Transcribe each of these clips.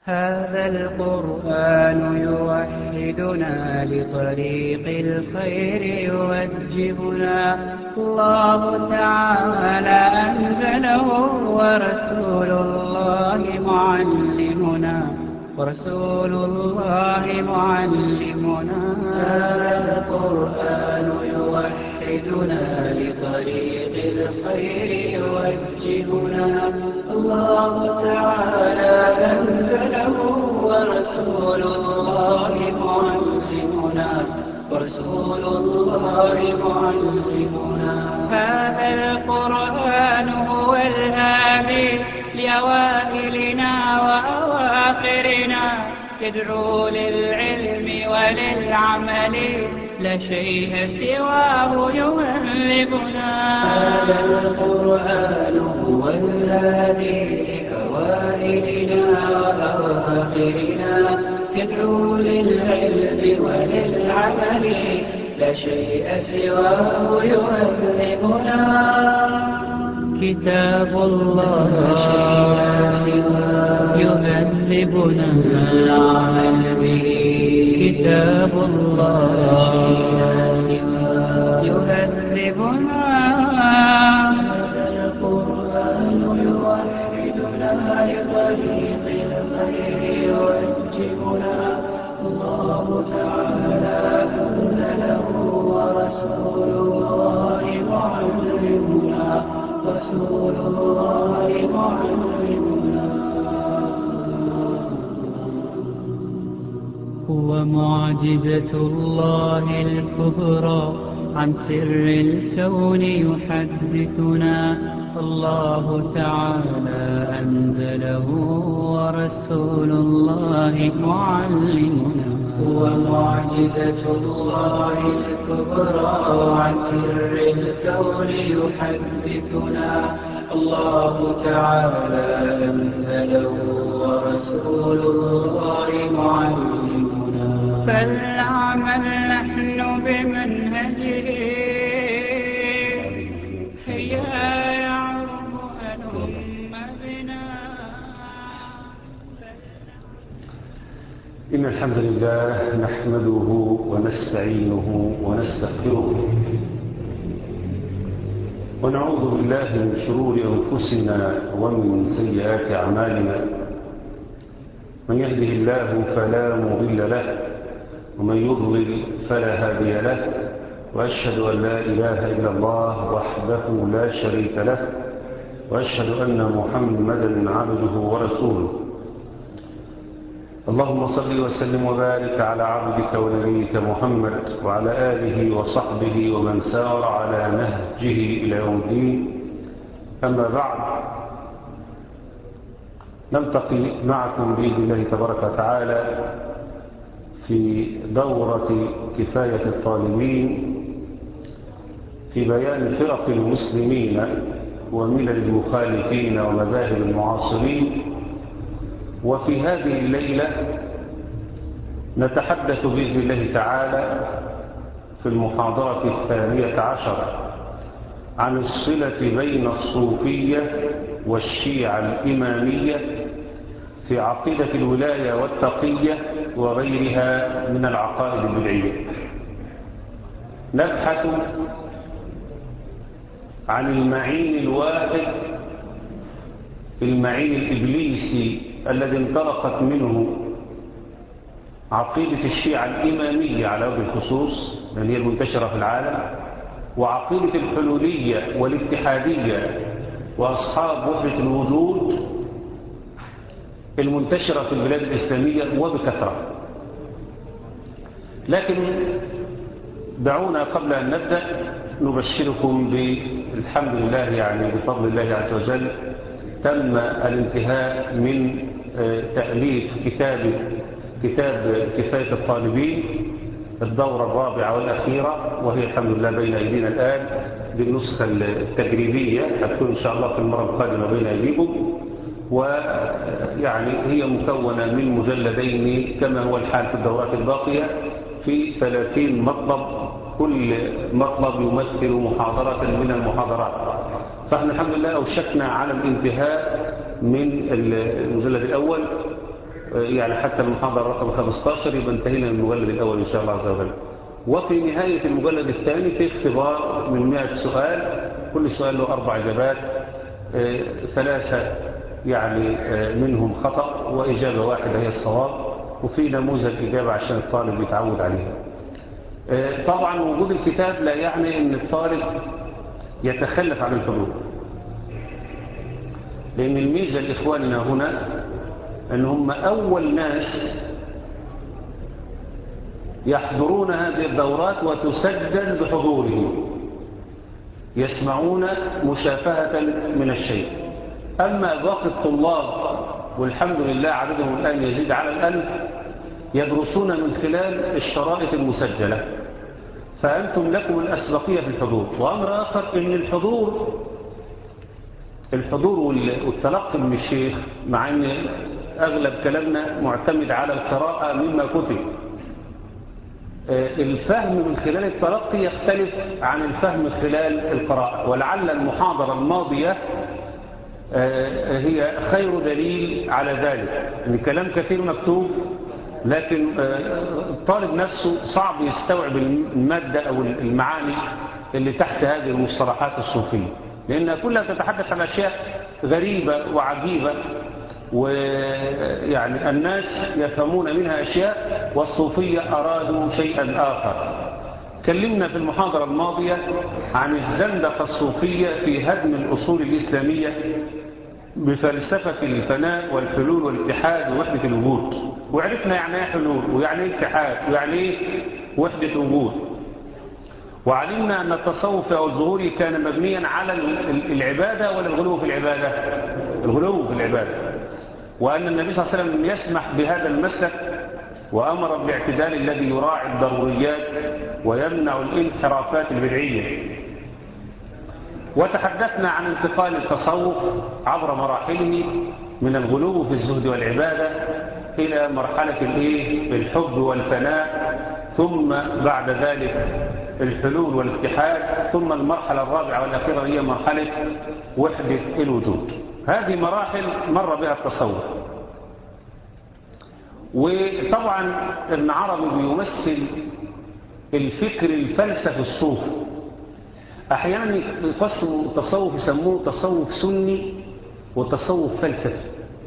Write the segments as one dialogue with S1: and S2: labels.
S1: هذا القرآن يوحدنا لطريق الخير يوجهنا الله تعالى أنزله ورسول الله معلمنا ورسول الله معلمنا هذا القرآن يوحدنا لطريق الخير يوجهنا الله تعالى أنزله ورسول الله معلمنا ورسول الله معلمنا هذا القرآن هو الهادي لأوائلنا وأواخرنا يدعو للعلم وللعمل لا شيء سواه يهذبنا هذا القرآن هو الهادي لأوائلنا وأواخرنا يدعو للعلم وللعمل لا شيء سواه يهذبنا كتاب الله يهذبنا العمل به كتاب الله يهذبنا القرآن يوحدنا لطريق الخير يوجهنا الله تعالى أنزله ورسول الله معلمنا رسول الله معلمنا هو معجزة الله الكبرى عن سر الكون يحدثنا الله تعالى أنزله ورسول الله معلمنا هو معجزة الله الكبرى عن سر الكون يحدثنا الله تعالى أنزله ورسول الله معلمنا فلنعمل نحن بمنهجه هيا يعرب هلم بنا
S2: إن الحمد لله نحمده ونستعينه ونستغفره ونعوذ بالله من شرور أنفسنا ومن سيئات أعمالنا من يهده الله فلا مضل له ومن يضلل فلا هادي له وأشهد أن لا إله إلا الله وحده لا شريك له وأشهد أن محمدا عبده ورسوله اللهم صل وسلم وبارك على عبدك ونبيك محمد وعلى آله وصحبه ومن سار على نهجه إلى يوم الدين أما بعد نلتقي معكم بإذن الله تبارك وتعالى في دورة كفاية الطالبين في بيان فرق المسلمين وملل المخالفين ومذاهب المعاصرين وفي هذه الليلة نتحدث بإذن الله تعالى في المحاضرة الثانية عشر عن الصلة بين الصوفية والشيعة الإمامية في عقيدة الولاية والتقية وغيرها من العقائد البدعية نبحث عن المعين الواحد المعين الإبليسي الذي انطلقت منه عقيدة الشيعة الإمامية على وجه الخصوص لأن هي المنتشرة في العالم وعقيدة الحلولية والاتحادية وأصحاب وحدة الوجود المنتشرة في البلاد الإسلامية وبكثرة لكن دعونا قبل أن نبدأ نبشركم بالحمد لله يعني بفضل الله عز وجل تم الانتهاء من تأليف كتاب كتاب كفاية الطالبين الدورة الرابعة والأخيرة وهي الحمد لله بين أيدينا الآن دي النسخة التجريبية هتكون إن شاء الله في المرة القادمة بين أيديكم ويعني هي مكونة من مجلدين كما هو الحال في الدورات الباقية في 30 مطلب كل مطلب يمثل محاضرة من المحاضرات فاحنا الحمد لله أوشكنا على الانتهاء من المجلد الأول يعني حتى المحاضرة رقم 15 يبقى انتهينا من المجلد الأول إن شاء الله عز وجل وفي نهاية المجلد الثاني في اختبار من 100 سؤال كل سؤال له أربع إجابات ثلاثة يعني منهم خطأ وإجابة واحدة هي الصواب وفي نموذج إجابة عشان الطالب يتعود عليها طبعا وجود الكتاب لا يعني أن الطالب يتخلف عن الحضور لأن الميزة لإخواننا هنا أن هم أول ناس يحضرون هذه الدورات وتسجل بحضورهم يسمعون مشافهة من الشيء أما باقي الطلاب والحمد لله عددهم الآن يزيد على الألف يدرسون من خلال الشرائط المسجلة فأنتم لكم الأسبقية في الحضور وأمر آخر أن الحضور الحضور والتلقي من الشيخ مع أن أغلب كلامنا معتمد على القراءة مما كتب الفهم من خلال التلقي يختلف عن الفهم من خلال القراءة ولعل المحاضرة الماضية هي خير دليل على ذلك ان كلام كثير مكتوب لكن الطالب نفسه صعب يستوعب المادة أو المعاني اللي تحت هذه المصطلحات الصوفية لأنها كلها تتحدث عن أشياء غريبة وعجيبة ويعني الناس يفهمون منها أشياء والصوفية أرادوا شيئا آخر تكلمنا في المحاضرة الماضية عن الزندقة الصوفية في هدم الأصول الإسلامية بفلسفة الفناء والحلول والاتحاد ووحدة الوجود وعرفنا يعني ايه حلول ويعني ايه اتحاد ويعني ايه وحدة وجود وعلمنا أن التصوف أو الظهوري كان مبنيا على العبادة ولا الغلو في العبادة الغلو في العبادة وأن النبي صلى الله عليه وسلم يسمح بهذا المسلك وأمر بالاعتدال الذي يراعي الضروريات ويمنع الانحرافات البدعية وتحدثنا عن انتقال التصوف عبر مراحله من الغلو في الزهد والعبادة إلى مرحلة الإيه؟ الحب والفناء ثم بعد ذلك الحلول والاتحاد ثم المرحلة الرابعة والأخيرة هي مرحلة وحدة الوجود هذه مراحل مر بها التصوف وطبعا ابن عربي بيمثل الفكر الفلسفي الصوفي احيانا يقسموا التصوف يسموه تصوف سني وتصوف فلسفي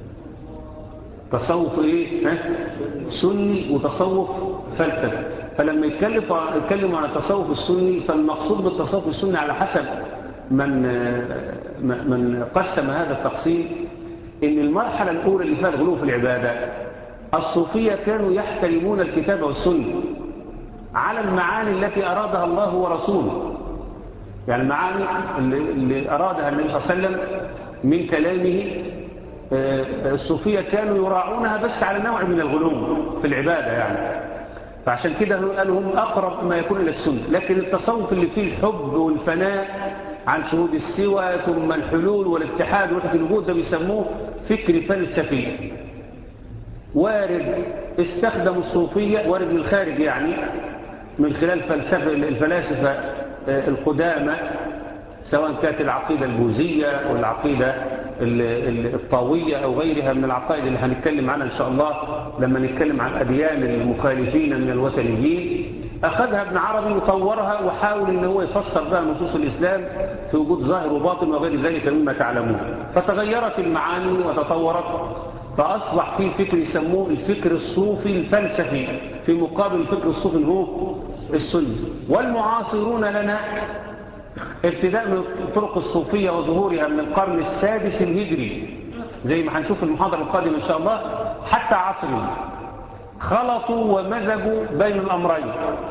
S2: تصوف ايه ها؟ سني وتصوف فلسفي فلما يتكلموا يتكلموا عن التصوف السني فالمقصود بالتصوف السني على حسب من من قسم هذا التقسيم ان المرحله الاولى اللي فيها الغلو في العباده الصوفيه كانوا يحترمون الكتاب والسنه على المعاني التي ارادها الله ورسوله يعني المعاني اللي ارادها النبي صلى الله عليه وسلم من كلامه الصوفيه كانوا يراعونها بس على نوع من الغلو في العباده يعني فعشان كده قالوا هم اقرب ما يكون الى السنه لكن التصوف اللي فيه الحب والفناء عن شهود السوى ثم الحلول والاتحاد وحدة الوجود ده بيسموه فكر فلسفي وارد استخدموا الصوفية وارد من الخارج يعني من خلال فلسفة الفلاسفة القدامى سواء كانت العقيدة البوذية والعقيدة الطاوية أو غيرها من العقائد اللي هنتكلم عنها إن شاء الله لما نتكلم عن أديان المخالفين من الوثنيين أخذها ابن عربي وطورها وحاول ان هو يفسر بها نصوص الإسلام في وجود ظاهر وباطن وغير ذلك مما تعلمون فتغيرت المعاني وتطورت فأصبح في فكر يسموه الفكر الصوفي الفلسفي في مقابل الفكر الصوفي هو السني والمعاصرون لنا ابتداء من الطرق الصوفية وظهورها من القرن السادس الهجري زي ما هنشوف المحاضرة القادمة إن شاء الله حتى عصرنا خلطوا ومزجوا بين الأمرين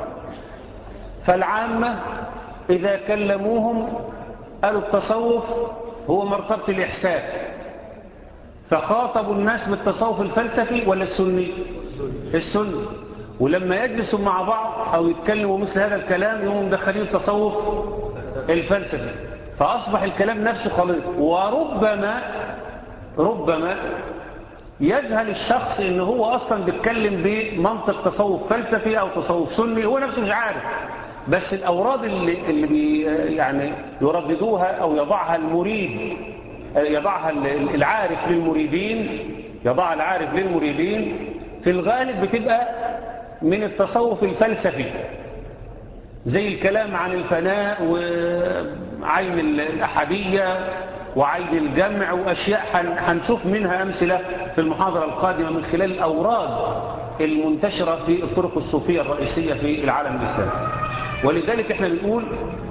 S2: فالعامة إذا كلموهم قالوا التصوف هو مرتبة الإحسان فخاطبوا الناس بالتصوف الفلسفي ولا السني السني ولما يجلسوا مع بعض أو يتكلموا مثل هذا الكلام يوم مدخلين التصوف الفلسفي فأصبح الكلام نفسه خليط وربما ربما يجهل الشخص ان هو اصلا بيتكلم بمنطق تصوف فلسفي او تصوف سني هو نفسه مش عارف بس الاوراد اللي, اللي بي يعني يرددوها او يضعها المريد يضعها العارف للمريدين يضع العارف للمريدين في الغالب بتبقى من التصوف الفلسفي زي الكلام عن الفناء وعين الأحدية وعين الجمع وأشياء هنشوف منها أمثلة في المحاضرة القادمة من خلال الأوراد المنتشرة في الطرق الصوفية الرئيسية في العالم الإسلامي ولذلك احنا بنقول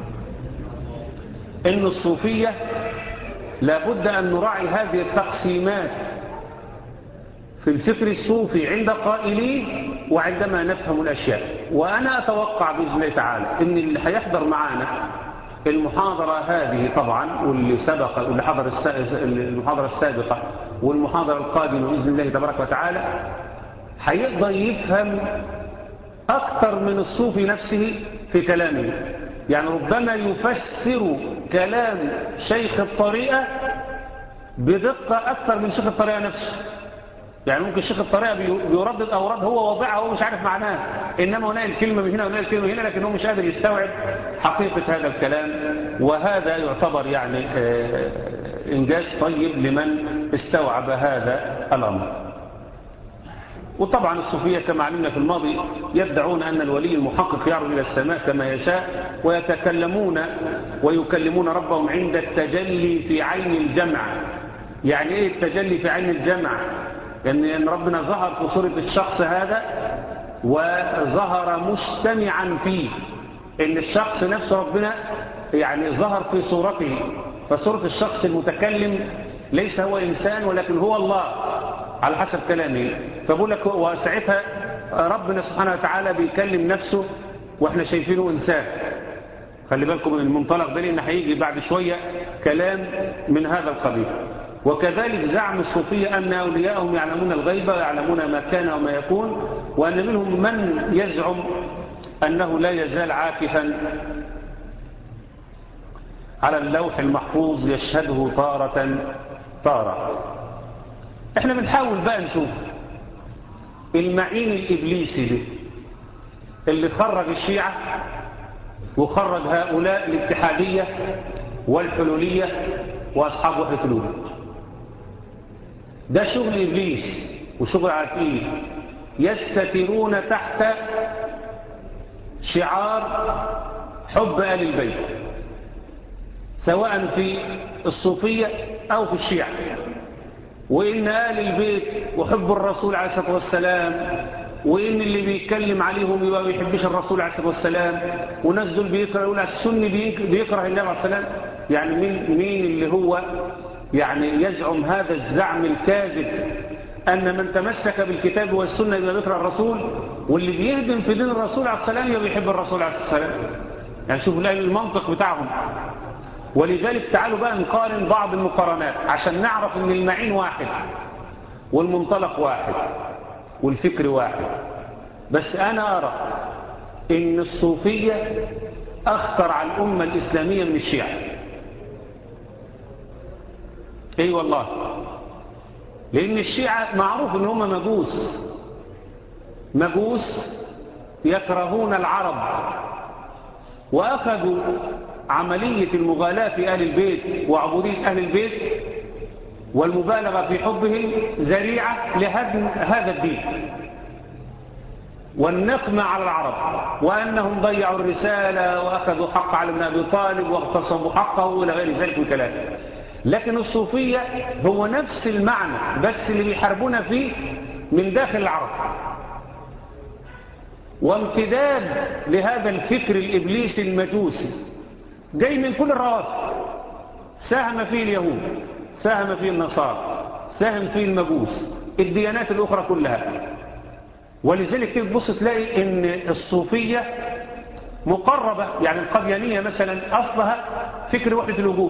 S2: ان الصوفية لابد أن نراعي هذه التقسيمات في الفكر الصوفي عند قائليه وعندما نفهم الأشياء وأنا أتوقع بإذن الله تعالى أن اللي هيحضر معانا المحاضرة هذه طبعا واللي سبق واللي حضر المحاضرة السابقة والمحاضرة القادمة بإذن الله تبارك وتعالى هيقدر يفهم أكثر من الصوفي نفسه في كلامه يعني ربما يفسر كلام شيخ الطريقة بدقة أكثر من شيخ الطريقة نفسه يعني ممكن شيخ الطريقة بيردد أوراد هو وضعها وهو مش عارف معناها إنما هنا الكلمة من هنا وهنا الكلمة من هنا لكن هو مش قادر يستوعب حقيقة هذا الكلام وهذا يعتبر يعني إنجاز طيب لمن استوعب هذا الأمر وطبعا الصوفية كما علمنا في الماضي يدعون أن الولي المحقق يعرض إلى السماء كما يشاء ويتكلمون ويكلمون ربهم عند التجلي في عين الجمع يعني إيه التجلي في عين الجمع يعني أن ربنا ظهر في صورة الشخص هذا وظهر مجتمعا فيه إن الشخص نفسه ربنا يعني ظهر في صورته فصورة الشخص المتكلم ليس هو إنسان ولكن هو الله على حسب كلامه فبقول لك وساعتها ربنا سبحانه وتعالى بيكلم نفسه واحنا شايفينه انسان خلي بالكم من المنطلق ده لان هيجي بعد شويه كلام من هذا القبيل وكذلك زعم الصوفيه ان اولياءهم يعلمون الغيب ويعلمون ما كان وما يكون وان منهم من يزعم انه لا يزال عاكفا على اللوح المحفوظ يشهده طارة طارة احنا بنحاول بقى نشوف المعين الإبليسي ده اللي خرج الشيعة وخرج هؤلاء الاتحادية والحلولية وأصحاب وحدة الوجود ده شغل إبليس وشغل عارفين يستترون تحت شعار حب آل البيت سواء في الصوفية أو في الشيعة وإن آل البيت وحب الرسول عليه الصلاة والسلام وإن اللي بيتكلم عليهم يبقى ما بيحبش الرسول عليه الصلاة والسلام وناس دول بيكره يقول السني بيكره النبي عليه السلام يعني مين مين اللي هو يعني يزعم هذا الزعم الكاذب أن من تمسك بالكتاب والسنة يبقى بيكره الرسول واللي بيهدم في دين الرسول عليه السلام يبقى بيحب الرسول عليه السلام يعني شوفوا المنطق بتاعهم ولذلك تعالوا بقى نقارن بعض المقارنات عشان نعرف ان المعين واحد والمنطلق واحد والفكر واحد بس انا ارى ان الصوفية اخطر على الامة الاسلامية من الشيعة اي أيوة والله لان الشيعة معروف ان هم مجوس مجوس يكرهون العرب واخذوا عملية المغالاة في أهل البيت وعبودية أهل البيت والمبالغة في حبهم ذريعة لهدم هذا الدين والنقمة على العرب وأنهم ضيعوا الرسالة وأخذوا حق على ابن أبي طالب واغتصبوا حقه وإلى غير ذلك من كلام لكن الصوفية هو نفس المعنى بس اللي بيحاربون فيه من داخل العرب وامتداد لهذا الفكر الإبليسي المجوسي جاي من كل الروافد ساهم فيه اليهود ساهم فيه النصارى ساهم فيه المجوس الديانات الأخرى كلها ولذلك تبص تلاقي ان الصوفية مقربة يعني القديانية مثلا أصلها فكر وحدة الوجود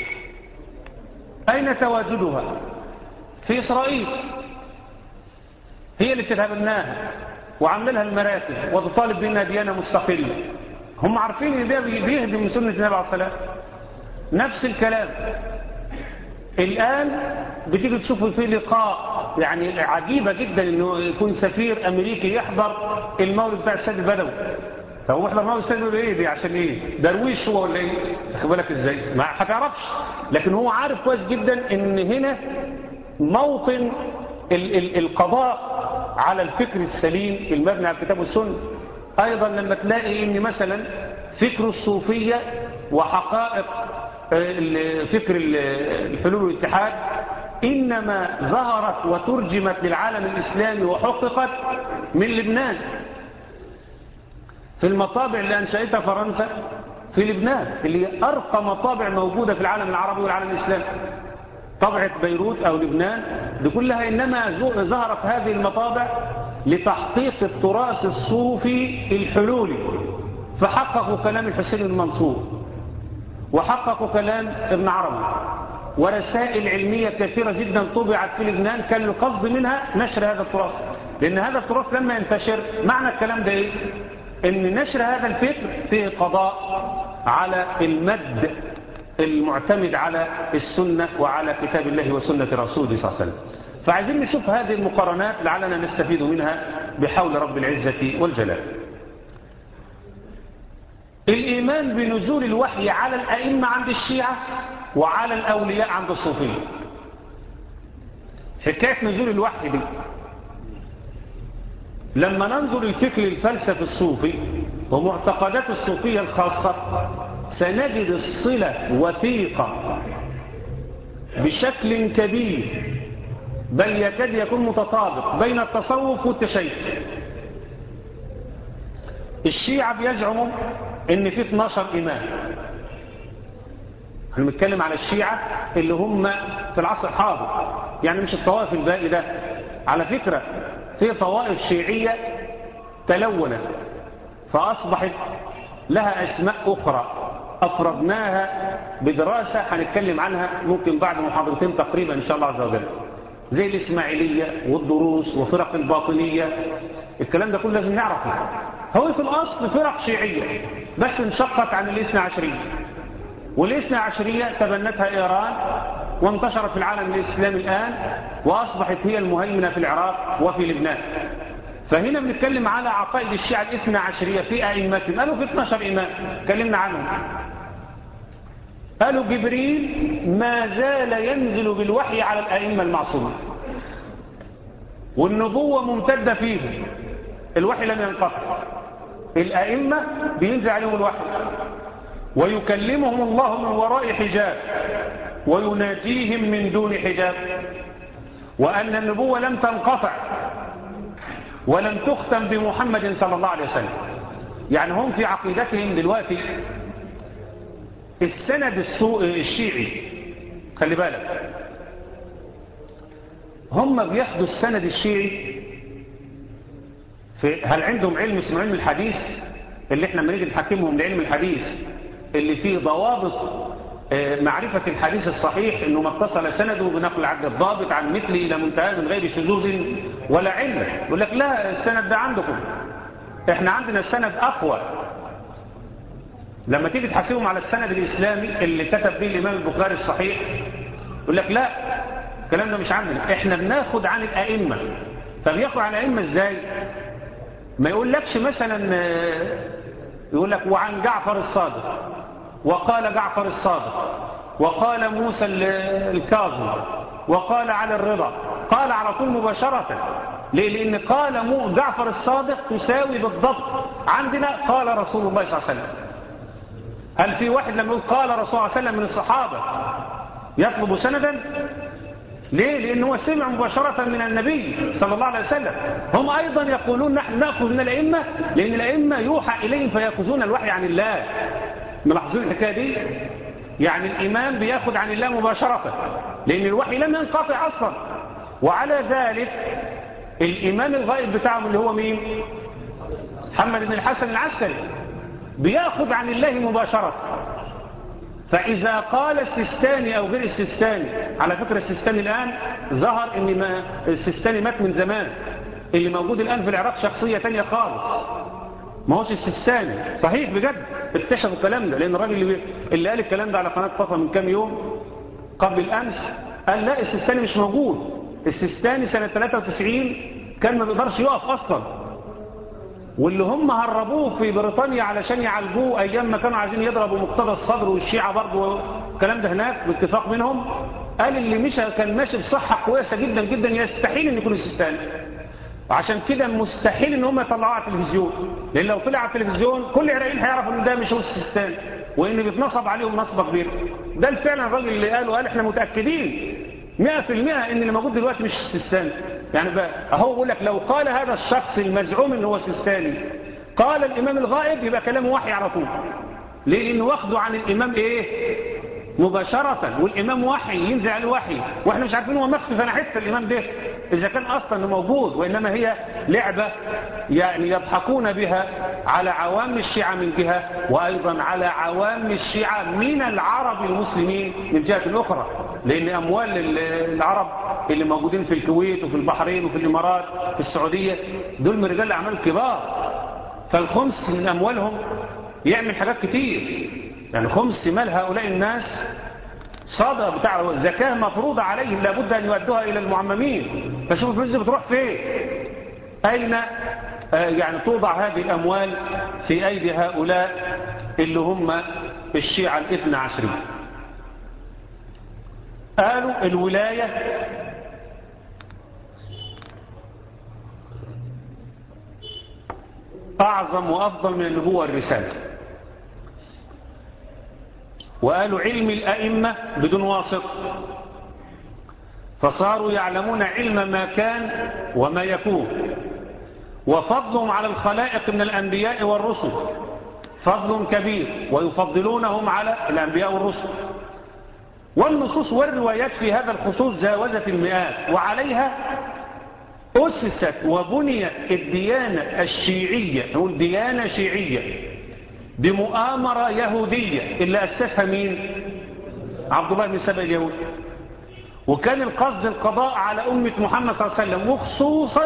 S2: أين تواجدها في إسرائيل هي اللي بتتبناها وعاملها المراكز وتطالب بأنها ديانة مستقلة هم عارفين ان ده بيهدم من سنة النبي عليه الصلاة نفس الكلام الآن بتيجي تشوفوا في لقاء يعني عجيبة جدا انه يكون سفير امريكي يحضر المولد بتاع السيد البدوي فهو يحضر مولد السيد البدوي ايه دي عشان ايه درويش هو ولا ايه واخد بالك ازاي ما هتعرفش لكن هو عارف كويس جدا ان هنا موطن ال ال القضاء على الفكر السليم المبني على الكتاب والسنة أيضا لما تلاقي إن مثلا فكر الصوفية وحقائق فكر الحلول والاتحاد إنما ظهرت وترجمت للعالم الإسلامي وحققت من لبنان في المطابع اللي أنشأتها فرنسا في لبنان اللي هي أرقى مطابع موجودة في العالم العربي والعالم الإسلامي طبعة بيروت أو لبنان دي كلها إنما ظهرت هذه المطابع لتحقيق التراث الصوفي الحلولي فحققوا كلام الحسين المنصور وحققوا كلام ابن عربي ورسائل علمية كثيرة جدا طبعت في لبنان كان القصد منها نشر هذا التراث لأن هذا التراث لما ينتشر معنى الكلام ده إيه؟ إن نشر هذا الفكر فيه قضاء على المد المعتمد على السنة وعلى كتاب الله وسنة رسوله صلى الله عليه وسلم فعايزين نشوف هذه المقارنات لعلنا نستفيد منها بحول رب العزة والجلال الإيمان بنزول الوحي على الأئمة عند الشيعة وعلى الأولياء عند الصوفية حكاية نزول الوحي دي لما ننظر الفكر الفلسفي الصوفي ومعتقدات الصوفية الخاصة سنجد الصلة وثيقة بشكل كبير بل يكاد يكون متطابق بين التصوف والتشيع الشيعة بيزعموا ان في 12 امام احنا بنتكلم على الشيعة اللي هم في العصر الحاضر يعني مش الطوائف الباقي ده على فكرة في طوائف شيعية تلونت فأصبحت لها أسماء أخرى أفردناها بدراسة هنتكلم عنها ممكن بعد محاضرتين تقريبا إن شاء الله عز وجل زي الإسماعيلية والدروس وفرق الباطنية الكلام ده كله لازم نعرفه هو في الأصل فرق شيعية بس انشقت عن الاثنى عشرية والاثنى عشرية تبنتها إيران وانتشرت في العالم الإسلامي الآن وأصبحت هي المهيمنة في العراق وفي لبنان فهنا بنتكلم على عقائد الشيعة الاثنى عشرية في أئمتهم قالوا في 12 إمام اتكلمنا عنهم قالوا جبريل ما زال ينزل بالوحي على الأئمة المعصومة والنبوة ممتدة فيهم الوحي لم ينقطع الأئمة بينزل عليهم الوحي ويكلمهم الله من وراء حجاب ويناجيهم من دون حجاب وأن النبوة لم تنقطع ولم تختم بمحمد صلى الله عليه وسلم يعني هم في عقيدتهم دلوقتي السند الشيعي خلي بالك هم بياخدوا السند الشيعي في هل عندهم علم اسمه علم الحديث اللي احنا لما نيجي نحكمهم لعلم الحديث اللي فيه ضوابط معرفة الحديث الصحيح انه ما اتصل سنده بنقل عبد الضابط عن مثله الى منتهى من غير شذوذ ولا علة يقول لك لا السند ده عندكم احنا عندنا السند اقوى لما تيجي تحاسبهم على السند الاسلامي اللي كتب به الامام البخاري الصحيح يقول لك لا الكلام ده مش عندنا احنا بناخد عن الائمه فبياخد عن الائمه ازاي ما يقولكش مثلا يقول لك وعن جعفر الصادق وقال جعفر الصادق وقال موسى الكاظم وقال على الرضا قال على طول مباشرة ليه؟ لأن قال مو جعفر الصادق تساوي بالضبط عندنا قال رسول الله صلى الله عليه وسلم هل في واحد لما يقول قال رسول الله صلى الله عليه وسلم من الصحابة يطلب سندا ليه؟ لأنه هو سمع مباشرة من النبي صلى الله عليه وسلم هم أيضا يقولون نحن نأخذ من الأئمة لأن الأئمة يوحى إليهم فيأخذون الوحي عن الله ملاحظين الحكاية دي يعني الإمام بياخد عن الله مباشرة لأن الوحي لم ينقطع أصلا وعلى ذلك الإمام الغائب بتاعهم اللي هو مين محمد بن الحسن العسكري بياخد عن الله مباشرة فإذا قال السيستاني أو غير السيستاني على فكرة السيستاني الآن ظهر إن ما السيستاني مات من زمان اللي موجود الآن في العراق شخصية تانية خالص ما هوش السيستاني صحيح بجد اكتشفوا الكلام ده لأن الراجل اللي, اللي قال الكلام ده على قناة صفا من كام يوم قبل الأمس قال لا السيستاني مش موجود السيستاني سنة 93 كان ما بيقدرش يقف أصلا واللي هم هربوه في بريطانيا علشان يعالجوه أيام ما كانوا عايزين يضربوا مقتدى الصدر والشيعة برضه والكلام ده هناك باتفاق منهم قال اللي مشى كان ماشي بصحة كويسة جدا جدا يستحيل ان يكون السيستاني وعشان كده مستحيل ان هم يطلعوه على التلفزيون لان لو طلع على التلفزيون كل العراقيين هيعرفوا ان ده مش هو السيستاني وان بيتنصب عليهم نصبه كبيره ده فعلا الراجل اللي قاله قال احنا متاكدين 100% ان اللي موجود دلوقتي مش السيستاني يعني بقى اهو بقول لك لو قال هذا الشخص المزعوم ان هو سيستاني قال الامام الغائب يبقى كلامه وحي على طول ليه لانه واخده عن الامام ايه مباشرة والإمام وحي ينزل عليه وحي وإحنا مش عارفين هو مخفي فأنا حتى الإمام ده إذا كان أصلا موجود وإنما هي لعبة يعني يضحكون بها على عوام الشيعة من جهة وأيضا على عوام الشيعة من العرب المسلمين من جهة أخرى لأن أموال العرب اللي موجودين في الكويت وفي البحرين وفي الإمارات في السعودية دول من رجال أعمال كبار فالخمس من أموالهم يعمل حاجات كتير يعني خمس مال هؤلاء الناس صدى بتاع زكاة مفروضة عليهم لابد أن يؤدوها إلى المعممين فشوفوا الفلوس دي بتروح فين أين آه يعني توضع هذه الأموال في أيدي هؤلاء اللي هم الشيعة الاثنى عشرين قالوا الولاية أعظم وأفضل من النبوة والرسالة وقالوا علم الأئمة بدون واسط فصاروا يعلمون علم ما كان وما يكون وفضلهم على الخلائق من الأنبياء والرسل فضل كبير ويفضلونهم على الأنبياء والرسل والنصوص والروايات في هذا الخصوص جاوزت المئات وعليها أسست وبنيت الديانة الشيعية نقول ديانة شيعية بمؤامرة يهودية اللي أسسها مين عبد الله بن سبأ اليهودي وكان القصد القضاء على أمة محمد صلى الله عليه وسلم وخصوصا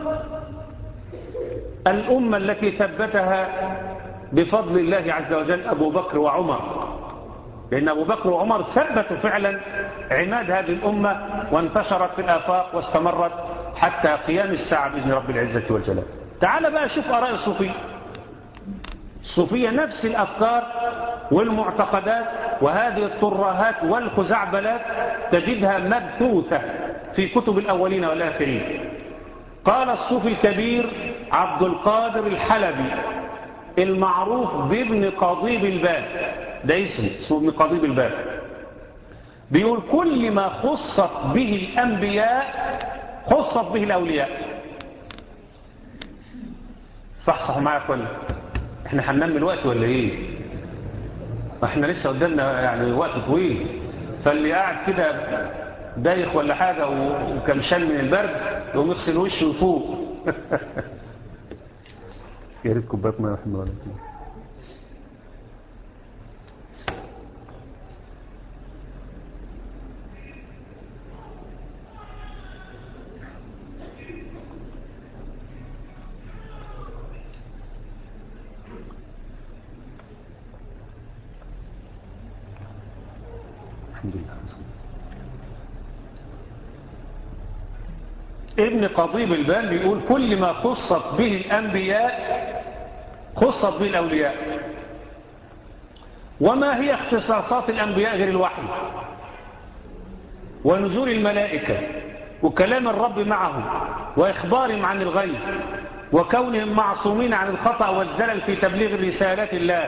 S2: الأمة التي ثبتها بفضل الله عز وجل أبو بكر وعمر لأن أبو بكر وعمر ثبتوا فعلا عماد هذه الأمة وانتشرت في الآفاق واستمرت حتى قيام الساعة بإذن رب العزة والجلال تعال بقى شوف آراء الصوفية الصوفية نفس الأفكار والمعتقدات وهذه الطراهات والخزعبلات تجدها مبثوثة في كتب الأولين والآخرين قال الصوفي الكبير عبد القادر الحلبي المعروف بابن قضيب الباب ده اسم اسمه ابن قضيب الباب بيقول كل ما خصت به الأنبياء خصت به الأولياء صح صح معايا يا احنا هننام الوقت ولا ايه احنا لسه قدامنا يعني وقت طويل فاللي قاعد كده دايخ ولا حاجة وكمشان من البرد يقوم يغسل وشه ويفوق يا ريت كوبايه ميه رحمه الله الحمد لله ابن قضيب البال بيقول كل ما خصت به الأنبياء خصت به الأولياء وما هي اختصاصات الأنبياء غير الوحي ونزول الملائكة وكلام الرب معهم وإخبارهم عن الغيب وكونهم معصومين عن الخطأ والزلل في تبليغ رسالات الله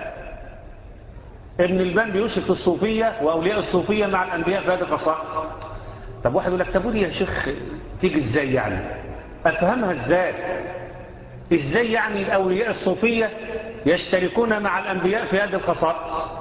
S2: ابن البان بيوصف الصوفية وأولياء الصوفية مع الأنبياء في هذه الخصائص طب واحد يقول لك طب ودي يا شيخ تيجي ازاي يعني أفهمها ازاي ازاي يعني الأولياء الصوفية يشتركون مع الأنبياء في هذه الخصائص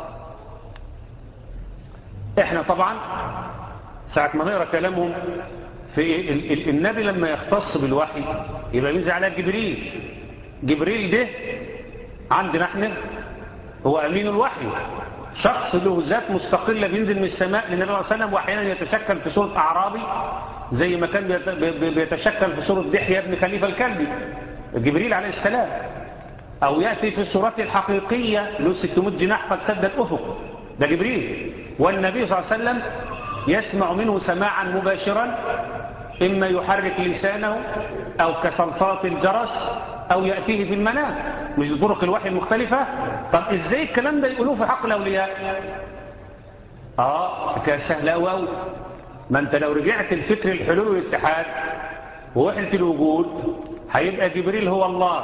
S2: احنا طبعا ساعة ما نقرأ كلامهم في ال ال النبي لما يختص بالوحي يبقى بينزل على جبريل جبريل ده عندنا احنا هو أمين الوحي شخص له ذات مستقلة بينزل من السماء للنبي صلى الله عليه وسلم وأحيانا يتشكل في صورة أعرابي زي ما كان بيتشكل في صورة دحية بن خليفة الكلبي جبريل عليه السلام أو يأتي في صورته الحقيقية له 600 جناح قد سد الأفق ده جبريل والنبي صلى الله عليه وسلم يسمع منه سماعا مباشرا إما يحرك لسانه أو كصلصات الجرس أو يأتيه في المنام مش طرق الوحي المختلفة طب إزاي الكلام ده يقولوه في حق الأولياء اه كان سهل قوي قوي ما انت لو رجعت لفكر الحلول والاتحاد ووحدة الوجود هيبقى جبريل هو الله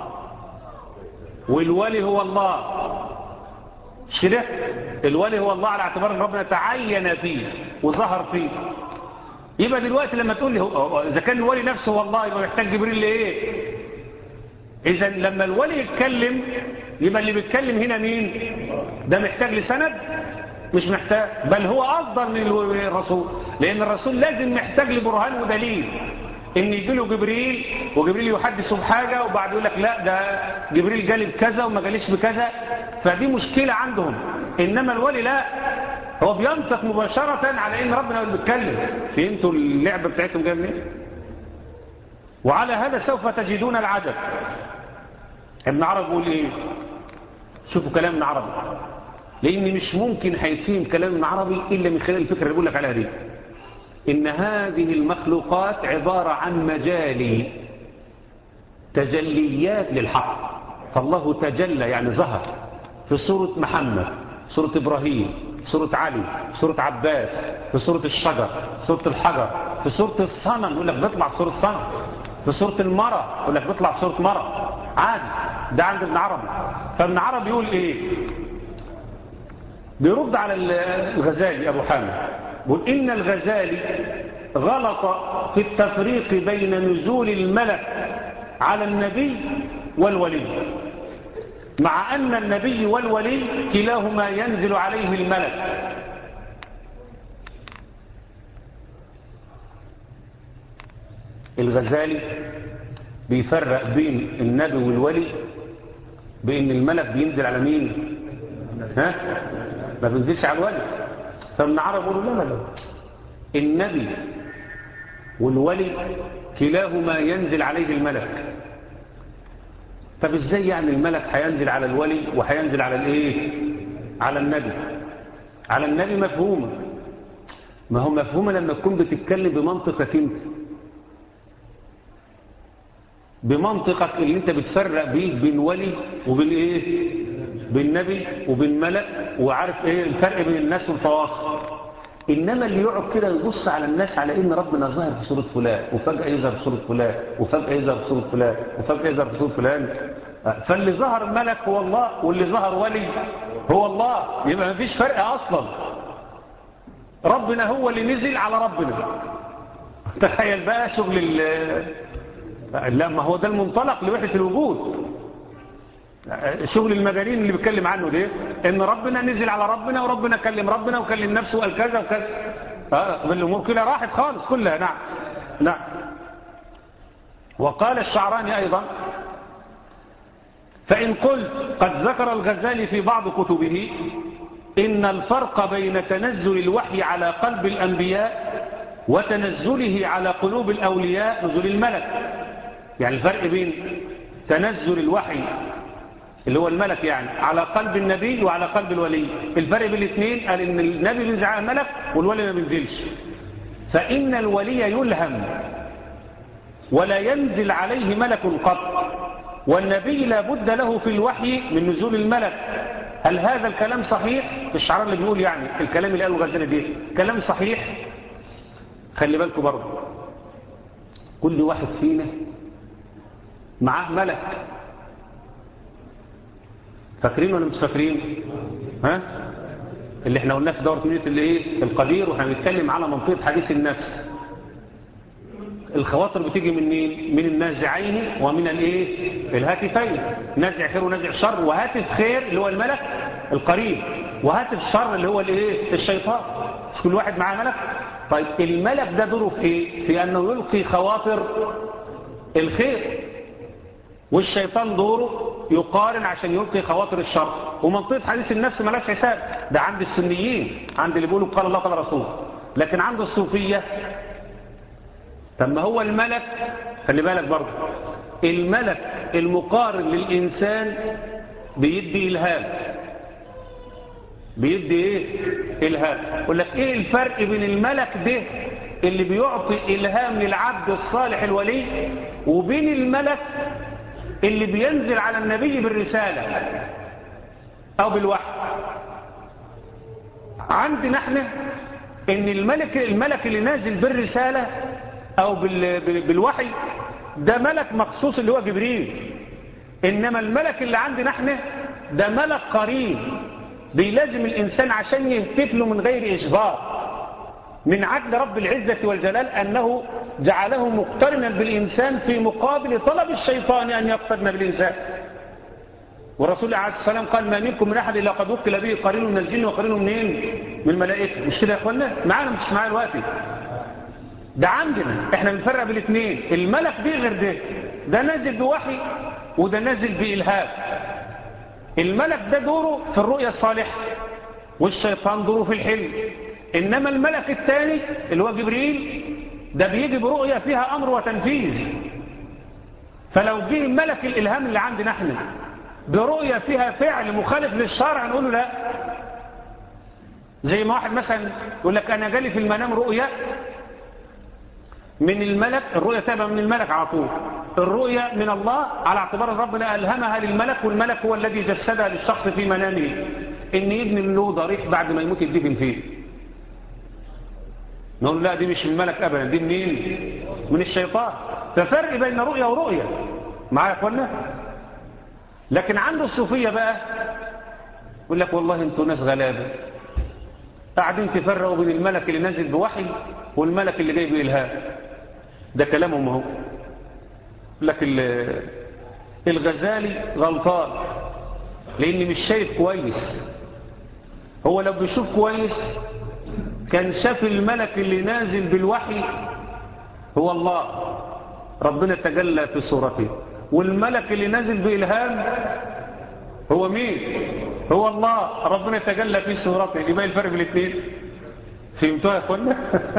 S2: والولي هو الله مش كده الولي هو الله على اعتبار ان ربنا تعين فيه وظهر فيه يبقى دلوقتي لما تقول لي هو اذا كان الولي نفسه هو الله يبقى محتاج جبريل لايه اذا لما الولي يتكلم يبقى اللي بيتكلم هنا مين ده محتاج لسند مش محتاج بل هو افضل من الرسول لان الرسول لازم محتاج لبرهان ودليل ان يجي له جبريل وجبريل يحدثه بحاجه وبعد يقول لك لا ده جبريل جالي بكذا وما جاليش بكذا فدي مشكله عندهم انما الولي لا هو بينطق مباشره على ان ربنا اللي بيتكلم فهمتوا اللعبه بتاعتهم جايه منين وعلى هذا سوف تجدون العجب ابن عرب يقول ايه شوفوا كلام ابن عربي لان مش ممكن هيتفهم كلام ابن عربي الا من خلال الفكره اللي بقول لك عليها دي إن هذه المخلوقات عبارة عن مجال تجليات للحق فالله تجلى يعني ظهر في سورة محمد سورة إبراهيم سورة علي سورة عباس في سورة الشجر سورة الحجر في سورة الصنم يقول لك بيطلع في سورة صنم في سورة المرة يقول لك بيطلع في سورة مرة عادي ده عند ابن عربي فابن عربي يقول ايه بيرد على الغزالي أبو حامد بيقول إن الغزالي غلط في التفريق بين نزول الملك على النبي والولي مع أن النبي والولي كلاهما ينزل عليه الملك الغزالي بيفرق بين النبي والولي بين الملك بينزل على مين ها ما بينزلش على الولي فابن عرب يقولوا لا لا لا النبي والولي كلاهما ينزل عليه الملك طب ازاي يعني الملك هينزل على الولي وهينزل على الايه على النبي على النبي مفهومه ما هو مفهومه لما تكون بتتكلم بمنطقك انت بمنطقك اللي انت بتفرق بيه بين ولي وبين ايه بين نبي وبين ملك وعارف ايه الفرق بين الناس والفواصل انما اللي يقعد كده يبص على الناس على ان ربنا ظاهر في صوره فلان وفجاه يظهر في صوره فلان وفجاه يظهر في صوره فلان وفجاه يظهر في صوره فلان فاللي ظهر ملك هو الله واللي ظهر ولي هو الله يبقى ما فيش فرق اصلا ربنا هو اللي نزل على ربنا تخيل بقى شغل ال لا ما هو ده المنطلق لوحده الوجود شغل المجانين اللي بيتكلم عنه ده ان ربنا نزل على ربنا وربنا كلم ربنا وكلم نفسه وقال كذا وكذا اه الامور كلها راحت خالص كلها نعم نعم وقال الشعراني ايضا فان قلت قد ذكر الغزالي في بعض كتبه ان الفرق بين تنزل الوحي على قلب الانبياء وتنزله على قلوب الاولياء نزول الملك يعني الفرق بين تنزل الوحي اللي هو الملك يعني على قلب النبي وعلى قلب الولي الفرق بين الاثنين قال ان النبي بينزل على الملك والولي ما بينزلش فإن الولي يلهم ولا ينزل عليه ملك قط والنبي لا بد له في الوحي من نزول الملك هل هذا الكلام صحيح الشعراء اللي بيقول يعني الكلام اللي قاله الغزالي ده كلام صحيح خلي بالكم برضه كل واحد فينا معاه ملك فاكرين ولا مش فاكرين ها اللي احنا قلناه في دورة مية اللي ايه القدير واحنا بنتكلم على منطقة حديث النفس الخواطر بتيجي من مين من النازعين ومن الايه الهاتفين نازع خير ونازع شر وهاتف خير اللي هو الملك القريب وهاتف شر اللي هو الايه الشيطان مش كل واحد معاه ملك طيب الملك ده دوره في ايه في انه يلقي خواطر الخير والشيطان دوره يقارن عشان يلقي خواطر الشر ومنطقة حديث النفس ملاش حساب ده عند السنيين عند اللي بيقولوا قال الله قال رسول لكن عند الصوفية طب ما هو الملك خلي بالك برضه الملك المقارن للإنسان بيدي إلهام بيدي ايه إلهام يقول لك ايه الفرق بين الملك ده اللي بيعطي إلهام للعبد الصالح الولي وبين الملك اللي بينزل على النبي بالرسالة أو بالوحي عندنا احنا ان الملك الملك اللي نازل بالرسالة او بال بال بالوحي ده ملك مخصوص اللي هو جبريل انما الملك اللي عندنا احنا ده ملك قريب بيلازم الانسان عشان يهتف له من غير اجبار من عدل رب العزة والجلال أنه جعله مقترنا بالإنسان في مقابل طلب الشيطان أن يقترن بالإنسان والرسول عليه الصلاة والسلام قال ما منكم من أحد إلا قد وكل به قرين من الجن وقرين منين من الملائكة مش كده يا أخوانا معانا مش معانا الوقت ده عندنا احنا بنفرق بالاثنين الملك دي غير ده ده نازل بوحي وده نازل بإلهام الملك ده دوره في الرؤية الصالحة والشيطان دوره في الحلم إنما الملك الثاني اللي هو جبريل ده بيجي برؤية فيها أمر وتنفيذ فلو جه ملك الإلهام اللي عندنا احنا برؤية فيها فعل مخالف للشرع نقول له لا زي ما واحد مثلا يقول لك أنا جالي في المنام رؤية من الملك الرؤية تابع من الملك على طول الرؤية من الله على اعتبار ربنا ألهمها للملك والملك هو الذي جسدها للشخص في منامه إن يبني له ضريح بعد ما يموت يدفن فيه نقول لا دي مش الملك أبدا دي منين من الشيطان ففرق بين رؤية ورؤية معايا يا اخوانا لكن عنده الصوفية بقى يقول لك والله انتوا ناس غلابة قاعدين تفرقوا بين الملك اللي نازل بوحي والملك اللي جاي بإلهام ده كلامهم اهو لك الغزالي غلطان لان مش شايف كويس هو لو بيشوف كويس كان شاف الملك اللي نازل بالوحي هو الله ربنا تجلى في صورته والملك اللي نازل بإلهام هو مين هو الله ربنا تجلى في صورته يبقى الفرق بين الاثنين فهمتوها يا اخوانا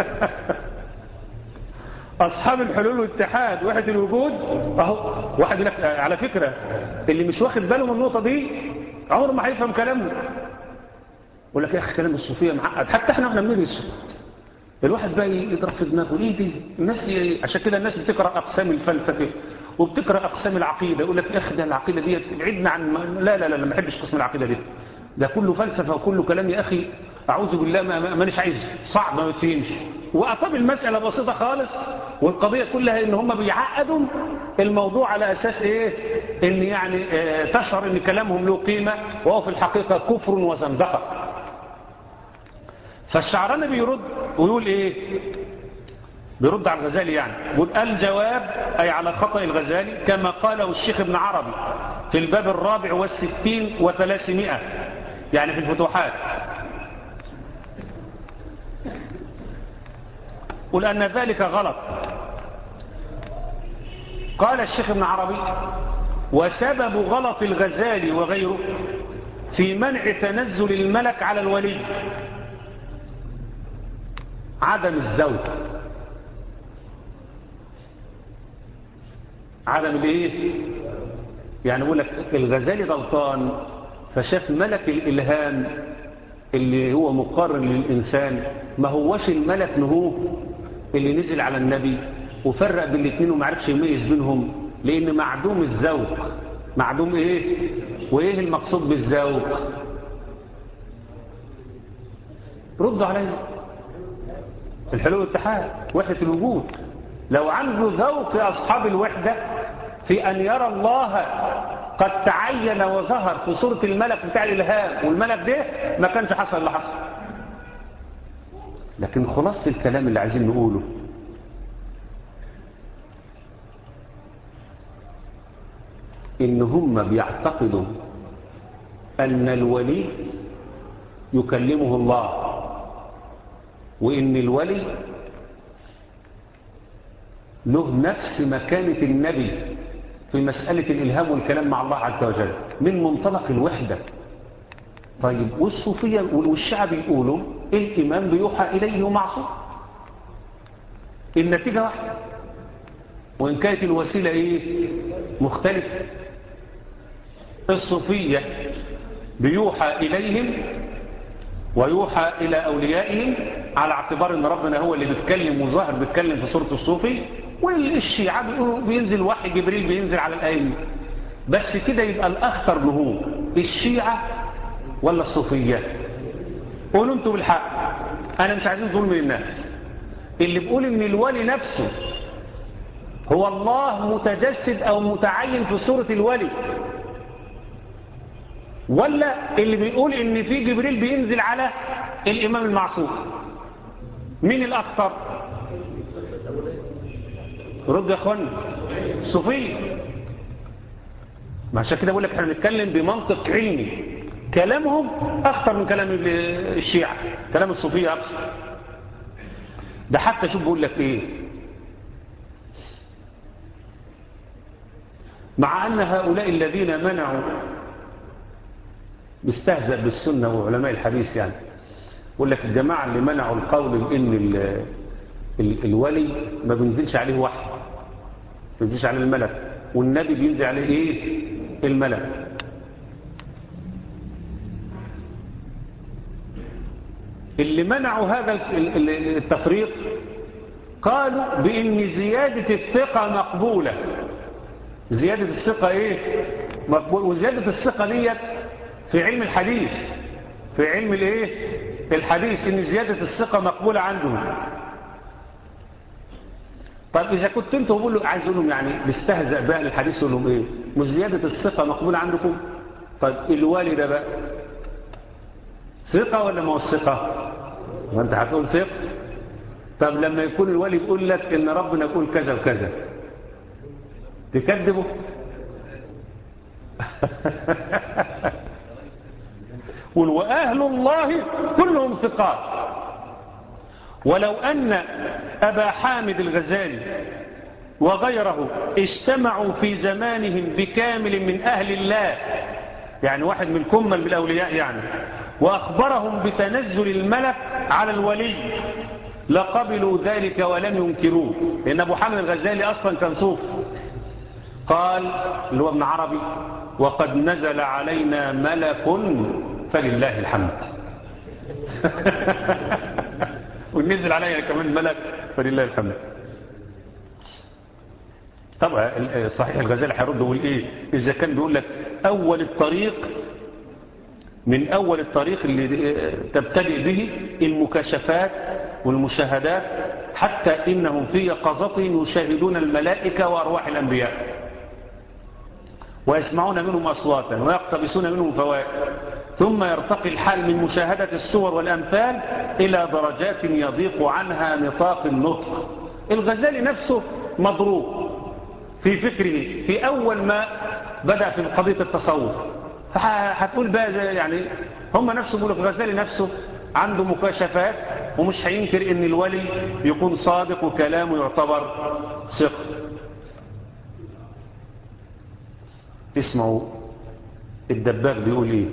S2: اصحاب الحلول والاتحاد وحده الوجود اهو واحد يقول لك على فكره اللي مش واخد باله من النقطه دي عمره ما هيفهم كلامنا يقول لك يا اخي كلام الصوفيه معقد حتى احنا واحنا بندرس الواحد بقى يضرب في دماغه ايه دي الناس عشان كده الناس بتقرا اقسام الفلسفه وبتقرا اقسام العقيده يقول لك يا اخي ده العقيده دي بعدنا عن لا لا لا ما بحبش قسم العقيده دي ده كله فلسفه وكله كلام يا اخي اعوذ بالله ما مانيش عايز صعب ما بتفهمش واطاب المساله بسيطه خالص والقضيه كلها ان هم بيعقدوا الموضوع على اساس ايه ان يعني اه تشعر ان كلامهم له قيمه وهو في الحقيقه كفر وزندقه فالشعراني بيرد ويقول ايه بيرد على الغزالي يعني يقول الجواب أي على خطأ الغزالي كما قاله الشيخ ابن عربي في الباب الرابع والستين وثلاثمائة يعني في الفتوحات قل أن ذلك غلط قال الشيخ ابن عربي وسبب غلط الغزالي وغيره في منع تنزل الملك على الولي عدم الزوج عدم الايه يعني بقول لك الغزالي غلطان فشاف ملك الالهام اللي هو مقارن للانسان ما هوش الملك نهو اللي نزل على النبي وفرق بين الاثنين وما عرفش يميز بينهم لان معدوم الذوق معدوم ايه وايه المقصود بالذوق ردوا عليا الحلول والاتحاد وحده الوجود لو عنده ذوق أصحاب الوحدة في أن يرى الله قد تعين وظهر في صورة الملك بتاع الإلهام والملك ده ما كانش حصل اللي حصل لكن خلاصة الكلام اللي عايزين نقوله إن هم بيعتقدوا أن الولي يكلمه الله وإن الولي له نفس مكانة النبي في مسألة الإلهام والكلام مع الله عز وجل من منطلق الوحدة طيب والصوفية والشعب يقولوا الإمام بيوحى إليه ومعصوم النتيجة واحدة وإن كانت الوسيلة إيه مختلفة الصوفية بيوحى إليهم ويوحى إلى أوليائهم على اعتبار أن ربنا هو اللي بيتكلم وظاهر بيتكلم في سورة الصوفي والشيعة بيقولوا بينزل وحي جبريل بينزل على الآية بس كده يبقى الأخطر له الشيعة ولا الصوفية قولوا انتوا بالحق انا مش عايزين ظلم للناس اللي بيقول ان الولي نفسه هو الله متجسد او متعين في صورة الولي ولا اللي بيقول ان في جبريل بينزل على الامام المعصوم مين الاخطر رد يا اخوانا الصوفيه ما عشان كده بقول لك احنا بنتكلم بمنطق علمي كلامهم اخطر من كلام الشيعة كلام الصوفيه اكثر ده حتى شوف بقول لك ايه مع ان هؤلاء الذين منعوا بيستهزأ بالسنة وعلماء الحديث يعني يقول لك الجماعة اللي منعوا القول بإن ال ال الولي ما بينزلش عليه وحي ما بينزلش عليه الملك والنبي بينزل عليه ايه الملك اللي منعوا هذا التفريق قالوا بإن زيادة الثقة مقبولة زيادة الثقة ايه مقبول وزيادة الثقة ديت في علم الحديث في علم الايه الحديث ان زيادة الثقة مقبولة عندهم طب اذا كنت انتوا بقول له عايز اقول لهم يعني بيستهزأ بقى الحديث يقول لهم ايه مش زيادة الثقة مقبولة عندكم طب الوالي ده بقى ثقة ولا ما هو ثقة ما انت هتقول ثقة طب لما يكون الولي بيقول لك ان ربنا يقول كذا وكذا تكذبه قل وأهل الله كلهم ثقات ولو أن أبا حامد الغزالي وغيره اجتمعوا في زمانهم بكامل من أهل الله يعني واحد من كمل بالأولياء يعني وأخبرهم بتنزل الملك على الولي لقبلوا ذلك ولم ينكروه لأن أبو حامد الغزالي أصلا كان صوف قال اللي هو ابن عربي وقد نزل علينا ملك فلله الحمد ونزل علينا كمان ملك فلله الحمد طبعا صحيح الغزالي هيرد ويقول ايه اذا كان بيقول لك اول الطريق من اول الطريق اللي تبتدئ به المكاشفات والمشاهدات حتى انهم في يقظتهم يشاهدون الملائكه وارواح الانبياء ويسمعون منهم اصواتا ويقتبسون منهم فوائد ثم يرتقي الحال من مشاهدة الصور والأمثال إلى درجات يضيق عنها نطاق النطق الغزالي نفسه مضروب في فكره في أول ما بدأ في قضية التصوف فهتقول بقى يعني هم نفسه بيقولوا في الغزالي نفسه عنده مكاشفات ومش هينكر ان الولي يكون صادق وكلامه يعتبر ثقة اسمعوا الدباغ بيقول ايه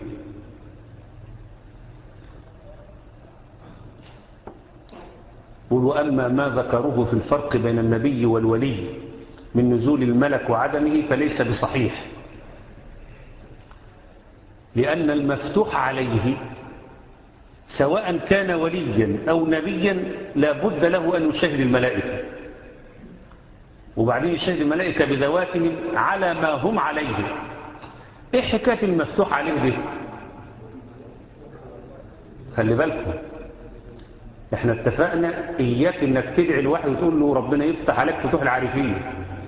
S2: قولوا أما ما ذكروه في الفرق بين النبي والولي من نزول الملك وعدمه فليس بصحيح لأن المفتوح عليه سواء كان وليا أو نبيا لا بد له أن يشاهد الملائكة وبعدين يشاهد الملائكة بذواتهم على ما هم عليه ايه حكاية المفتوح عليه دي خلي بالكم احنا اتفقنا اياك انك تدعي الواحد وتقول له ربنا يفتح عليك فتوح العارفين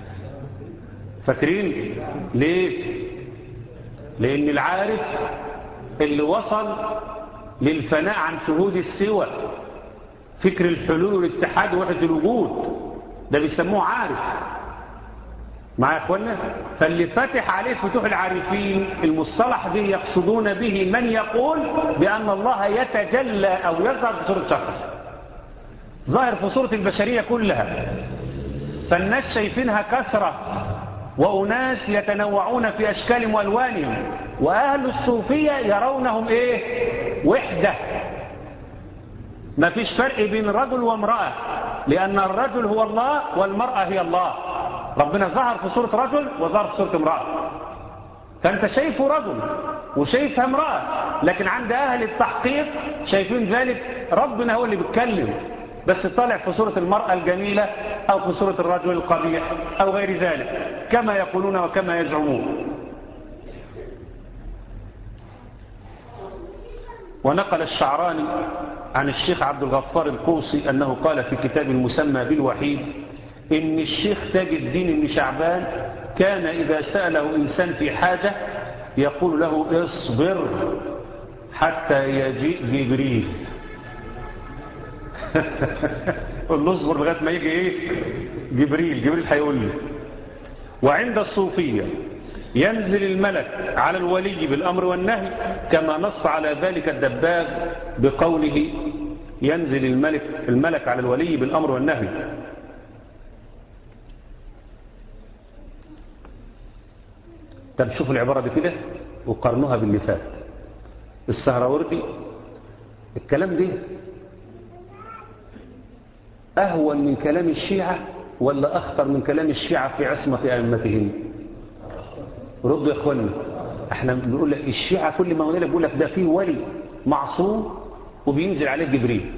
S2: فاكرين ليه لان العارف اللي وصل للفناء عن شهود السوى فكر الحلول والاتحاد ووحدة الوجود ده بيسموه عارف معايا يا اخوانا فاللي فاتح عليه فتوح العارفين المصطلح دي يقصدون به من يقول بأن الله يتجلى أو يظهر في صورة شخص ظاهر في صورة البشرية كلها فالناس شايفينها كثرة وأناس يتنوعون في أشكالهم وألوانهم وأهل الصوفية يرونهم إيه وحدة ما فيش فرق بين رجل وامرأة لأن الرجل هو الله والمرأة هي الله ربنا ظهر في صورة رجل وظهر في صورة امرأة فأنت شايفه رجل وشايفها امرأة لكن عند أهل التحقيق شايفين ذلك ربنا هو اللي بيتكلم بس طالع في صورة المرأة الجميلة أو في صورة الرجل القبيح أو غير ذلك كما يقولون وكما يزعمون ونقل الشعراني عن الشيخ عبد الغفار القوصي أنه قال في كتاب المسمى بالوحيد إن الشيخ تاج الدين بن شعبان كان إذا سأله إنسان في حاجة يقول له اصبر حتى يجيء جبريل قل له اصبر لغاية ما يجي ايه جبريل جبريل هيقول لي وعند الصوفية ينزل الملك على الولي بالأمر والنهي كما نص على ذلك الدباغ بقوله ينزل الملك الملك على الولي بالأمر والنهي طب شوف العبارة دي كده وقارنوها باللي فات السهراوردي الكلام ده أهون من كلام الشيعة ولا أخطر من كلام الشيعة في عصمة أئمتهم ردوا يا اخوانا احنا بنقول لك الشيعة كل ما هنالك بيقول لك ده فيه ولي معصوم وبينزل عليه جبريل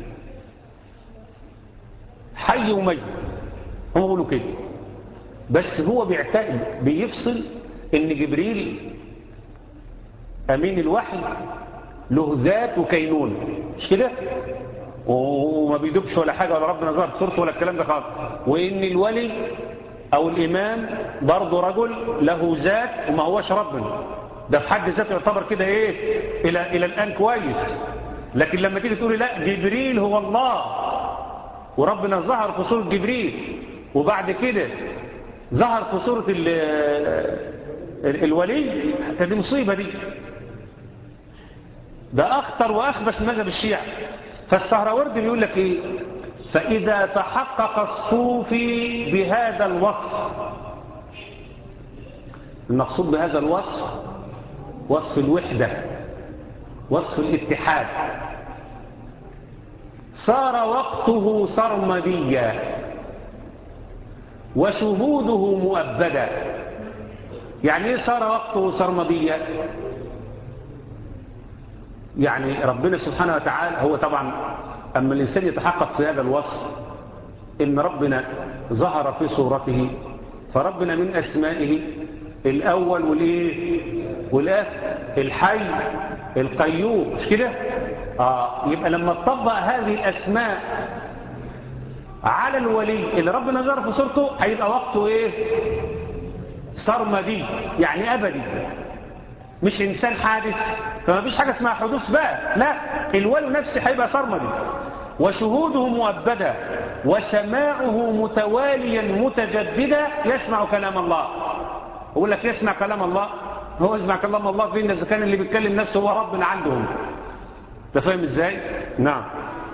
S2: حي وميت هم بيقولوا كده بس هو بيعتقد بيفصل ان جبريل امين الوحي له ذات وكينون مش كده وما بيدوبش ولا حاجه ولا ربنا ظهر صورته ولا الكلام ده خالص وان الولي او الامام برضه رجل له ذات وما هوش ربنا ده في حد ذاته يعتبر كده ايه الى الى الان كويس لكن لما تيجي تقولي لا جبريل هو الله وربنا ظهر في صوره جبريل وبعد كده ظهر في صوره الولي دي مصيبه دي ده اخطر واخبث مذهب الشيعة فالسهروردي بيقول لك ايه فاذا تحقق الصوفي بهذا الوصف المقصود بهذا الوصف وصف الوحدة وصف الاتحاد صار وقته سرمديا وشهوده مؤبدا يعني ايه صار وقته سرمديا يعني ربنا سبحانه وتعالى هو طبعا أما الإنسان يتحقق في هذا الوصف إن ربنا ظهر في صورته فربنا من أسمائه الأول والإيه والآخر الحي القيوم مش كده آه يبقى لما تطبق هذه الأسماء على الولي اللي ربنا ظهر في صورته هيبقى وقته إيه سرمدي يعني أبدي مش إنسان حادث فما فيش حاجة اسمها حدوث بقى لا الولي نفسه هيبقى سرمدي وشهوده مؤبدا وسماعه متواليا متجددا يسمع كلام الله يقول لك يسمع كلام الله هو يسمع كلام الله فين إذا كان اللي بيتكلم نفسه هو ربنا عندهم انت فاهم ازاي نعم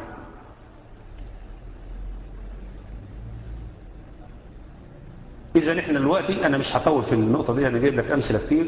S2: إذا احنا دلوقتي أنا مش هطول في النقطة دي أنا جايب لك أمثلة كتير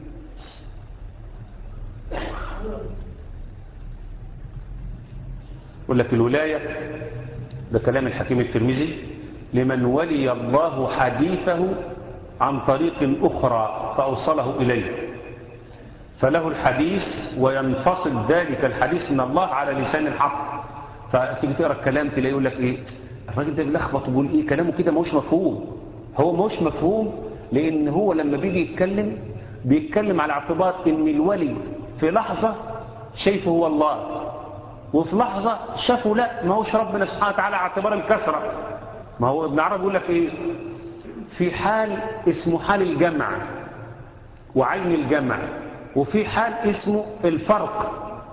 S2: يقول لك الولاية ده كلام الحكيم الترمذي لمن ولي الله حديثه عن طريق أخرى فأوصله إليه فله الحديث وينفصل ذلك الحديث من الله على لسان الحق فتيجي تقرا الكلام تلاقيه يقول لك ايه الراجل ده بيلخبط ويقول ايه كلامه كده ماهوش مفهوم هو ماهوش مفهوم لان هو لما بيجي يتكلم بيتكلم على اعتبار ان الولي في لحظه شايفه هو الله وفي لحظة شافوا لا ما هوش ربنا سبحانه وتعالى على اعتبار الكسرة ما هو ابن عرب يقول لك ايه في حال اسمه حال الجمع وعين الجمع وفي حال اسمه الفرق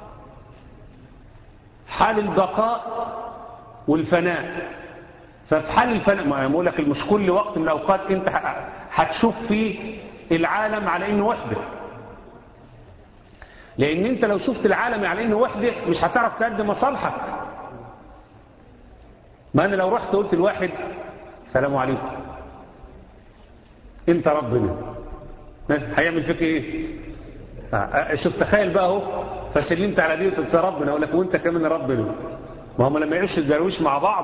S2: حال البقاء والفناء ففي حال الفناء ما يقول لك مش كل وقت من الأوقات انت هتشوف فيه العالم على انه وحده لان انت لو شفت العالم على انه وحده مش هتعرف تقدم مصالحك ما انا لو رحت قلت لواحد السلام عليكم انت ربنا هيعمل فيك ايه شوف تخيل بقى اهو فسلمت على دي انت ربنا اقول لك وانت كمان ربنا ما هم لما يعيشوا الدرويش مع بعض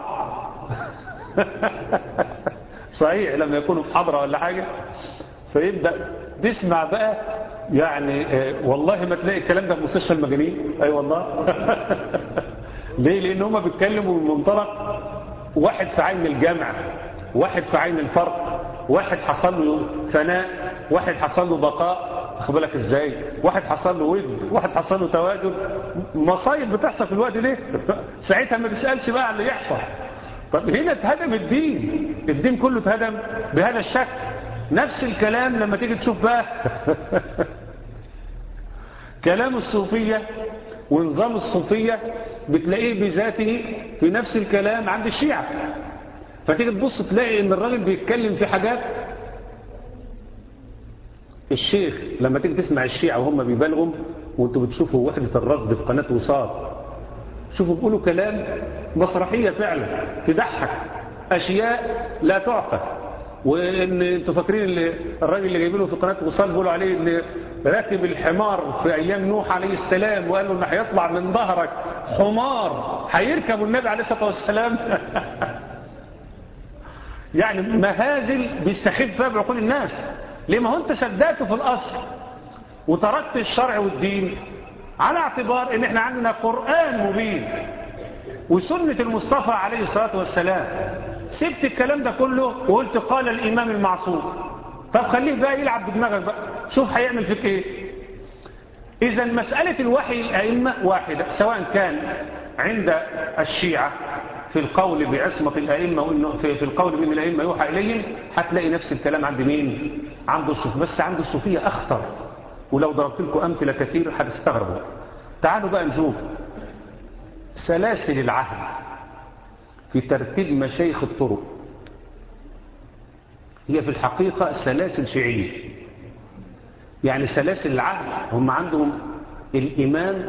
S2: صحيح لما يكونوا في حضره ولا حاجه فيبدا تسمع بقى يعني والله ما تلاقي الكلام ده في مستشفى المجانين اي أيوة والله ليه لان هم بيتكلموا من منطلق واحد في عين الجمع واحد في عين الفرق واحد حصل له فناء واحد حصل له بقاء خد بالك ازاي واحد حصل له ود واحد حصل له تواجد مصايب بتحصل في الوقت ده ساعتها ما تسالش بقى على اللي يحصل طب هنا اتهدم الدين الدين كله اتهدم بهذا الشكل نفس الكلام لما تيجي تشوف بقى كلام الصوفية ونظام الصوفية بتلاقيه بذاته في نفس الكلام عند الشيعة فتيجي تبص تلاقي ان الراجل بيتكلم في حاجات الشيخ لما تيجي تسمع الشيعة وهم بيبالغوا وانتوا بتشوفوا وحدة الرصد في قناة وصال شوفوا بيقولوا كلام مسرحية فعلا تضحك أشياء لا تعقل وان انتوا فاكرين اللي الراجل اللي جايبينه في قناه وصال بيقولوا عليه ان راكب الحمار في ايام نوح عليه السلام وقال له ان هيطلع من ظهرك حمار هيركب النبي عليه الصلاه والسلام يعني مهازل بيستخف فيها بعقول الناس ليه ما هو انت صدقته في الاصل وتركت الشرع والدين على اعتبار ان احنا عندنا قران مبين وسنه المصطفى عليه الصلاه والسلام سبت الكلام ده كله وقلت قال الإمام المعصوم طب خليه بقى يلعب بدماغك بقى شوف هيعمل فيك ايه إذا مسألة الوحي الأئمة واحدة سواء كان عند الشيعة في القول بعصمة الأئمة وإنه في, في القول بأن الأئمة يوحى إليهم هتلاقي نفس الكلام عند مين؟ عند الصوفية بس عند الصوفية أخطر ولو ضربت لكم أمثلة كثير هتستغربوا تعالوا بقى نشوف سلاسل العهد في ترتيب مشايخ الطرق هي في الحقيقة سلاسل شيعية يعني سلاسل العهد هم عندهم الإمام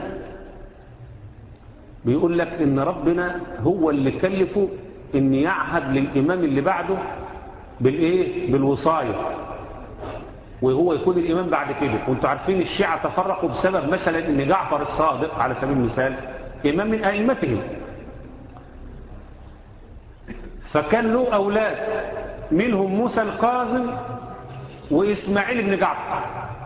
S2: بيقول لك إن ربنا هو اللي كلفه إن يعهد للإمام اللي بعده بالإيه؟ بالوصاية وهو يكون الإمام بعد كده وانتوا عارفين الشيعة تفرقوا بسبب مثلا إن جعفر الصادق على سبيل المثال إمام من أئمتهم فكان له أولاد منهم موسى القاظم وإسماعيل بن جعفر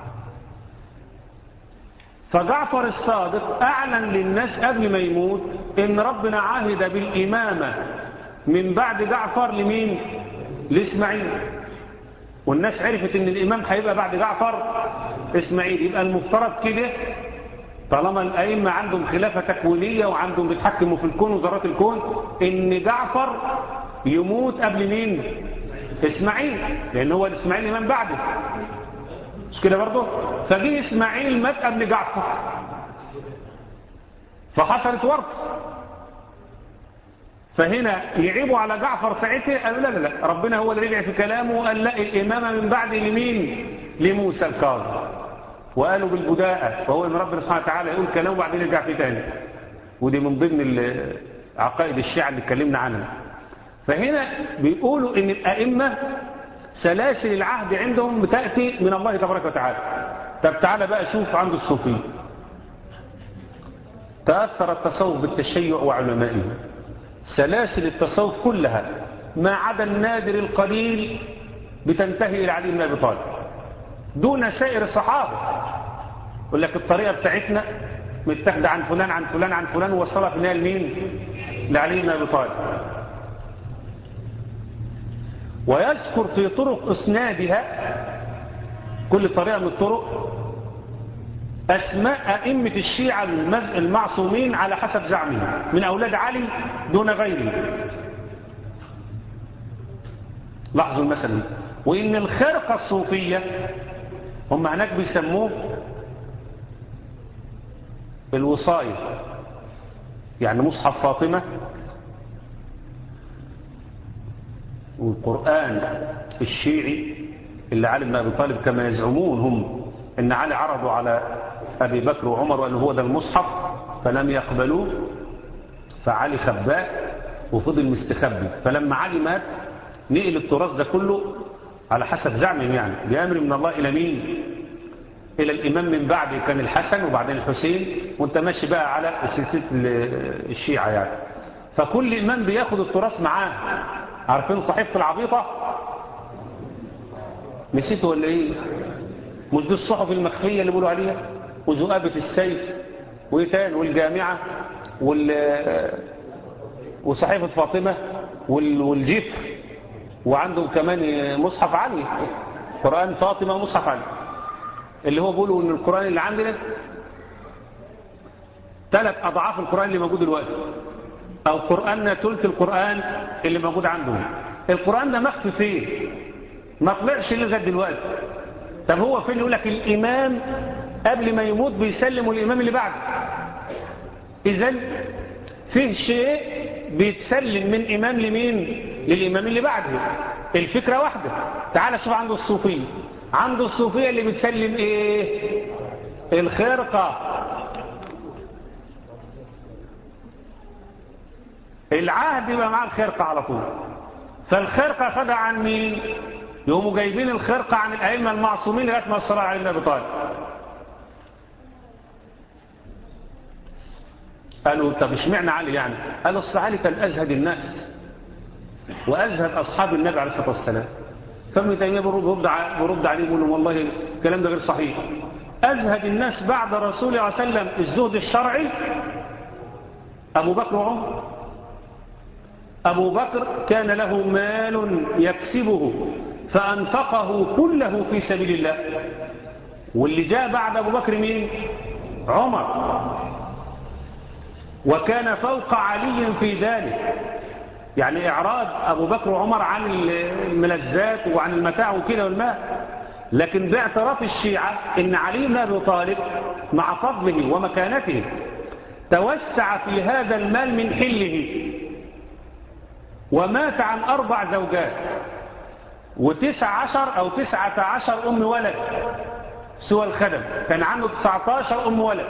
S2: فجعفر الصادق أعلن للناس قبل ما يموت إن ربنا عهد بالإمامة من بعد جعفر لمين؟ لإسماعيل والناس عرفت إن الإمام هيبقى بعد جعفر إسماعيل يبقى المفترض كده طالما الأئمة عندهم خلافة تكوينية وعندهم بيتحكموا في الكون وذرات الكون إن جعفر يموت قبل مين اسماعيل لان هو اسماعيل امام بعده مش كده برضه فجه اسماعيل مات قبل جعفر فحصلت ورط فهنا يعيبوا على جعفر ساعتها قالوا لا لا لا ربنا هو اللي رجع في كلامه وقال لا الامامه من بعد لمين لموسى الكاظم وقالوا بالبداءة وهو ان ربنا سبحانه وتعالى يقول كلام وبعدين يرجع فيه تاني ودي من ضمن عقائد الشيعة اللي اتكلمنا عنها فهنا بيقولوا ان الأئمة سلاسل العهد عندهم بتأتي من الله تبارك وتعالى طب تعالى بقى شوف عند الصوفية تأثر التصوف بالتشيع وعلمائه سلاسل التصوف كلها ما عدا النادر القليل بتنتهي إلى علي بن أبي طالب دون سائر الصحابة يقول لك الطريقة بتاعتنا متاخده عن فلان عن فلان عن فلان ووصلها في النهايه لمين؟ لعلي بن ابي طالب ويذكر في طرق اسنادها كل طريقه من الطرق اسماء ائمه الشيعه المعصومين على حسب زعمهم من اولاد علي دون غيره لاحظوا المثل وان الخرقه الصوفيه هم هناك بيسموه الوصاية يعني مصحف فاطمة والقرآن الشيعي اللي علي بن أبي طالب كما يزعمون هم إن علي عرضوا على أبي بكر وعمر وأنه هو ده المصحف فلم يقبلوه فعلي خباه وفضل مستخبي فلما علي مات نقل التراث ده كله على حسب زعمهم يعني بأمر من الله إلى مين إلى الإمام من بعد كان الحسن وبعدين الحسين وانت ماشي بقى على سلسلة الشيعة يعني فكل إمام بياخد التراث معاه عارفين صحيفة العبيطة نسيته ولا ايه مش دي الصحف المخفية اللي بيقولوا عليها وذؤابة السيف وايه تاني والجامعة وال وصحيفة فاطمة وال... والجفر وعندهم كمان مصحف علي قرآن فاطمة ومصحف علي اللي هو بيقولوا ان القرآن اللي عندنا ثلاث أضعاف القرآن اللي موجود دلوقتي أو قرآننا ثلث القرآن اللي موجود عندهم القرآن ده مخفي فين ما طلعش لغايه دلوقتي طب هو فين يقول لك الإمام قبل ما يموت بيسلم الإمام اللي بعده إذا فيه شيء بيتسلم من إمام لمين للإمام اللي بعده الفكرة واحدة تعال شوف عنده الصوفية عنده الصوفية اللي بتسلم إيه الخرقة العهد يبقى معاه الخرقة على طول فالخرقة خدها عن مين يقوموا جايبين الخرقة عن الأئمة المعصومين لغاية ما الصلاة على النبي طالب قالوا طب اشمعنى علي يعني قالوا اصل علي كان أزهد الناس وأزهد أصحاب النبي عليه الصلاة والسلام فابن تيمية برد برد عليه يقول لهم والله الكلام ده غير صحيح أزهد الناس بعد رسول الله صلى الله عليه وسلم الزهد الشرعي أبو بكر وعمر أبو بكر كان له مال يكسبه فأنفقه كله في سبيل الله واللي جاء بعد أبو بكر مين عمر وكان فوق علي في ذلك يعني إعراض أبو بكر وعمر عن الملذات وعن المتاع وكده والماء لكن باعتراف الشيعة إن علي بن أبي طالب مع فضله ومكانته توسع في هذا المال من حله ومات عن أربع زوجات وتسع عشر أو تسعة عشر أم ولد سوى الخدم كان عنده تسعة عشر أم ولد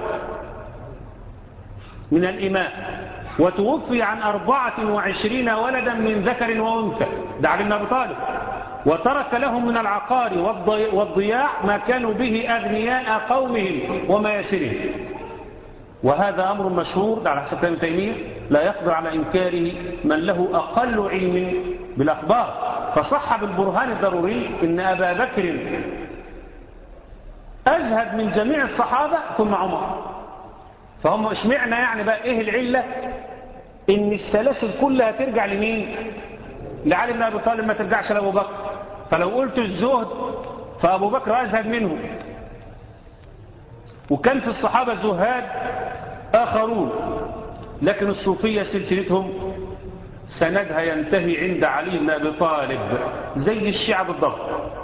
S2: من الإماء وتوفي عن أربعة وعشرين ولدا من ذكر وأنثى ده علي بن أبي طالب وترك لهم من العقار والضياع ما كانوا به أغنياء قومهم ومياسرهم وهذا أمر مشهور ده على حسب كلام تيمية لا يقدر على إنكاره من له أقل علم بالأخبار فصح بالبرهان الضروري إن أبا بكر أزهد من جميع الصحابة ثم عمر فهم اشمعنا يعني بقى إيه العلة إن السلاسل كلها ترجع لمين لعلي بن أبي طالب ما ترجعش لأبو بكر فلو قلت الزهد فأبو بكر أزهد منه وكان في الصحابة زهاد آخرون لكن الصوفية سلسلتهم سندها ينتهي عند علي بن أبي طالب زي الشيعة بالضبط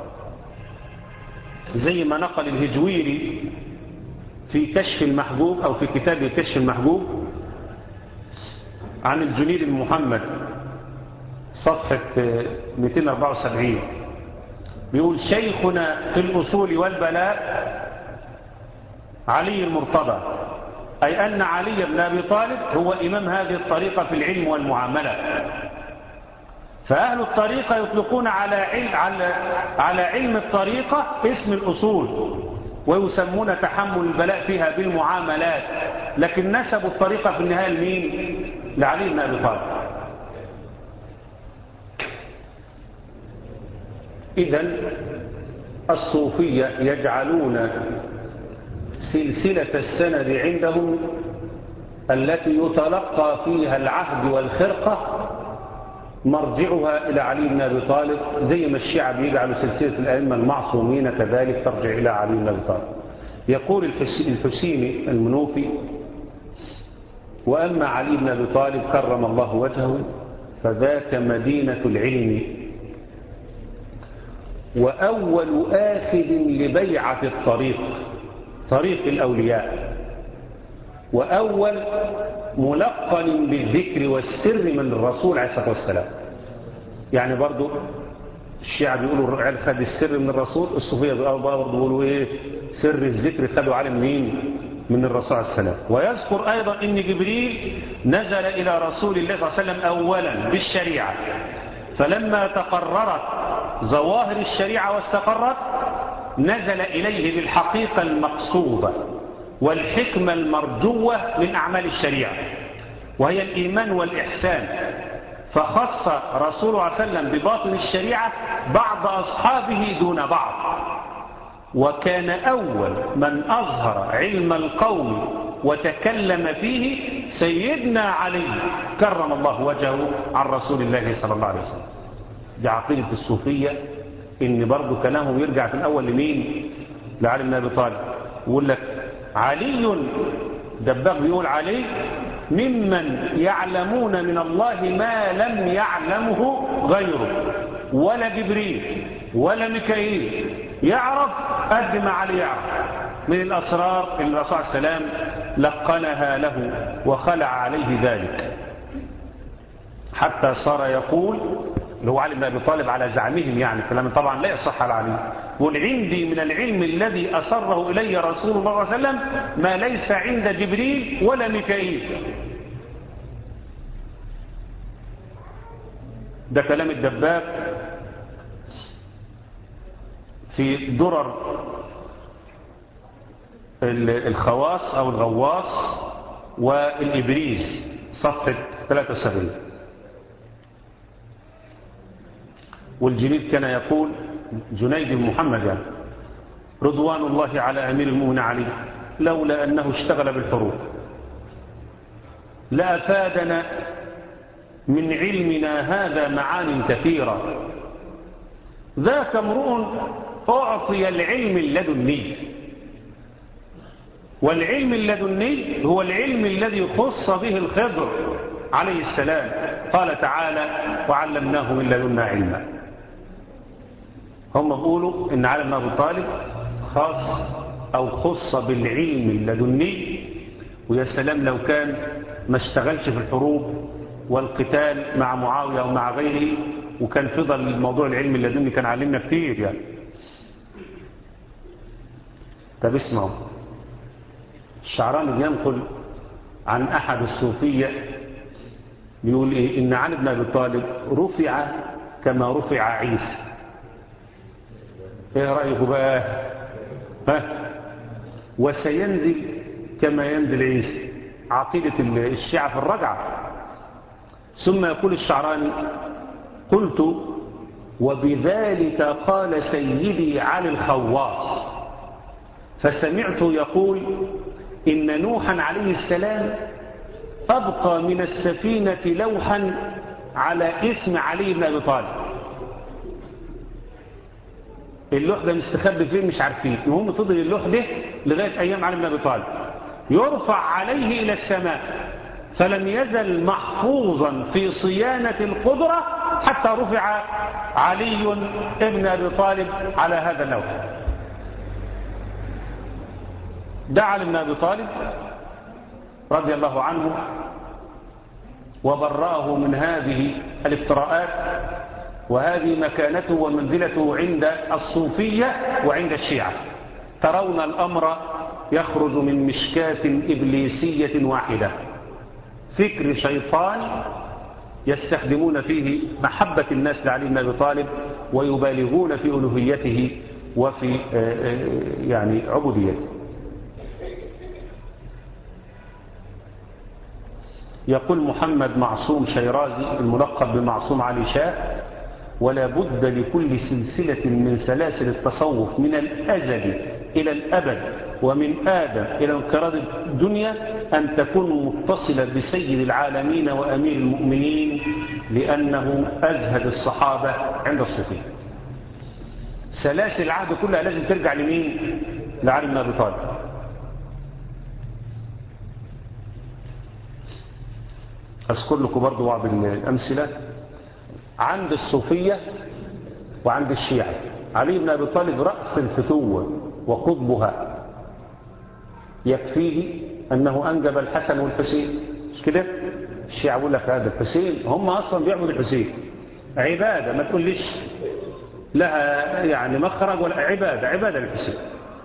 S2: زي ما نقل الهجويري في كشف المحبوب أو في كتاب كشف المحبوب عن الجنيد بن محمد صفحة 274 بيقول شيخنا في الأصول والبلاء علي المرتضى أي أن علي بن أبي طالب هو إمام هذه الطريقة في العلم والمعاملة فأهل الطريقة يطلقون على علم, على, على علم الطريقة اسم الأصول ويسمون تحمل البلاء فيها بالمعاملات لكن نسبوا الطريقة في النهاية لمين؟ لعلي بن أبي طالب إذا الصوفية يجعلون سلسلة السند عندهم التي يتلقى فيها العهد والخرقة مرجعها إلى علي بن أبي طالب زي ما الشيعة بيجعلوا سلسلة الأئمة المعصومين كذلك ترجع إلى علي بن أبي طالب يقول الحسيني المنوفي وأما علي بن أبي طالب كرم الله وجهه فذاك مدينة العلم وأول آخذ لبيعة الطريق طريق الأولياء وأول ملقن بالذكر والسر من الرسول عليه الصلاة والسلام يعني برضو الشيعة بيقولوا الرعال خد السر من الرسول الصوفية برضو بيقولوا ايه سر الذكر خدوا علم مين من الرسول عليه السلام ويذكر أيضا أن جبريل نزل إلى رسول الله صلى الله عليه وسلم أولا بالشريعة فلما تقررت ظواهر الشريعة واستقرت نزل إليه بالحقيقة المقصودة والحكمة المرجوة من أعمال الشريعة وهي الإيمان والإحسان فخص رسول الله عليه وسلم بباطن الشريعة بعض أصحابه دون بعض وكان أول من أظهر علم القوم وتكلم فيه سيدنا علي كرم الله وجهه عن رسول الله صلى الله عليه وسلم دي عقيدة الصوفية إن برضو كلامهم يرجع في الأول لمين لعلي بن أبي طالب يقول لك علي دباغ بيقول علي ممن يعلمون من الله ما لم يعلمه غيره ولا جبريل ولا ميكائيل يعرف قد ما علي يعرف من الأسرار اللي الرسول عليه السلام لقنها له وخلع عليه ذلك حتى صار يقول اللي هو علي بن أبي طالب على زعمهم يعني كلام طبعا لا يصح على علي قل عندي من العلم الذي أسره إلي رسول الله صلى الله عليه وسلم ما ليس عند جبريل ولا ميكائيل ده كلام الدباب في درر الخواص أو الغواص والإبريز صفحة 73 والجنيد كان يقول جنيد بن محمد يعني رضوان الله على أمير المؤمنين علي لولا أنه اشتغل بالحروب لأفادنا من علمنا هذا معان كثيرة ذاك امرؤ أعطي العلم اللدني والعلم اللدني هو العلم الذي خص به الخضر عليه السلام قال تعالى وعلمناه من لدنا علما هم بيقولوا ان علي بن ابي طالب خاص او خص بالعلم اللدني ويا سلام لو كان ما اشتغلش في الحروب والقتال مع معاويه ومع غيره وكان فضل الموضوع العلم اللدني كان علمنا كتير يعني طب اسمعوا الشعراني بينقل عن احد الصوفيه بيقول ايه ان علي بن ابي طالب رفع كما رفع عيسى ايه رايكم بقى ها وسينزل كما ينزل عيسى عقيده الشيعه في الرجعه ثم يقول الشعراني قلت وبذلك قال سيدي علي الخواص فسمعت يقول إن نوحا عليه السلام أبقى من السفينة لوحا على اسم علي بن أبي طالب اللوح ده مستخبي فين مش عارفين المهم فضل اللوح ده لغاية أيام علي بن أبي طالب يرفع عليه إلى السماء فلم يزل محفوظا في صيانة القدرة حتى رفع علي ابن أبي طالب على هذا اللوح دعا علي بن أبي طالب رضي الله عنه وبرأه من هذه الافتراءات وهذه مكانته ومنزلته عند الصوفية وعند الشيعة ترون الأمر يخرج من مشكاة إبليسية واحدة فكر شيطان يستخدمون فيه محبة الناس لعلي بن أبي طالب ويبالغون في ألوهيته وفي يعني عبوديته يقول محمد معصوم شيرازي الملقب بمعصوم علي شاه ولا بد لكل سلسلة من سلاسل التصوف من الأزل إلى الأبد ومن آدم إلى انقراض الدنيا أن تكون متصلة بسيد العالمين وأمير المؤمنين لأنه أزهد الصحابة عند الصوفية سلاسل العهد كلها لازم ترجع لمين؟ لعلي بن أبي طالب أذكر لكم برضو بعض الأمثلة عند الصوفية وعند الشيعة علي بن أبي طالب رأس الفتوة وقطبها يكفيه أنه أنجب الحسن والحسين مش كده الشيعة يقول لك هذا الحسين هم أصلا بيعبدوا الحسين عبادة ما تقوليش لها يعني مخرج ولا عبادة عبادة للحسين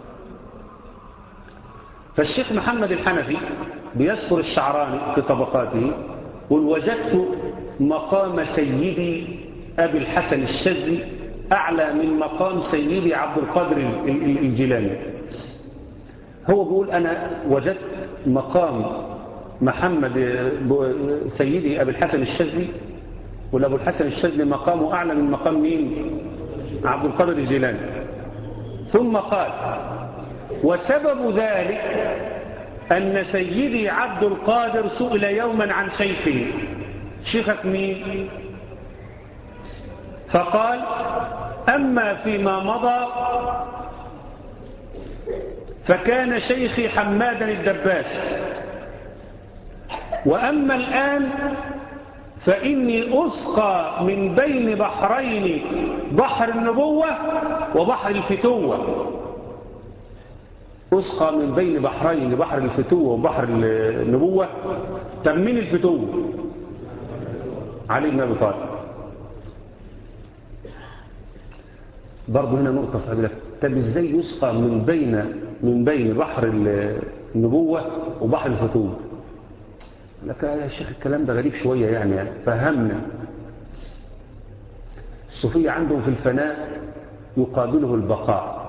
S2: فالشيخ محمد الحنفي بيذكر الشعراني في طبقاته قل وجدت مقام سيدي أبي الحسن الشاذلي أعلى من مقام سيدي عبد القادر الجيلاني هو بيقول أنا وجدت مقام محمد سيدي أبي الحسن الشاذلي والأبو الحسن الشاذلي مقامه أعلى من مقام مين عبد القادر الجيلاني ثم قال وسبب ذلك أن سيدي عبد القادر سئل يوما عن شيخه شيخك مين فقال أما فيما مضى فكان شيخي حمادا الدباس وأما الآن فإني أسقى من بين بحرين بحر النبوة وبحر الفتوة أسقى من بين بحرين بحر الفتوة وبحر النبوة طب مين الفتوة علي بن أبي طالب برضه هنا نقطة في قبلك طب ازاي يسقى من بين من بين بحر النبوة وبحر الفتوة لك يا شيخ الكلام ده غريب شوية يعني فهمنا الصوفية عندهم في الفناء يقابله البقاء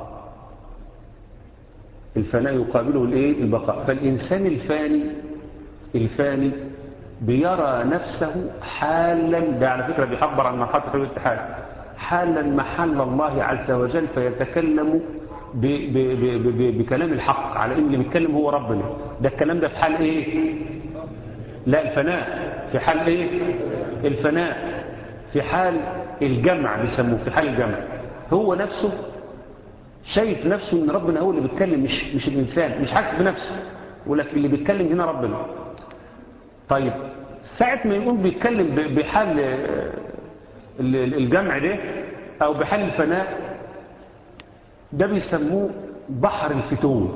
S2: الفناء يقابله الايه البقاء فالإنسان الفاني الفاني بيرى نفسه حالا ده على فكرة بيعبر عن مرحلة حلول الاتحاد حالا محل الله عز وجل فيتكلم ب ب ب ب بكلام الحق على ان اللي بيتكلم هو ربنا ده الكلام ده في حال ايه لا الفناء في حال ايه الفناء في حال الجمع بيسموه في حال الجمع هو نفسه شايف نفسه ان ربنا هو اللي بيتكلم مش مش الانسان مش حاسس بنفسه ولكن اللي بيتكلم هنا ربنا طيب ساعة ما يقول بيتكلم بحال الجمع ده او بحال الفناء ده بيسموه بحر الفتوة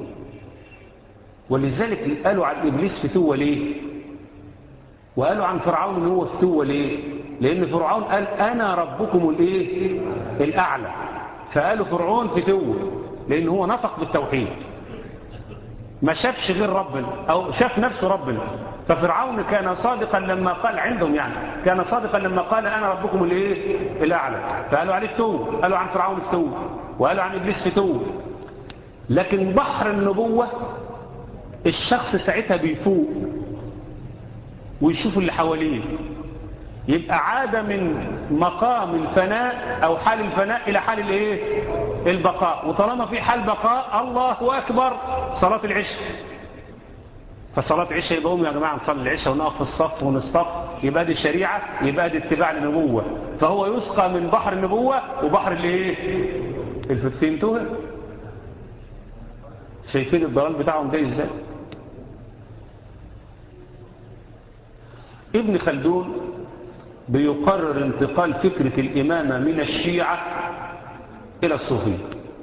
S2: ولذلك قالوا عن إبليس فتوة ليه وقالوا عن فرعون ان هو فتوة ليه لأن فرعون قال أنا ربكم الإيه الأعلى فقالوا فرعون فتوة لأن هو نطق بالتوحيد ما شافش غير ربنا أو شاف نفسه ربنا ففرعون كان صادقا لما قال عندهم يعني كان صادقا لما قال أنا ربكم الإيه الأعلى فقالوا عليه فتوة قالوا عن فرعون فتوة وقالوا عن إبليس فتوة لكن بحر النبوة الشخص ساعتها بيفوق ويشوف اللي حواليه يبقى عاد من مقام الفناء أو حال الفناء إلى حال الايه البقاء وطالما في حال بقاء الله أكبر صلاة العشاء فصلاة العشاء يبقى يا جماعة نصلي العشاء ونقف في الصف ونصطف يبقى دي شريعة يبقى دي اتباع للنبوة فهو يسقى من بحر النبوة وبحر الايه الفتفهمتوها شايفين الضلال بتاعهم ده ازاي ابن خلدون بيقرر انتقال فكرة الإمامة من الشيعة إلى الصوفية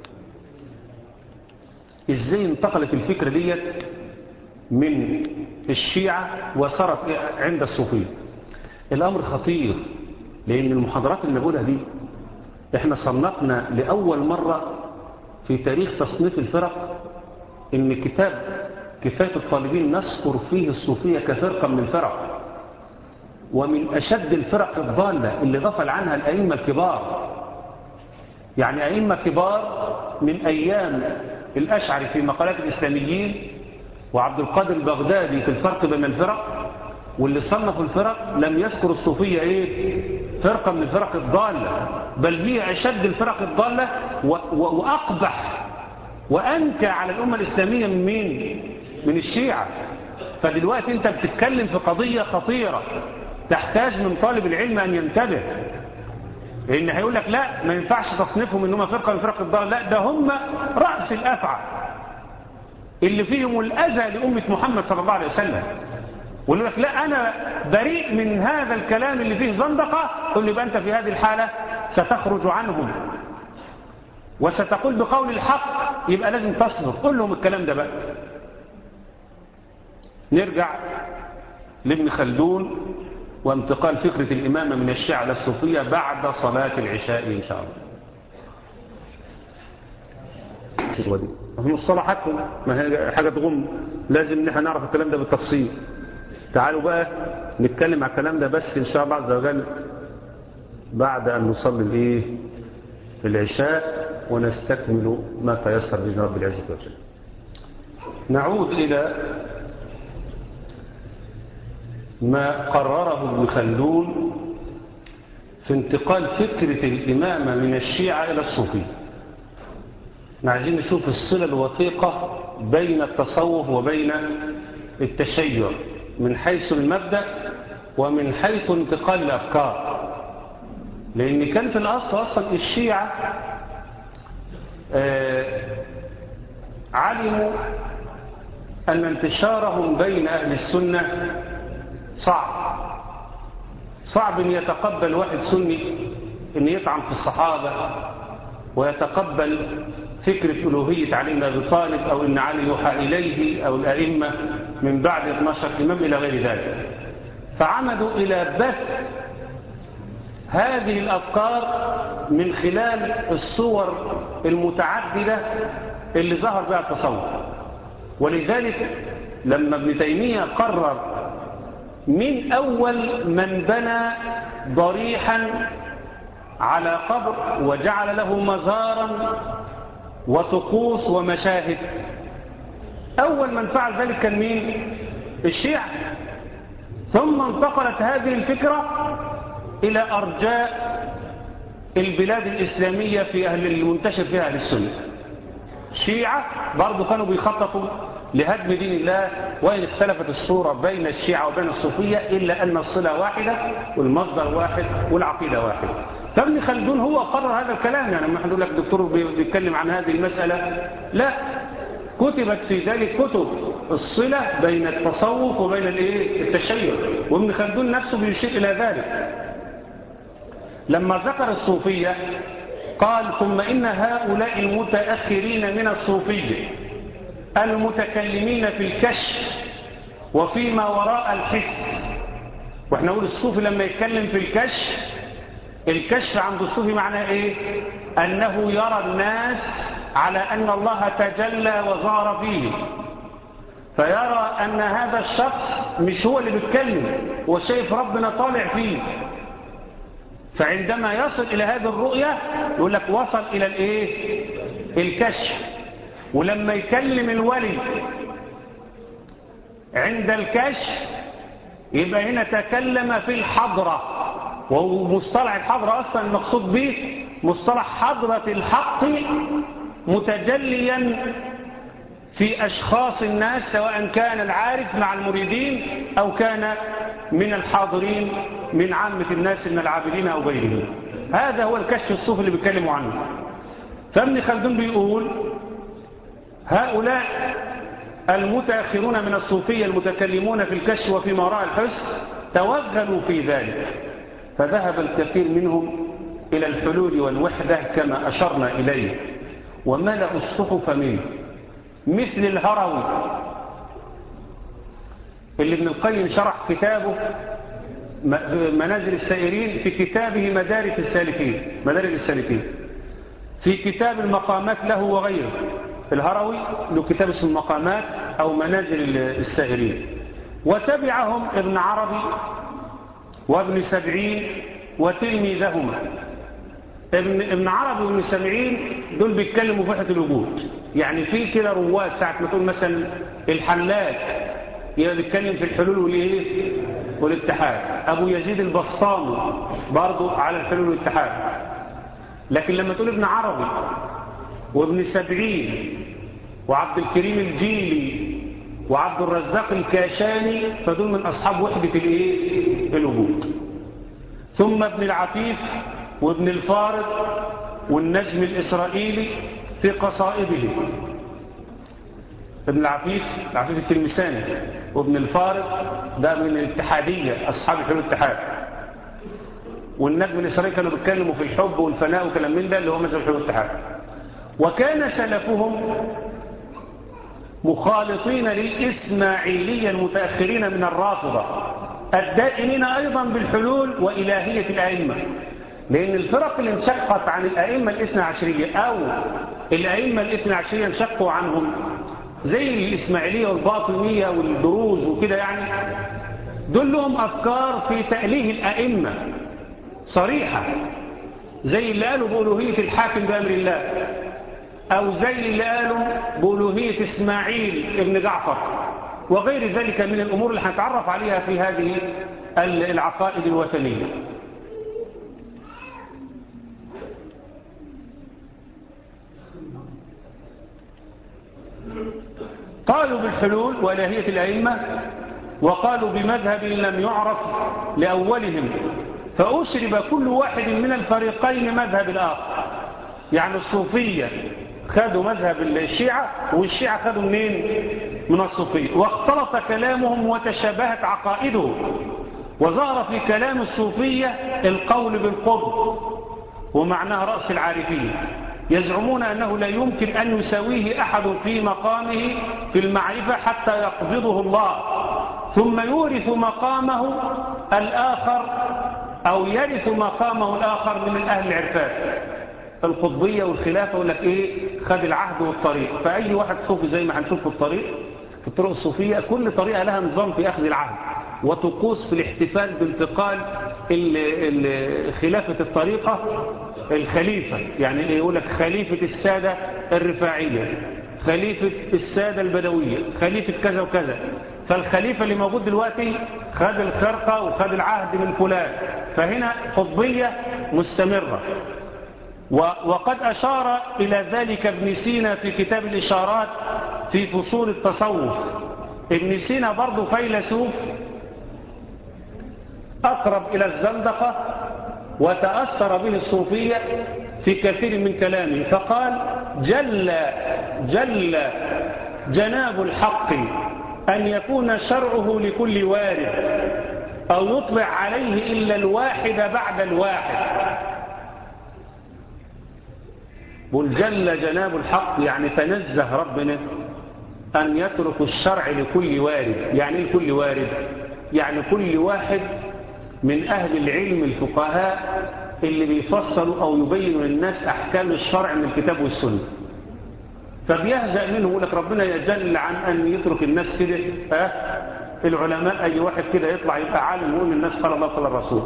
S2: إزاي انتقلت الفكرة دي من الشيعة وصارت عند الصوفية الأمر خطير لأن المحاضرات اللي بقولها دي احنا صنفنا لأول مرة في تاريخ تصنيف الفرق ان كتاب كفاية الطالبين نذكر فيه الصوفية كفرقة من الفرق ومن أشد الفرق الضالة اللي غفل عنها الأئمة الكبار يعني أئمة كبار من أيام الأشعري في مقالات الإسلاميين وعبد القادر البغدادي في الفرق بين الفرق واللي صنفوا الفرق لم يذكر الصوفية إيه فرقة من الفرق الضالة بل هي أشد الفرق الضالة وأقبح وأنكى على الأمة الإسلامية من مين من الشيعة فدلوقتي أنت بتتكلم في قضية خطيرة تحتاج من طالب العلم أن ينتبه لأن هيقول لك لا ما ينفعش تصنيفهم إنهم فرقة من فرق الضالة لا ده هم رأس الأفعى اللي فيهم الأذى لأمة محمد صلى الله عليه وسلم ويقول لك لا أنا بريء من هذا الكلام اللي فيه زندقة قل لي يبقى أنت في هذه الحالة ستخرج عنهم وستقول بقول الحق يبقى لازم تصبر قل لهم الكلام ده بقى نرجع لابن خلدون وانتقال فكرة الإمامة من الشيعة للصوفية بعد صلاة العشاء إن شاء الله في مصطلحاتهم ما هي حاجة تغم لازم نحن نعرف الكلام ده بالتفصيل تعالوا بقى نتكلم على الكلام ده بس إن شاء الله عز وجل بعد أن نصلي الإيه العشاء ونستكمل ما تيسر بإذن رب العزة وجل نعود إلى ما قرره ابن خلدون في انتقال فكرة الإمامة من الشيعة إلى الصوفية عايزين نشوف الصلة الوثيقة بين التصوف وبين التشيع من حيث المبدأ ومن حيث انتقال الأفكار لأن كان في الأصل أصلا الشيعة علموا أن انتشارهم بين أهل السنة صعب صعب أن يتقبل واحد سني أن يطعن في الصحابة ويتقبل فكرة ألوهية علي بن أبي طالب أو أن علي يوحى إليه أو الأئمة من بعد 12 إمام إلى غير ذلك فعمدوا إلى بث هذه الأفكار من خلال الصور المتعددة اللي ظهر بها التصوف ولذلك لما ابن تيمية قرر من أول من بنى ضريحا على قبر وجعل له مزارا وطقوس ومشاهد أول من فعل ذلك كان مين؟ الشيعة ثم انتقلت هذه الفكرة إلى أرجاء البلاد الإسلامية في أهل المنتشر فيها أهل السنة الشيعة برضو كانوا بيخططوا لهدم دين الله وإن اختلفت الصورة بين الشيعة وبين الصوفية إلا أن الصلة واحدة والمصدر واحد والعقيدة واحدة فابن خلدون هو قرر هذا الكلام يعني لما نقول لك دكتور بيتكلم عن هذه المسألة لا كتبت في ذلك كتب الصلة بين التصوف وبين التشيع وابن خلدون نفسه بيشير إلى ذلك لما ذكر الصوفية قال ثم إن هؤلاء المتأخرين من الصوفية المتكلمين في الكشف وفيما وراء الحس واحنا نقول الصوفي لما يتكلم في الكشف الكشف عند الصوفي معناه ايه انه يرى الناس على ان الله تجلى وظهر فيه فيرى ان هذا الشخص مش هو اللي بيتكلم هو شايف ربنا طالع فيه فعندما يصل الى هذه الرؤية يقول لك وصل الى الايه الكشف ولما يكلم الولي عند الكشف يبقى هنا تكلم في الحضرة وهو مصطلح الحضرة أصلا المقصود به مصطلح حضرة الحق متجليا في أشخاص الناس سواء كان العارف مع المريدين أو كان من الحاضرين من عامة الناس من العابدين أو غيرهم هذا هو الكشف الصوفي اللي بيتكلموا عنه فابن خلدون بيقول هؤلاء المتأخرون من الصوفية المتكلمون في الكشف وفي وراء الحس توغلوا في ذلك فذهب الكثير منهم إلى الحلول والوحدة كما أشرنا إليه وملأوا الصحف منه مثل الهروي اللي ابن القيم شرح كتابه منازل السائرين في كتابه مدارك السالكين مدارك السالكين في كتاب المقامات له وغيره الهروي له كتاب اسمه المقامات أو منازل السائرين وتبعهم ابن عربي وابن سبعين وتلميذهما ابن, ابن عربي وابن سبعين دول بيتكلموا في وحدة الوجود يعني في كده رواد ساعة ما تقول مثلا الحلاج يبقى بيتكلم في الحلول والايه والاتحاد ابو يزيد البسطامي برضه على الحلول والاتحاد لكن لما تقول ابن عربي وابن سبعين وعبد الكريم الجيلي وعبد الرزاق الكاشاني فدول من أصحاب وحدة الايه الوجود ثم ابن العفيف وابن الفارض والنجم الإسرائيلي في قصائده ابن العفيف العفيف التلمساني وابن الفارض ده من الاتحادية أصحاب الحلول الاتحاد والنجم الإسرائيلي كانوا بيتكلموا في الحب والفناء وكلام من ده اللي هو مذهب الحلول الاتحاد وكان سلفهم مخالطين للإسماعيلية المتأخرين من الرافضة الدائمين أيضا بالحلول وإلهية الأئمة لأن الفرق اللي انشقت عن الأئمة الاثنى عشرية أو الأئمة الاثنى عشرية انشقوا عنهم زي الإسماعيلية والباطنية والدروز وكده يعني دول لهم أفكار في تأليه الأئمة صريحة زي اللي قالوا بألوهية الحاكم بأمر الله أو زي اللي قالوا بألوهية إسماعيل ابن جعفر وغير ذلك من الأمور اللي هنتعرف عليها في هذه العقائد الوثنية قالوا بالحلول وإلهية الأئمة وقالوا بمذهب لم يعرف لأولهم فأشرب كل واحد من الفريقين مذهب الآخر يعني الصوفية خدوا مذهب الشيعة والشيعة خدوا منين من الصوفية واختلط كلامهم وتشابهت عقائدهم وظهر في كلام الصوفية القول بالقرب ومعناه رأس العارفين يزعمون أنه لا يمكن أن يساويه أحد في مقامه في المعرفة حتى يقبضه الله ثم يورث مقامه الآخر أو يرث مقامه الآخر من الأهل العرفان القطبية والخلافة يقول لك إيه خد العهد والطريق فأي واحد صوفي زي ما هنشوف في الطريق في الطرق الصوفية كل طريقة لها نظام في أخذ العهد وطقوس في الاحتفال بانتقال خلافة الطريقة الخليفة يعني يقول لك خليفة السادة الرفاعية خليفة السادة البدوية خليفة كذا وكذا فالخليفة اللي موجود دلوقتي خد الخرقة وخد العهد من فلان فهنا قطبية مستمرة وقد أشار إلى ذلك ابن سينا في كتاب الإشارات في فصول التصوف ابن سينا برضه فيلسوف أقرب إلى الزندقة وتأثر به الصوفية في كثير من كلامه فقال جل جل جناب الحق أن يكون شرعه لكل وارد أو يطلع عليه إلا الواحد بعد الواحد قل جل جناب الحق يعني تنزه ربنا أن يترك الشرع لكل وارد يعني ايه لكل وارد يعني كل واحد من أهل العلم الفقهاء اللي بيفصلوا أو يبينوا للناس أحكام الشرع من الكتاب والسنة فبيهزأ منه يقول لك ربنا يجل عن أن يترك الناس كده أه العلماء أي واحد كده يطلع يبقى عالم ويقول للناس قال الله قال الرسول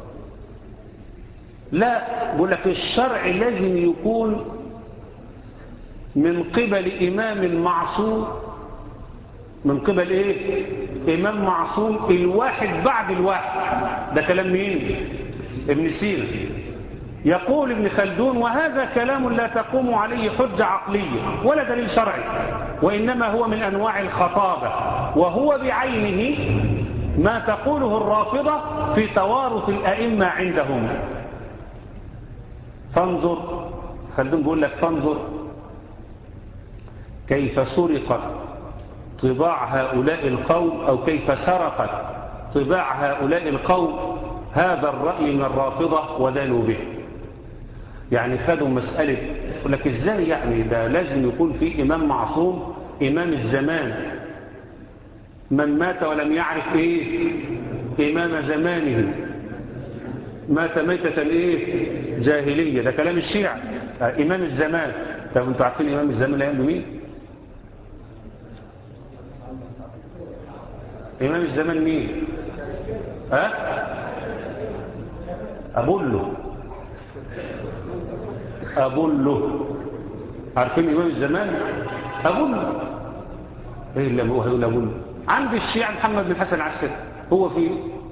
S2: لا بقول لك الشرع لازم يكون من قبل إمام معصوم من قبل إيه إمام معصوم الواحد بعد الواحد ده كلام مين ابن سينا يقول ابن خلدون وهذا كلام لا تقوم عليه حجة عقلية ولا دليل شرعي وإنما هو من أنواع الخطابة وهو بعينه ما تقوله الرافضة في توارث الأئمة عندهم فانظر خلدون بيقول لك فانظر كيف سرقت طباع هؤلاء القوم أو كيف سرقت طباع هؤلاء القوم هذا الرأي من الرافضة ودانوا به يعني خدوا مسألة يقول لك ازاي يعني ده لازم يكون في إمام معصوم إمام الزمان من مات ولم يعرف إيه إمام زمانه مات ميتة إيه جاهلية ده كلام الشيعة إمام الزمان طب انتوا عارفين إمام الزمان لا مين إمام الزمان مين ها أبوله أبوله عارفين إمام الزمان أبوله إيه اللي هو هيقول أبوله عند الشيعة محمد بن حسن عسكري هو في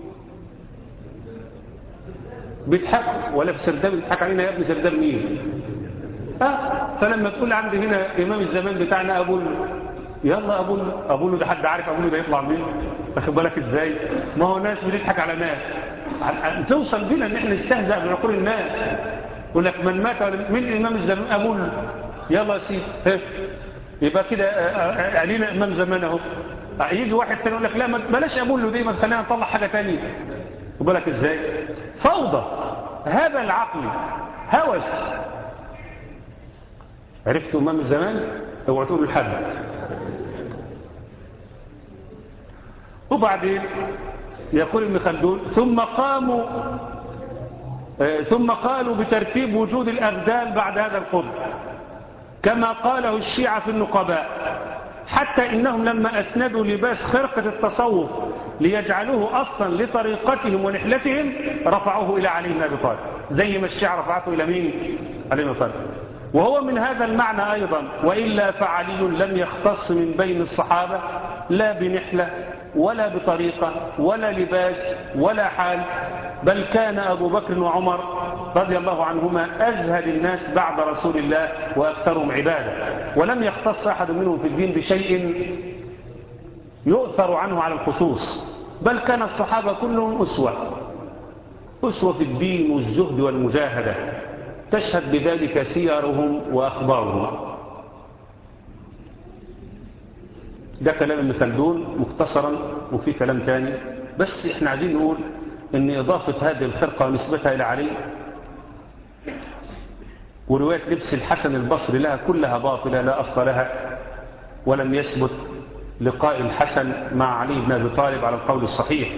S2: بيضحك ولا في سرداب بيضحك علينا يا ابن سرداب مين ها فلما تقول عندي هنا إمام الزمان بتاعنا أبوله يلا أبوله أبوله ده حد عارف أبوله ده يطلع مين واخد بالك إزاي ما هو ناس بتضحك على ناس توصل بينا ان احنا نستهزأ بعقول الناس يقول لك من مات من امام الزمان ابوله يلا يا سيدي يبقى كده علينا امام زمان اهو يجي واحد تاني يقول لك لا بلاش ابوله دي ما خلينا نطلع حاجه ثانيه بالك ازاي فوضى هذا العقل هوس عرفتوا امام الزمان اوعوا تقولوا لحد وبعدين يقول ابن خلدون ثم قاموا ثم قالوا بترتيب وجود الأبدال بعد هذا القرب كما قاله الشيعة في النقباء حتى إنهم لما أسندوا لباس خرقة التصوف ليجعلوه أصلا لطريقتهم ونحلتهم رفعوه إلى علي بن أبي طالب زي ما الشيعة رفعته إلى مين؟ علي بن أبي طالب وهو من هذا المعنى أيضا وإلا فعلي لم يختص من بين الصحابة لا بنحلة ولا بطريقة ولا لباس ولا حال بل كان أبو بكر وعمر رضي الله عنهما أزهد الناس بعد رسول الله وأكثرهم عبادة ولم يختص أحد منهم في الدين بشيء يؤثر عنه على الخصوص بل كان الصحابة كلهم أسوة أسوة في الدين والزهد والمجاهدة تشهد بذلك سيرهم وأخبارهم ده كلام ابن خلدون مختصرا وفي كلام تاني بس احنا عايزين نقول ان اضافة هذه الخرقة ونسبتها الى علي ورواية لبس الحسن البصري لها كلها باطلة لا أصل لها ولم يثبت لقاء الحسن مع علي بن أبي طالب على القول الصحيح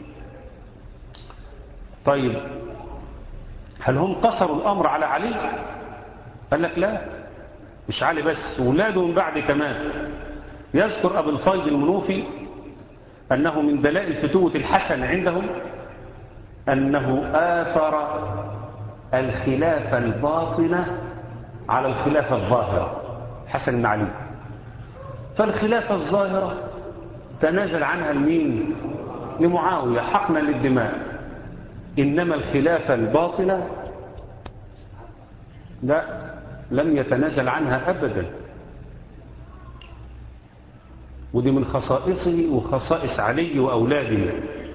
S2: طيب هل هم قصروا الأمر على علي قال لك لا مش علي بس ولاده من بعد كمان يذكر أبو الفيض المنوفي أنه من دلائل فتوة الحسن عندهم أنه آثر الخلافة الباطنة على الخلافة الظاهرة حسن بن علي فالخلافة الظاهرة تنازل عنها المين لمعاوية حقنا للدماء إنما الخلافة الباطنة لا لم يتنازل عنها أبدا ودي من خصائصه وخصائص علي وأولاده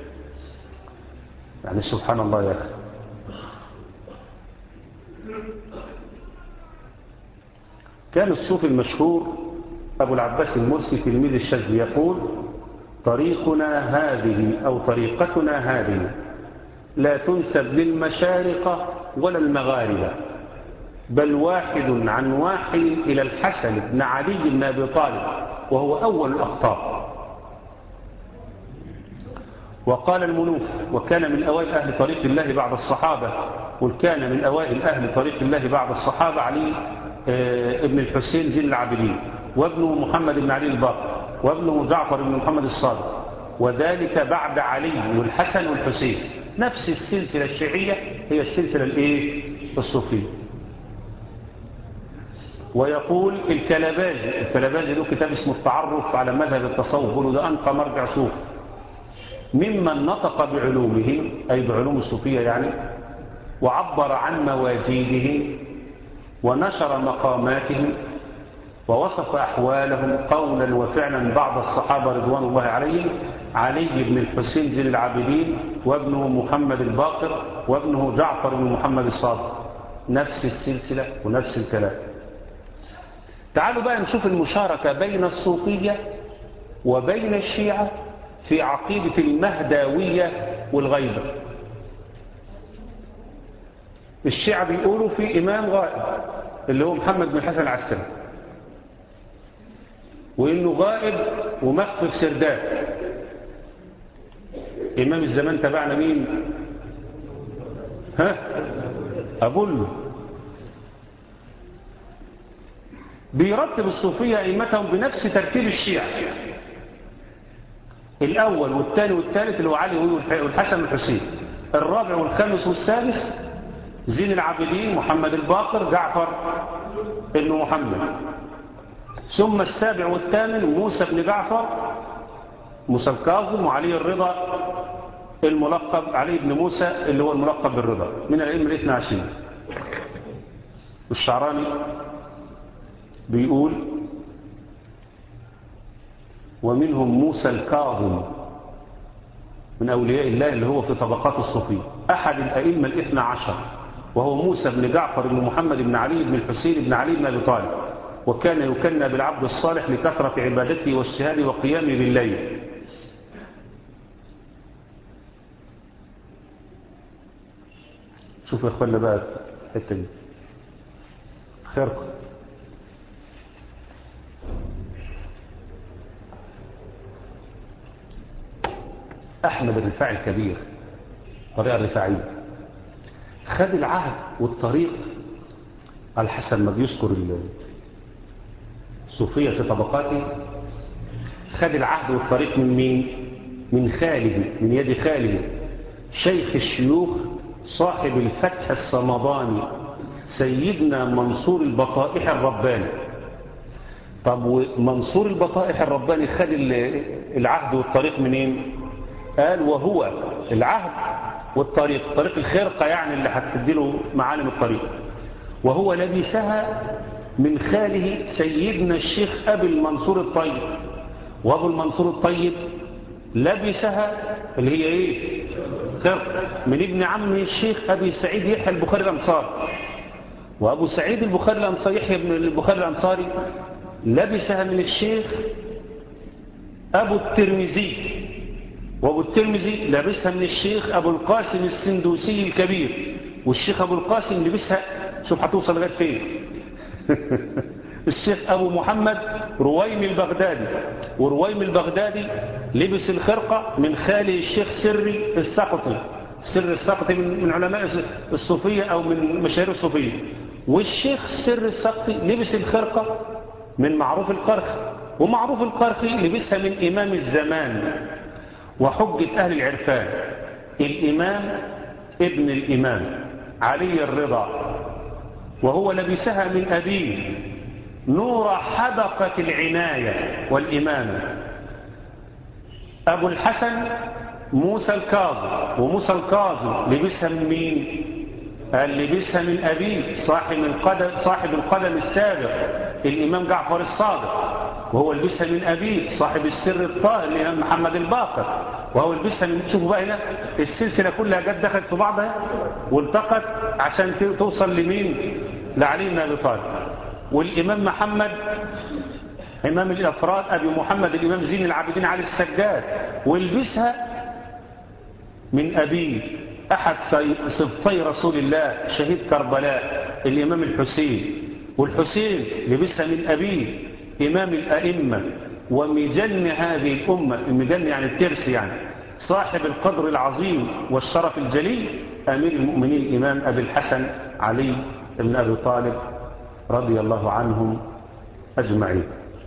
S2: يعني سبحان الله يا أخي كان الصوفي المشهور أبو العباس المرسي تلميذ الشاذلي يقول طريقنا هذه أو طريقتنا هذه لا تنسب للمشارقة ولا المغاربة بل واحد عن واحد إلى الحسن بن علي بن أبي طالب وهو أول الأخطاء وقال المنوف وكان من أوائل أهل طريق الله بعد الصحابة وكان من أوائل أهل طريق الله بعد الصحابة علي ابن الحسين زين العابدين وابنه محمد بن علي الباقر وابنه جعفر بن محمد الصادق وذلك بعد علي والحسن والحسين نفس السلسلة الشيعية هي السلسلة الايه الصوفية ويقول الكلباجي الكلباجي له كتاب اسمه التعرف على مذهب التصوف يقولوا ده أنقى مرجع صوف ممن نطق بعلومهم أي بعلوم الصوفية يعني وعبر عن مواجيدهم ونشر مقاماتهم ووصف أحوالهم قولا وفعلا بعض الصحابة رضوان الله عليهم علي بن الحسين زين العابدين وابنه محمد الباقر وابنه جعفر بن محمد الصادق نفس السلسلة ونفس الكلام تعالوا بقى نشوف المشاركة بين الصوفية وبين الشيعة في عقيدة المهداوية والغيبة الشيعة بيقولوا في إمام غائب اللي هو محمد بن حسن العسكري وإنه غائب ومخفي في سرداب إمام الزمان تبعنا مين ها أبوله بيرتب الصوفية أئمتهم بنفس ترتيب الشيعة الأول والثاني والثالث اللي هو علي والحسن والحسين الرابع والخامس والسادس زين العابدين محمد الباقر جعفر ابن محمد ثم السابع والثامن موسى بن جعفر موسى الكاظم وعلي الرضا الملقب علي بن موسى اللي هو الملقب بالرضا من العلم الاثنى عشرين والشعراني بيقول ومنهم موسى الكاظم من أولياء الله اللي هو في طبقات الصوفية أحد الأئمة الاثنى عشر وهو موسى بن جعفر بن محمد بن علي بن الحسين بن علي بن أبي طالب وكان يكنى بالعبد الصالح لكثرة عبادته واجتهاده وقيامه بالليل شوفوا يا اخوانا بقى الحته دي خرقه احمد الرفاعي الكبير طريقه الرفاعيه خد العهد والطريق على حسب ما بيذكر الصوفيه في طبقاته خد العهد والطريق من مين من خاله من يد خاله شيخ الشيوخ صاحب الفتح الصمداني سيدنا منصور البطائح الرباني طب ومنصور البطائح الرباني خد العهد والطريق منين قال وهو العهد والطريق طريق الخرقة يعني اللي هتديله معالم الطريق وهو لبسها من خاله سيدنا الشيخ أبي المنصور الطيب وأبو المنصور الطيب لبسها اللي هي ايه خرقة من ابن عم الشيخ أبي سعيد يحيى البخاري الأنصاري وأبو سعيد البخاري الأنصاري يحيى بن البخاري الأنصاري لبسها من الشيخ أبو الترمذي وأبو الترمذي لابسها من الشيخ أبو القاسم السندوسي الكبير والشيخ أبو القاسم لبسها شوف هتوصل لغاية فين الشيخ أبو محمد رويم البغدادي ورويم البغدادي لبس الخرقة من خاله الشيخ سري السقطي سر السقطي من علماء الصوفية أو من مشاهير الصوفية والشيخ سر السقطي لبس الخرقة من معروف القرخي ومعروف القرخي لبسها من إمام الزمان وحجة أهل العرفان الإمام ابن الإمام علي الرضا وهو لبسها من أبيه نور حدقة العناية والإمامة أبو الحسن موسى الكاظم وموسى الكاظم لبسها من مين قال لبسها من أبيه صاحب القدم, صاحب القدم السابق الإمام جعفر الصادق وهو لبسها من أبيه صاحب السر الطاهر الإمام محمد الباقر وهو لبسها من شوفوا بقى هنا السلسلة كلها جت دخلت في بعضها والتقت عشان توصل لمين لعلي بن أبي طالب والإمام محمد إمام الأفراد أبي محمد الإمام زين العابدين علي السجاد والبسها من أبيه أحد سبطي رسول الله شهيد كربلاء الإمام الحسين والحسين لبسها من أبيه إمام الأئمة ومجن هذه الأمة المجن يعني الترس يعني صاحب القدر العظيم والشرف الجليل أمير المؤمنين الإمام أبي الحسن علي بن أبي طالب رضي الله عنهم أجمعين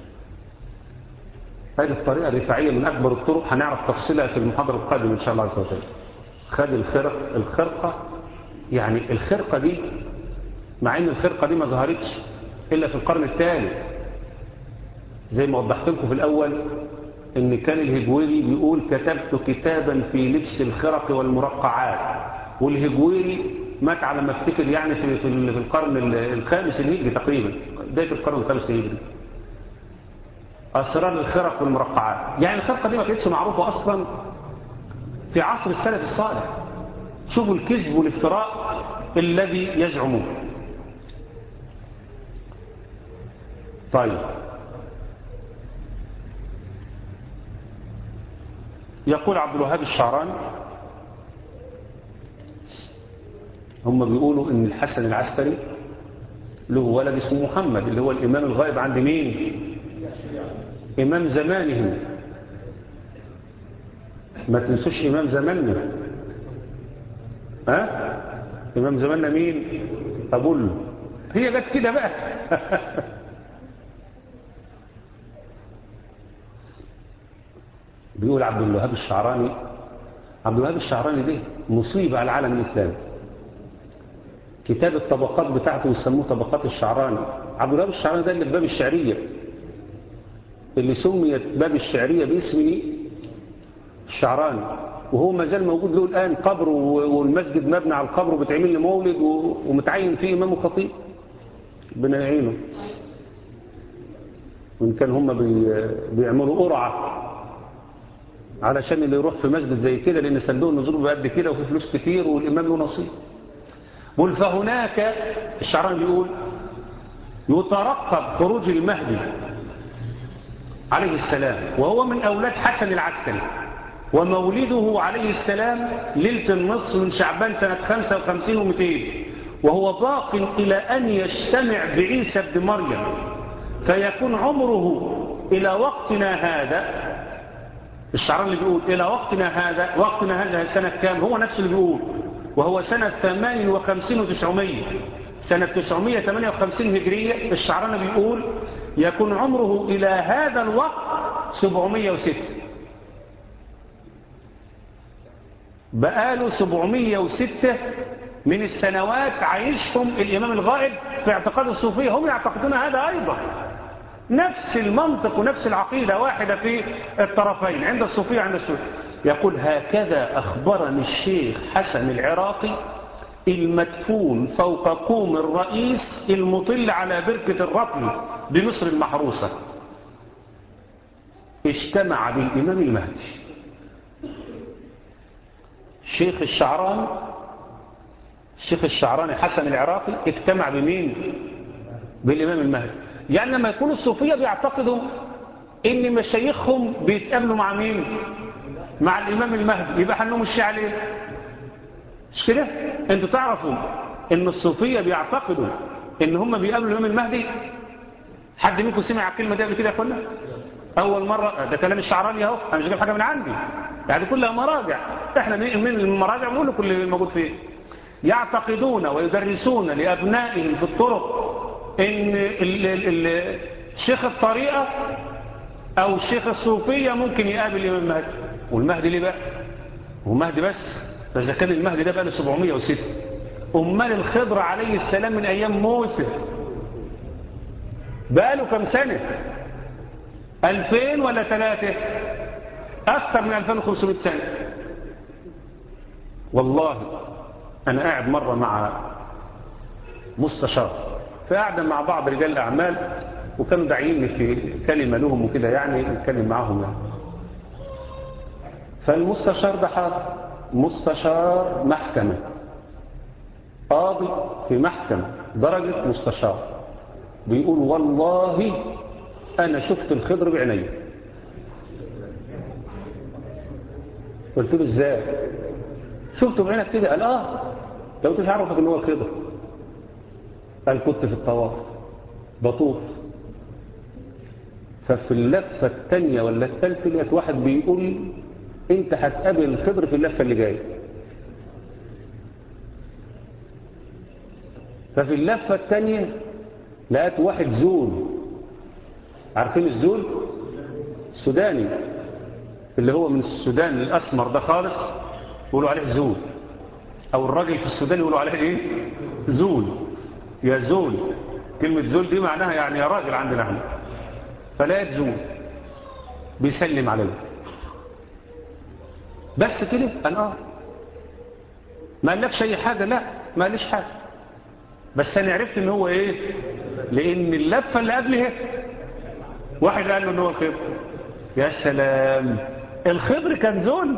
S2: هذه الطريقة الرفاعية من أكبر الطرق هنعرف تفصيلها في المحاضرة القادمة إن شاء الله عز وجل خد الخرق الخرقة يعني الخرقة دي مع ان الخرقة دي ما ظهرتش إلا في القرن الثالث زي ما وضحت لكم في الأول ان كان الهجويري بيقول كتبت كتابا في لبس الخرق والمرقعات والهجويري مات على ما افتكر يعني في في القرن الخامس الهجري تقريبا بدايه القرن الخامس الهجري اسرار الخرق والمرقعات يعني الخرقه دي ما كانتش معروفه اصلا في عصر السلف الصالح شوفوا الكذب والافتراء الذي يزعمون طيب يقول عبد الوهاب الشعراني هم بيقولوا ان الحسن العسكري له ولد اسمه محمد اللي هو الامام الغائب عند مين امام زمانهم ما تنسوش امام زماننا ها امام زماننا مين ابوله هي جت كده بقى بيقول عبد الوهاب الشعراني عبد الوهاب الشعراني ده مصيبة على العالم الإسلامي كتاب الطبقات بتاعته يسموه طبقات الشعراني عبد الوهاب الشعراني ده اللي في باب الشعرية اللي سميت باب الشعرية باسمه الشعراني وهو ما زال موجود له الآن قبر والمسجد مبنى على القبر وبتعمل له مولد ومتعين فيه إمام وخطيب ربنا يعينه وإن كان هم بيعملوا قرعة علشان اللي يروح في مسجد زي كده لأن صندوق النزول بقد كده وفي فلوس كتير والإمام له نصيب قل فهناك الشعران بيقول يترقب خروج المهدي عليه السلام وهو من أولاد حسن العسكري ومولده عليه السلام ليلة النصف من شعبان سنة 55 و200 وهو باق إلى أن يجتمع بعيسى بن مريم فيكون عمره إلى وقتنا هذا الشعران اللي بيقول إلى وقتنا هذا وقتنا هذا سنة كام هو نفسه اللي بيقول وهو سنة 58 و900 سنة 958 هجرية الشعران بيقول يكون عمره إلى هذا الوقت 706 بقاله 706 من السنوات عايشهم الإمام الغائب في اعتقاد الصوفية هم يعتقدون هذا أيضا نفس المنطق ونفس العقيدة واحدة في الطرفين عند الصوفية عند السنة يقول هكذا أخبرني الشيخ حسن العراقي المدفون فوق قوم الرئيس المطل على بركة الرطل بمصر المحروسة اجتمع بالإمام المهدي الشيخ الشعراني الشيخ الشعراني حسن العراقي اجتمع بمين بالإمام المهدي يعني لما يكون الصوفية بيعتقدوا ان مشايخهم بيتقابلوا مع مين مع الامام المهدي يبقى حنهم الشيعة عليه مش كده انتوا تعرفوا ان الصوفية بيعتقدوا ان هم بيقابلوا الامام المهدي حد منكم سمع الكلمة دي قبل كده يا اخوانا اول مرة ده كلام الشعراني اهو انا مش جايب حاجة من عندي يعني كلها مراجع احنا من المراجع بنقول كل اللي موجود فيه يعتقدون ويدرسون لابنائهم في الطرق ان ال ال ال شيخ الطريقة او الشيخ الصوفية ممكن يقابل الامام المهدي والمهدي ليه بقى هو مهدي بس فاذا كان المهدي ده بقى له 706 امال الخضر عليه السلام من ايام موسى بقى له كم سنة 2000 ولا ثلاثة اكثر من 2500 سنة والله انا قاعد مرة مع مستشار فقاعد مع بعض رجال الاعمال وكانوا داعيني في كلمة لهم وكده يعني نتكلم معاهم يعني فالمستشار ده حاضر مستشار محكمة قاضي في محكمة درجة مستشار بيقول والله أنا شفت الخضر بعيني قلت له ازاي شفته بعينك كده قال اه لو مش عارفك ان هو الخضر قال كنت في الطواف بطوف ففي اللفة الثانية ولا الثالثة لقيت واحد بيقول انت هتقابل الخضر في اللفة اللي جاية ففي اللفة الثانية لقيت واحد زول عارفين الزول سوداني اللي هو من السودان الأسمر ده خالص يقولوا عليه زول أو الراجل في السودان يقولوا عليه إيه زول يا زول كلمة زول دي معناها يعني يا راجل عندنا احنا فلقيت زول بيسلم عليه بس كده قال اه ما قالكش اي حاجه لا ما قاليش حاجه بس انا عرفت ان هو ايه لان اللفه اللي قبلها واحد قال له ان هو الخضر يا سلام الخضر كان زول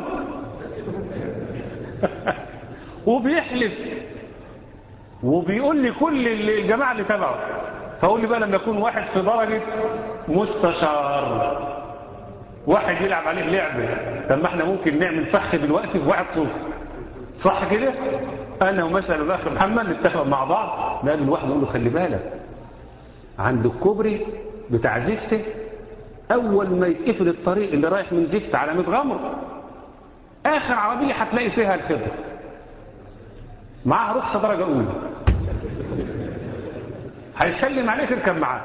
S2: وبيحلف وبيقول لي كل الجماعه اللي تبعه فقول لي بقى لما يكون واحد في درجه مستشار واحد يلعب عليه لعبة طب ما احنا ممكن نعمل فخ دلوقتي في واحد صوفي صح كده انا ومثلا الاخ محمد نتفق مع بعض نقابل الواحد نقول له خلي بالك عند الكوبري بتاع زفته اول ما يتقفل الطريق اللي رايح من زفت على متغمر اخر عربية هتلاقي فيها الخضر معاها رخصة درجة اولى هيسلم عليك اركب معاه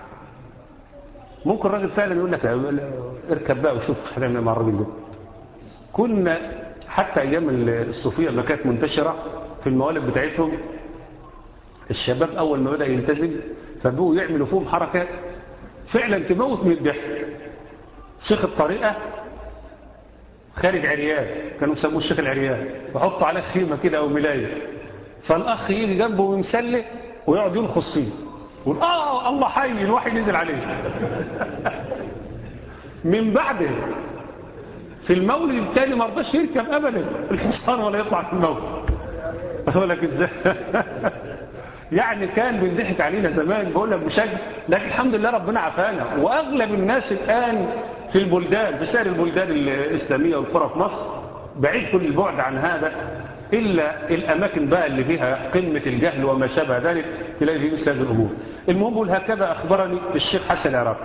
S2: ممكن الراجل فعلا يقول لك اركب بقى وشوف هنعمل مع الراجل ده كنا حتى ايام الصوفيه لما كانت منتشره في الموالد بتاعتهم الشباب اول ما بدا يلتزم فبقوا يعملوا فيهم حركات فعلا تموت من الضحك شيخ الطريقه خارج عريان كانوا يسموه الشيخ العريان وحطوا عليه خيمه كده او ملايه فالاخ يجي جنبه ويمسلي ويقعد ينخص فيه يقول اه الله حي الوحي نزل عليه من بعده في المولد الثاني ما رضاش يركب ابدا الحصان ولا يطلع في المولد اقول لك ازاي يعني كان بيضحك علينا زمان بقول لك بشكل لكن الحمد لله ربنا عافانا واغلب الناس الان في البلدان في سائر البلدان الاسلاميه والقرى في مصر بعيد كل البعد عن هذا إلا الأماكن بقى اللي فيها قمة الجهل وما شابه ذلك تلاقي في مثل هذه الأمور المهم بقول هكذا أخبرني الشيخ حسن العراقي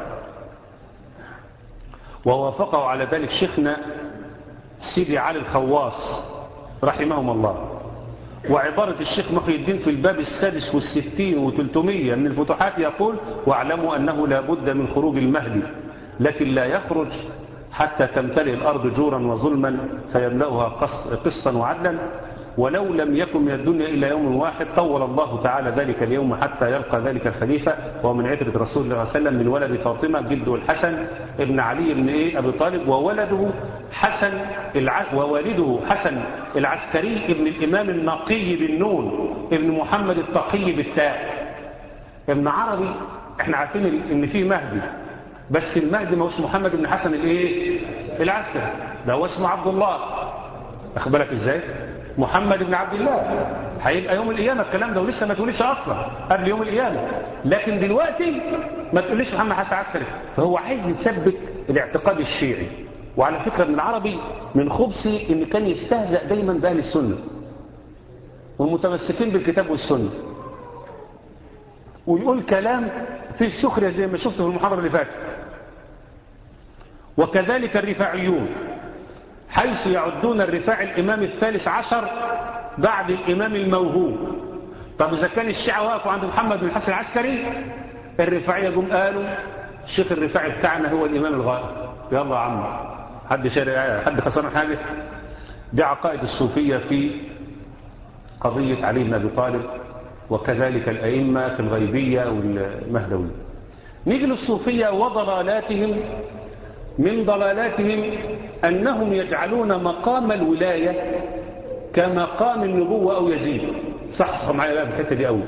S2: ووافقه على ذلك شيخنا سيدي علي الخواص رحمهم الله وعبارة الشيخ محي الدين في الباب السادس والستين وثلثمية من الفتوحات يقول واعلموا أنه لا بد من خروج المهدي لكن لا يخرج حتى تمتلئ الأرض جورا وظلما فيملأها قسطا وعدلا ولو لم يكن من الدنيا إلا يوم واحد طول الله تعالى ذلك اليوم حتى يلقى ذلك الخليفة وهو من عترة رسول الله صلى الله عليه وسلم من ولد فاطمة جده الحسن ابن علي بن إيه أبي طالب وولده حسن الع... ووالده حسن العسكري ابن الإمام النقي بالنون ابن محمد التقي بالتاء ابن عربي احنا عارفين ان فيه مهدي بس المهدي ما هوش محمد بن حسن الايه العسكري ده هو اسمه عبد الله اخد بالك ازاي محمد بن عبد الله هيبقى يوم القيامة الكلام ده ولسه ما تقوليش أصلا قبل يوم القيامة لكن دلوقتي ما تقوليش محمد حسن عسكري فهو عايز يثبت الاعتقاد الشيعي وعلى فكرة ابن العربي من خبثي ان كان يستهزأ دايما بأهل السنة والمتمسكين بالكتاب والسنة ويقول كلام فيه سخرية زي ما شفته في المحاضرة اللي فاتت وكذلك الرفاعيون حيث يعدون الرفاع الإمام الثالث عشر بعد الإمام الموهوب طب إذا كان الشيعة وقفوا عند محمد بن الحسن العسكري الرفاعية جم قالوا الشيخ الرفاعي بتاعنا هو الإمام الغائب يلا يا عم حد شارع حد خسرنا حاجة دي عقائد الصوفية في قضية علي بن أبي طالب وكذلك الأئمة في الغيبية والمهدوية نيجي للصوفية وضلالاتهم من ضلالاتهم أنهم يجعلون مقام الولاية كمقام النبوة أو يزيد صح صح معايا بقى في الحتة دي أول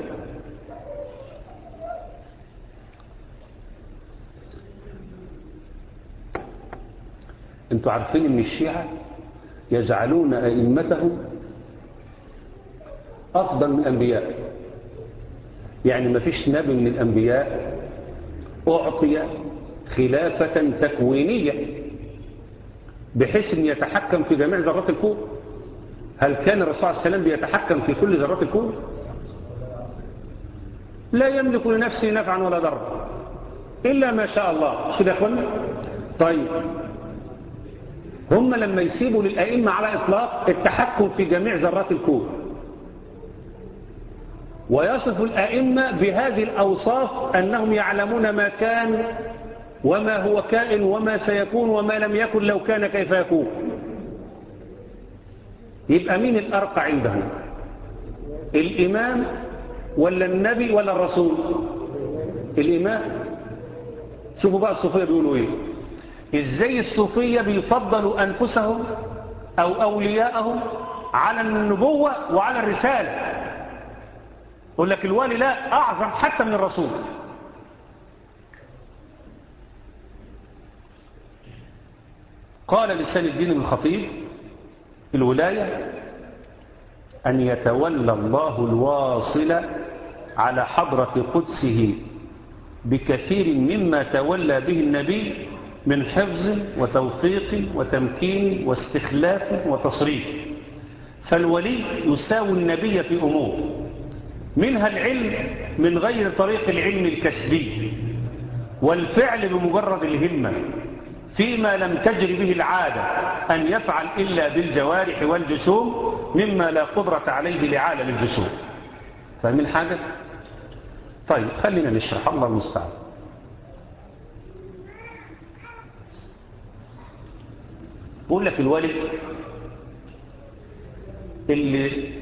S2: انتوا عارفين ان الشيعة يجعلون أئمتهم أفضل من الأنبياء يعني ما فيش نبي من الأنبياء أعطي خلافة تكوينية بحيث أن يتحكم في جميع ذرات الكون هل كان الرسول عليه السلام بيتحكم في كل ذرات الكون لا يملك لنفسه نفعا ولا ضرا إلا ما شاء الله كده أخوانا طيب هم لما يسيبوا للأئمة على إطلاق التحكم في جميع ذرات الكون ويصف الأئمة بهذه الأوصاف أنهم يعلمون ما كان وما هو كائن وما سيكون وما لم يكن لو كان كيف يكون يبقى مين الأرقى عندهم الإمام ولا النبي ولا الرسول الإمام شوفوا بقى الصوفية بيقولوا إيه إزاي الصوفية بيفضلوا أنفسهم أو أولياءهم على النبوة وعلى الرسالة يقول لك الوالي لا أعظم حتى من الرسول قال لسان الدين الخطيب الولاية أن يتولى الله الواصل على حضرة قدسه بكثير مما تولى به النبي من حفظ وتوفيق وتمكين واستخلاف وتصريف فالولي يساوي النبي في أمور منها العلم من غير طريق العلم الكسبي والفعل بمجرد الهمة فيما لم تجري به العادة أن يفعل إلا بالجوارح والجسوم مما لا قدرة عليه لعالم الجسوم فاهمين حاجة؟ طيب خلينا نشرح الله المستعان بقول لك الوالد اللي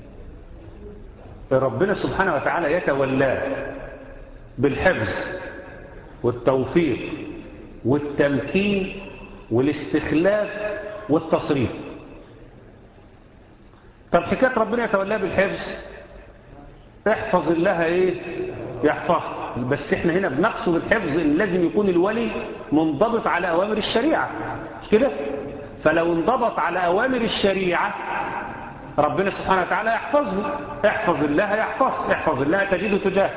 S2: ربنا سبحانه وتعالى يتولاه بالحفظ والتوفيق والتمكين والاستخلاف والتصريف طب حكاية ربنا يتولاه بالحفظ احفظ الله ايه يحفظ بس احنا هنا بنقصد الحفظ ان لازم يكون الولي منضبط على اوامر الشريعة مش كده فلو انضبط على اوامر الشريعة ربنا سبحانه وتعالى يحفظه احفظ الله يحفظ احفظ الله تجده تجاه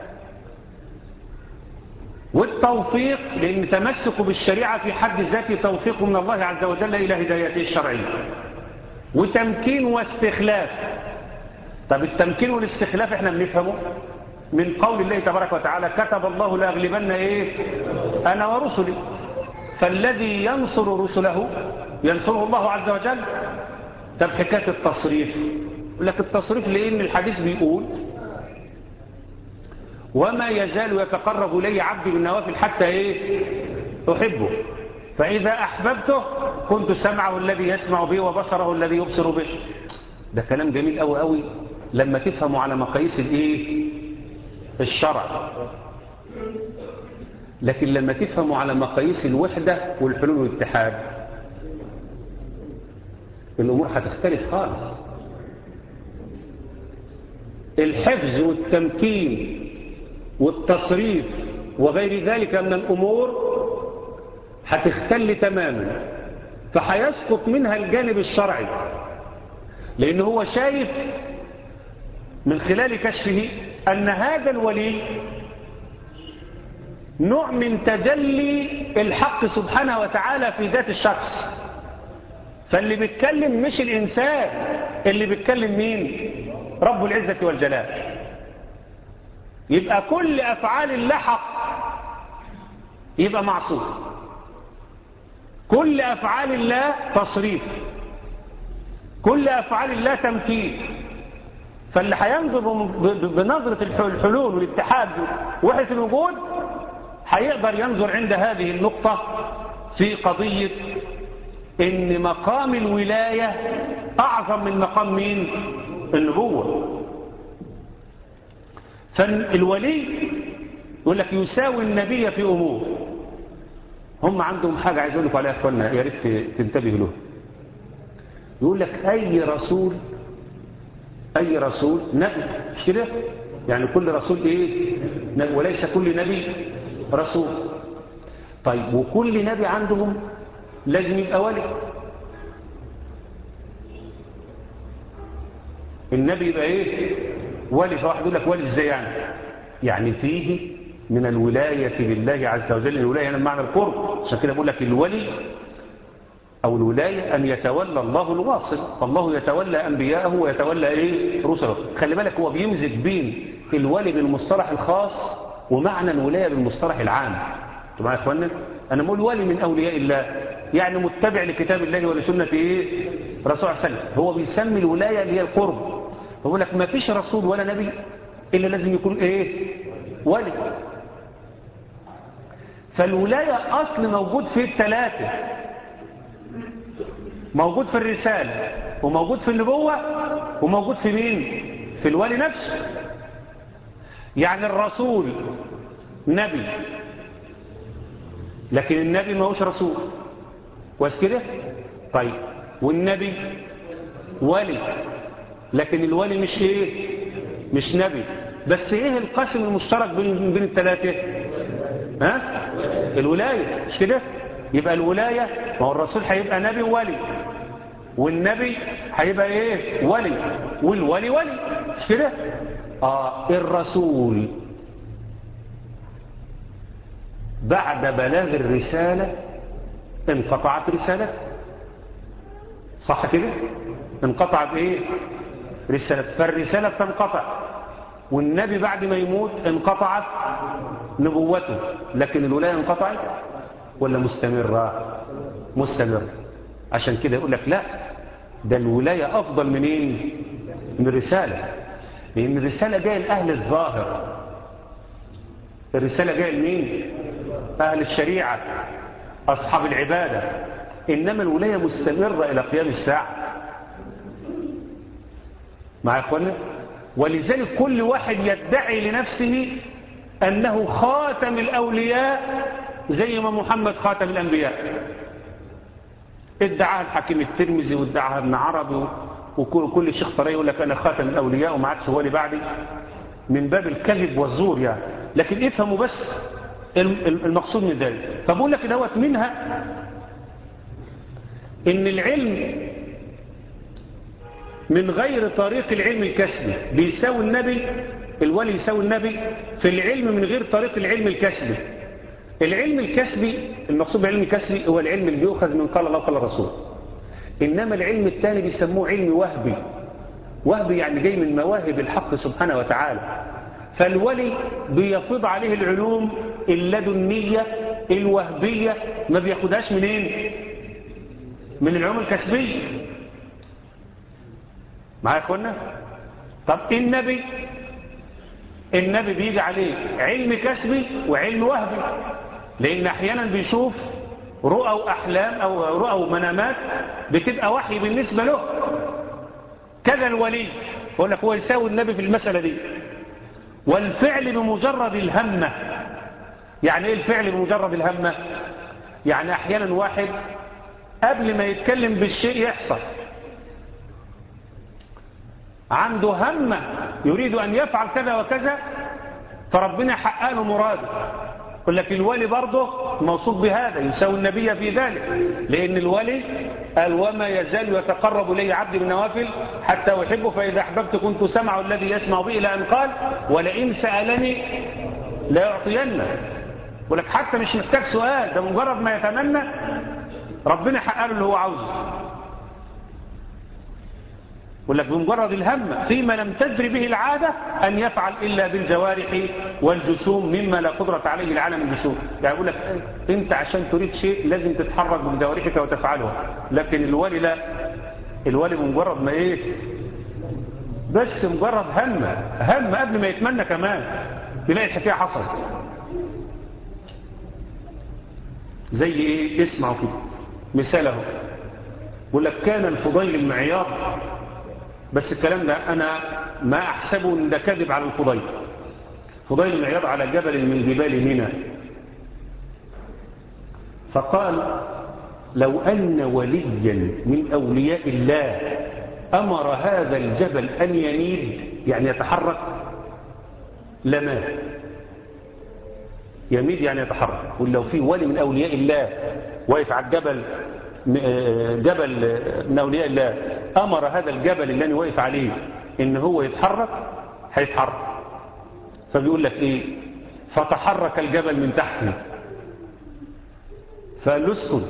S2: والتوفيق لأن تمسك بالشريعة في حد ذاته توفيق من الله عز وجل إلى هدايته الشرعية وتمكين واستخلاف طب التمكين والاستخلاف احنا بنفهمه من قول الله تبارك وتعالى كتب الله لأغلبن ايه أنا ورسلي فالذي ينصر رسله ينصره الله عز وجل طب حكاية التصريف يقول لك التصريف لأن الحديث بيقول وما يزال يتقرب إلي عبدي بالنوافل حتى إيه أحبه فإذا أحببته كنت سمعه الذي يسمع به وبصره الذي يبصر به ده كلام جميل قوي قوي لما تفهموا على مقاييس الايه الشرع لكن لما تفهموا على مقاييس الوحدة والحلول والاتحاد الأمور هتختلف خالص الحفظ والتمكين والتصريف وغير ذلك من الأمور هتختل تماما فهيسقط منها الجانب الشرعي لأن هو شايف من خلال كشفه أن هذا الولي نوع من تجلي الحق سبحانه وتعالى في ذات الشخص فاللي بيتكلم مش الإنسان اللي بيتكلم مين رب العزة والجلال يبقى كل أفعال الله حق يبقى معصوم كل أفعال الله تصريف كل أفعال الله تمثيل فاللي هينظر بنظرة الحلول والاتحاد وحدة الوجود هيقدر ينظر عند هذه النقطة في قضية ان مقام الولاية اعظم من مقام مين النبوة فالولي يقول لك يساوي النبي في امور هم عندهم حاجة عايز اقول لكم عليها اخوانا يا ريت تنتبهوا له يقول لك اي رسول اي رسول نبي مش كده يعني كل رسول ايه نبي وليس كل نبي رسول طيب وكل نبي عندهم لازم يبقى ولي النبي يبقى ايه ولي فواحد يقول لك ولي ازاي يعني يعني فيه من الولاية لله عز وجل الولاية هنا بمعنى القرب عشان كده بقول لك الولي أو الولاية أن يتولى الله الواصل الله يتولى أنبياءه ويتولى إيه رسله خلي بالك هو بيمزج بين الولي بالمصطلح الخاص ومعنى الولاية بالمصطلح العام انتوا معايا يا اخوانا انا بقول ولي من اولياء الله يعني متبع لكتاب الله ولسنه ايه رسول الله صلى الله عليه وسلم هو بيسمي الولايه اللي هي القرب بقول لك ما فيش رسول ولا نبي الا لازم يكون ايه ولي فالولايه اصل موجود في الثلاثه موجود في الرساله وموجود في النبوه وموجود في مين في الولي نفسه يعني الرسول نبي لكن النبي ما هوش رسول كويس كده طيب والنبي ولي لكن الولي مش ايه مش نبي بس ايه القسم المشترك بين بين الثلاثه ها الولايه مش كده يبقى الولايه ما هو الرسول هيبقى نبي وولي والنبي هيبقى ايه ولي والولي ولي مش كده اه الرسول بعد بلاغ الرسالة انقطعت رسالته صح كده انقطعت ايه رسالة فالرسالة تنقطع والنبي بعد ما يموت انقطعت نبوته لكن الولاية انقطعت ولا مستمرة مستمرة عشان كده يقول لك لا ده الولاية أفضل من ايه من الرسالة لأن الرسالة جاية لأهل الظاهر الرسالة جاية لمين أهل الشريعة أصحاب العبادة إنما الولاية مستمرة إلى قيام الساعة مع إخوانا ولذلك كل واحد يدعي لنفسه أنه خاتم الأولياء زي ما محمد خاتم الأنبياء ادعاها الحكيم الترمذي وادعاها ابن عربي وكل شيخ طريق يقول لك أنا خاتم الأولياء وما عادش هو اللي بعدي من باب الكذب والزور يعني لكن افهموا بس المقصود من ذلك فبقول لك دوت منها ان العلم من غير طريق العلم الكسبي بيساوي النبي الولي يساوي النبي في العلم من غير طريق العلم الكسبي العلم الكسبي المقصود بالعلم الكسبي هو العلم اللي بيؤخذ من قال الله وقال الرسول انما العلم الثاني بيسموه علم وهبي وهبي يعني جاي من مواهب الحق سبحانه وتعالى فالولي بيفيض عليه العلوم اللدنية الوهبية ما بياخدهاش منين من العلوم الكسبية معايا يا اخوانا طب النبي النبي بيجي عليه علم كسبي وعلم وهبي لان احيانا بيشوف رؤى واحلام او رؤى ومنامات بتبقى وحي بالنسبة له كذا الولي يقول لك هو يساوي النبي في المسألة دي والفعل بمجرد الهمة يعني ايه الفعل بمجرد الهمة يعني احيانا واحد قبل ما يتكلم بالشيء يحصل عنده همة يريد ان يفعل كذا وكذا فربنا حقق له مراده يقول لك الولي برضه موصوف بهذا يساوي النبي في ذلك لأن الولي قال وما يزال يتقرب إلي عبدي بالنوافل حتى أحبه فإذا أحببت كنت سمعه الذي يسمع به إلى أن قال ولئن سألني لا يعطينه يقول لك حتى مش محتاج سؤال ده مجرد ما يتمنى ربنا يحقق له اللي هو عاوزه يقول لك بمجرد الهم فيما لم تجري به العادة أن يفعل إلا بالجوارح والجسوم مما لا قدرة عليه العالم الجسوم يعني يقول لك أنت عشان تريد شيء لازم تتحرك بجوارحك وتفعله لكن الولي لا الولي بمجرد ما إيه بس مجرد هم هم قبل ما يتمنى كمان تلاقي الحكاية حصلت زي إيه اسمعوا كده مثاله يقول لك كان الفضيل المعيار بس الكلام ده أنا ما أحسبه أن ده كذب على الفضيل فضيل العياض على جبل من جبال منى فقال لو أن وليا من أولياء الله أمر هذا الجبل أن ينيد يعني يتحرك لما يميد يعني يتحرك ولو في ولي من أولياء الله واقف على الجبل جبل من أولياء الله أمر هذا الجبل اللي أنا واقف عليه إن هو يتحرك هيتحرك فبيقول لك إيه فتحرك الجبل من تحتي فقال له اسكت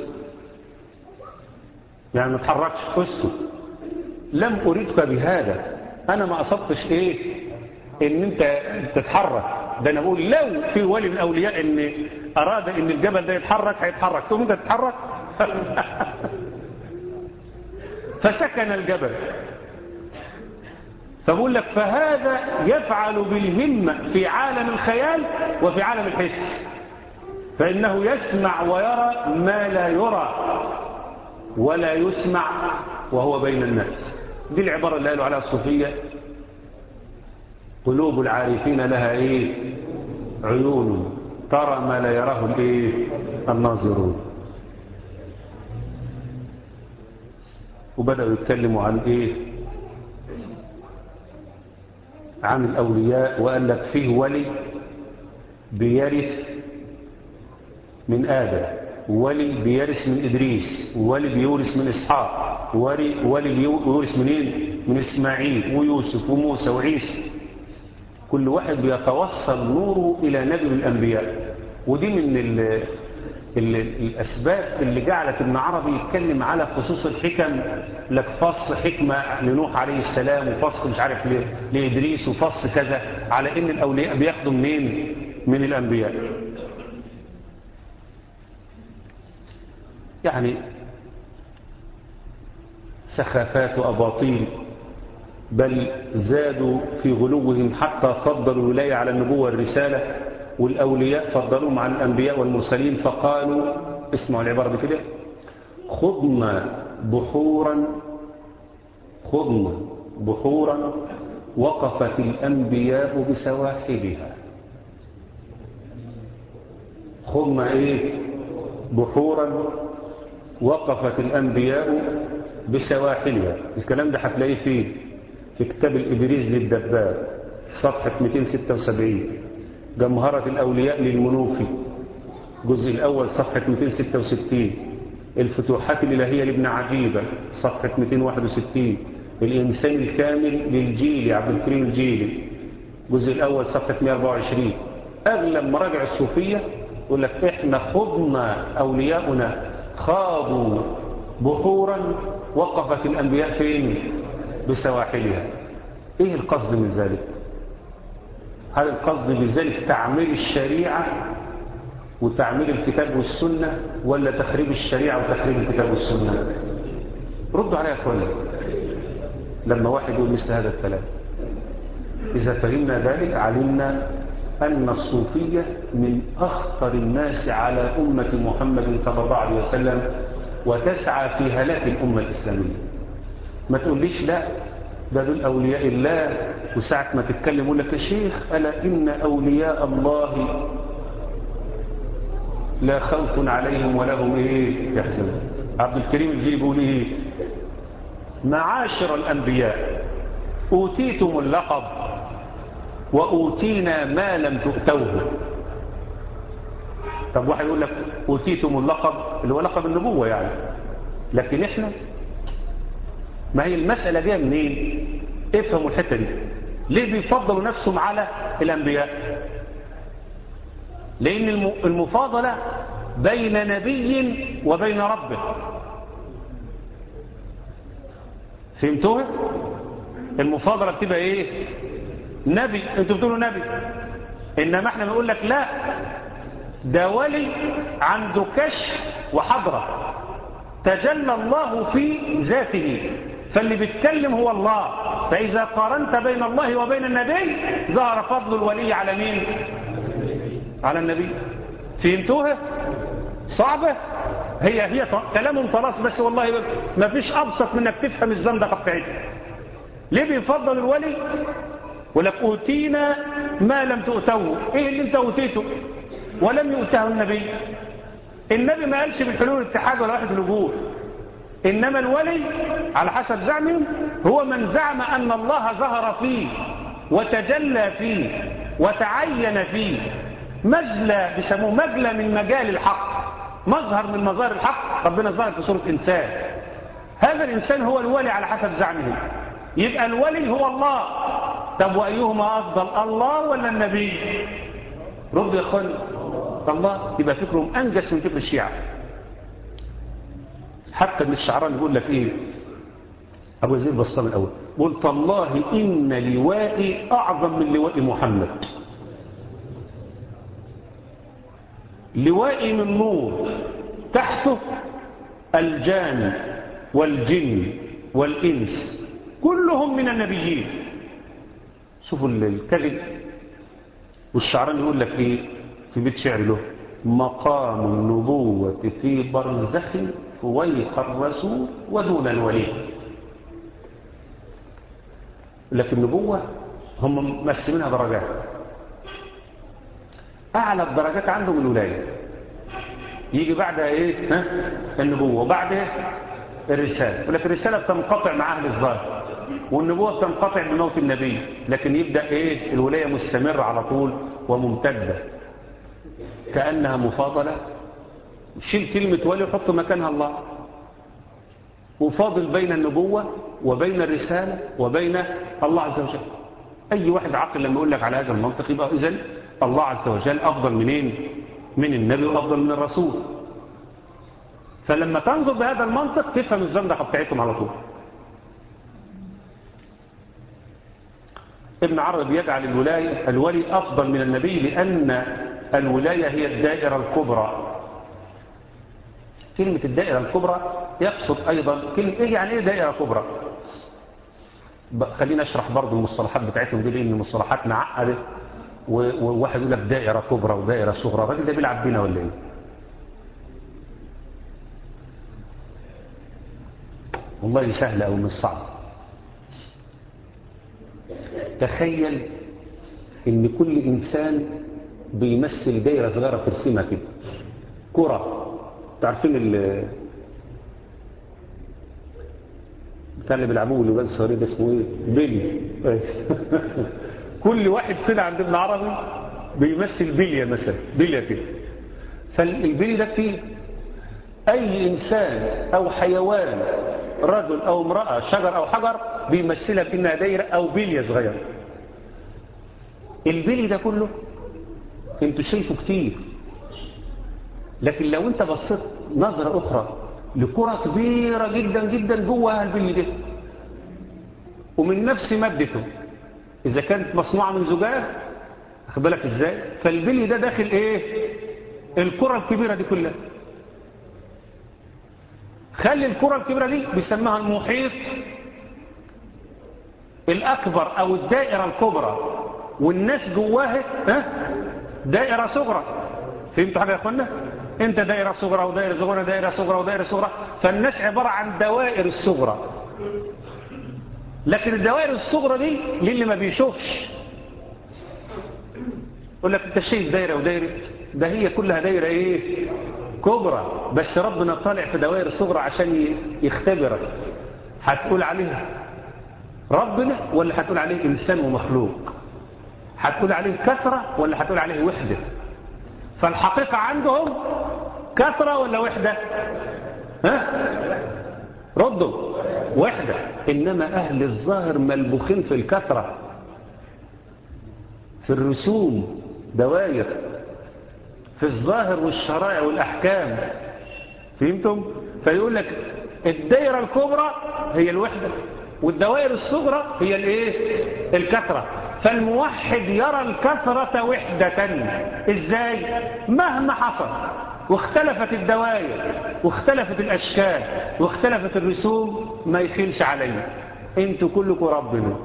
S2: يعني ما تحركش اسكت لم أريدك بهذا أنا ما أصبتش إيه إن أنت تتحرك ده أنا بقول لو في ولي من أولياء إن أراد إن الجبل ده يتحرك هيتحرك تقوم أنت تتحرك فسكن الجبل فبقول لك فهذا يفعل بالهمة في عالم الخيال وفي عالم الحس فإنه يسمع ويرى ما لا يرى ولا يسمع وهو بين الناس دي العبارة اللي قالوا عليها الصوفية قلوب العارفين لها ايه عيون ترى ما لا يراه الايه الناظرون وبدأوا يتكلموا عن ايه عن الأولياء وقال لك فيه ولي بيرث من آدم ولي بيرث من إدريس ولي بيورث من إسحاق ولي, ولي بيورث منين من إسماعيل ويوسف وموسى وعيسى كل واحد بيتوصل نوره إلى نبي الأنبياء ودي من ال ال الأسباب اللي جعلت ابن عربي يتكلم على خصوص الحكم لك فص حكمة لنوح عليه السلام وفص مش عارف لإدريس وفص كذا على إن الأولياء بياخدوا منين من الأنبياء يعني سخافات وأباطيل بل زادوا في غلوهم حتى فضلوا الولاية على النبوة والرسالة والأولياء فضلوهم عن الأنبياء والمرسلين فقالوا اسمعوا العبارة دي كده خضنا بحورا خضنا بحورا وقفت الأنبياء بسواحلها خضنا إيه بحورا وقفت الأنبياء بسواحلها الكلام ده هتلاقيه فين في كتاب الإبريز للدباب صفحة 276 جمهرة الأولياء للمنوفي الجزء الأول صفحة 266 الفتوحات الإلهية لابن عجيبة صفحة 261 الإنسان الكامل للجيلي عبد الكريم الجيلي الجزء الأول صفحة 124 أغلب مراجع الصوفية يقول لك إحنا خضنا أولياؤنا خاضوا بحورا وقفت الأنبياء فين بسواحلها إيه القصد من ذلك هل القصد بذلك تعميل الشريعة وتعميل الكتاب والسنة ولا تخريب الشريعة وتخريب الكتاب والسنة ردوا عليها أخوانا لما واحد يقول مثل هذا الكلام إذا فهمنا ذلك علمنا أن الصوفية من أخطر الناس على أمة محمد صلى الله عليه وسلم وتسعى في هلاك الأمة الإسلامية ما تقوليش لا ده دول أولياء الله وساعة ما تتكلم يقول لك يا شيخ ألا إن أولياء الله لا خوف عليهم ولا هم إيه يحزنون عبد الكريم الجيب يقول إيه معاشر الأنبياء أوتيتم اللقب وأوتينا ما لم تؤتوه طب واحد يقول لك أوتيتم اللقب اللي هو لقب النبوة يعني لكن إحنا ما هي المسألة دي منين افهموا الحتة دي ليه بيفضلوا نفسهم على الأنبياء لأن المفاضلة بين نبي وبين ربه فهمتوها المفاضلة بتبقى ايه نبي انتوا بتقولوا نبي انما احنا بنقول لك لا ده ولي عنده كشف وحضرة تجلى الله في ذاته فاللي بيتكلم هو الله فإذا قارنت بين الله وبين النبي ظهر فضل الولي على مين على النبي فهمتوها صعبة هي هي كلام طلاس بس والله ما فيش أبسط من انك تفهم الزندقة بتاعتها ليه بيفضل الولي ولك أوتينا ما لم تؤتوه إيه اللي انت أوتيته ولم يؤته النبي النبي ما قالش بالحلول الاتحاد ولا واحد الوجود إنما الولي على حسب زعمهم هو من زعم أن الله ظهر فيه وتجلى فيه وتعين فيه مجلى بيسموه مجلى من مجال الحق مظهر من مظاهر الحق ربنا ظهر في صورة إنسان هذا الإنسان هو الولي على حسب زعمهم يبقى الولي هو الله طب وأيهما أفضل الله ولا النبي رد يا أخوان الله يبقى فكرهم أنجس من فكر الشيعة حتى ابن الشعران يقول لك إيه أبو يزيد بسطام الأول قل تالله إن لوائي أعظم من لواء محمد لوائي من نور تحته الجان والجن والإنس كلهم من النبيين شوفوا الكذب والشعران يقول لك ايه في بيت شعر له مقام النبوة في برزخ فويق الرسول ودون الولي لكن النبوة هم مقسمينها درجات أعلى الدرجات عندهم الولاية يجي بعدها إيه ها؟ النبوة وبعدها الرسالة ولكن الرسالة بتنقطع مع أهل الظاهر والنبوة بتنقطع بموت النبي لكن يبدأ إيه الولاية مستمرة على طول وممتدة كأنها مفاضلة شيل كلمة ولي وحط مكانها الله وفاضل بين النبوة وبين الرسالة وبين الله عز وجل أي واحد عاقل لما يقول لك على هذا المنطق يبقى إذن الله عز وجل أفضل منين من النبي وأفضل من الرسول فلما تنظر بهذا المنطق تفهم الزندقة بتاعتهم على طول ابن عربي يجعل الولاية الولي أفضل من النبي لأن الولاية هي الدائرة الكبرى كلمة الدائرة الكبرى يقصد أيضا كلمة إيه يعني إيه دائرة كبرى خلينا أشرح برضو المصطلحات بتاعتهم دي لأن المصطلحات معقدة وواحد يقول لك دائرة كبرى ودائرة صغرى الراجل ده بيلعب بينا ولا إيه والله سهل أو مش صعب تخيل ان كل انسان بيمثل دايره صغيره ترسمها كده كره تعرفين ال بتاع اللي بيلعبوه الولاد الصغيرين ده اسمه ايه بلي كل واحد كده عند ابن عربي بيمثل بليه مثلا بليه كده فالبلي ده كتير اي انسان او حيوان رجل او امراه شجر او حجر بيمثلها بانها دايره او بليه صغيره البلي ده كله انتوا شايفه كتير لكن لو انت بصيت نظرة اخرى لكرة كبيرة جدا جدا جواها البلي ده ومن نفس مادته اذا كانت مصنوعة من زجاج واخد بالك ازاي فالبلي ده داخل ايه الكرة الكبيرة دي كلها خلي الكرة الكبيرة دي بيسموها المحيط الأكبر أو الدائرة الكبرى والناس جواها ها دائرة صغرى فهمتوا حاجة يا أخوانا انت دائرة صغرى ودائرة صغرى دائرة صغرى ودائرة صغرى فالناس عبارة عن دوائر الصغرى لكن الدوائر الصغرى دي للي ما بيشوفش يقول لك انت شايف دائرة ودائرة ده هي كلها دائرة ايه كبرى بس ربنا طالع في دوائر صغرى عشان يختبرك هتقول عليه ربنا ولا هتقول عليه إنسان ومخلوق هتقول عليه كثرة ولا هتقول عليه وحدة فالحقيقة عندهم كثرة ولا وحدة ها ردوا وحدة إنما أهل الظاهر ملبوخين في الكثرة في الرسوم دوائر في الظاهر والشرائع والأحكام فهمتم؟ فيقول لك الدائرة الكبرى هي الوحدة والدوائر الصغرى هي الايه الكثرة فالموحد يرى الكثرة وحدة ازاي مهما حصل واختلفت الدوائر واختلفت الاشكال واختلفت الرسوم ما يخيلش علينا انتوا كلكم ربنا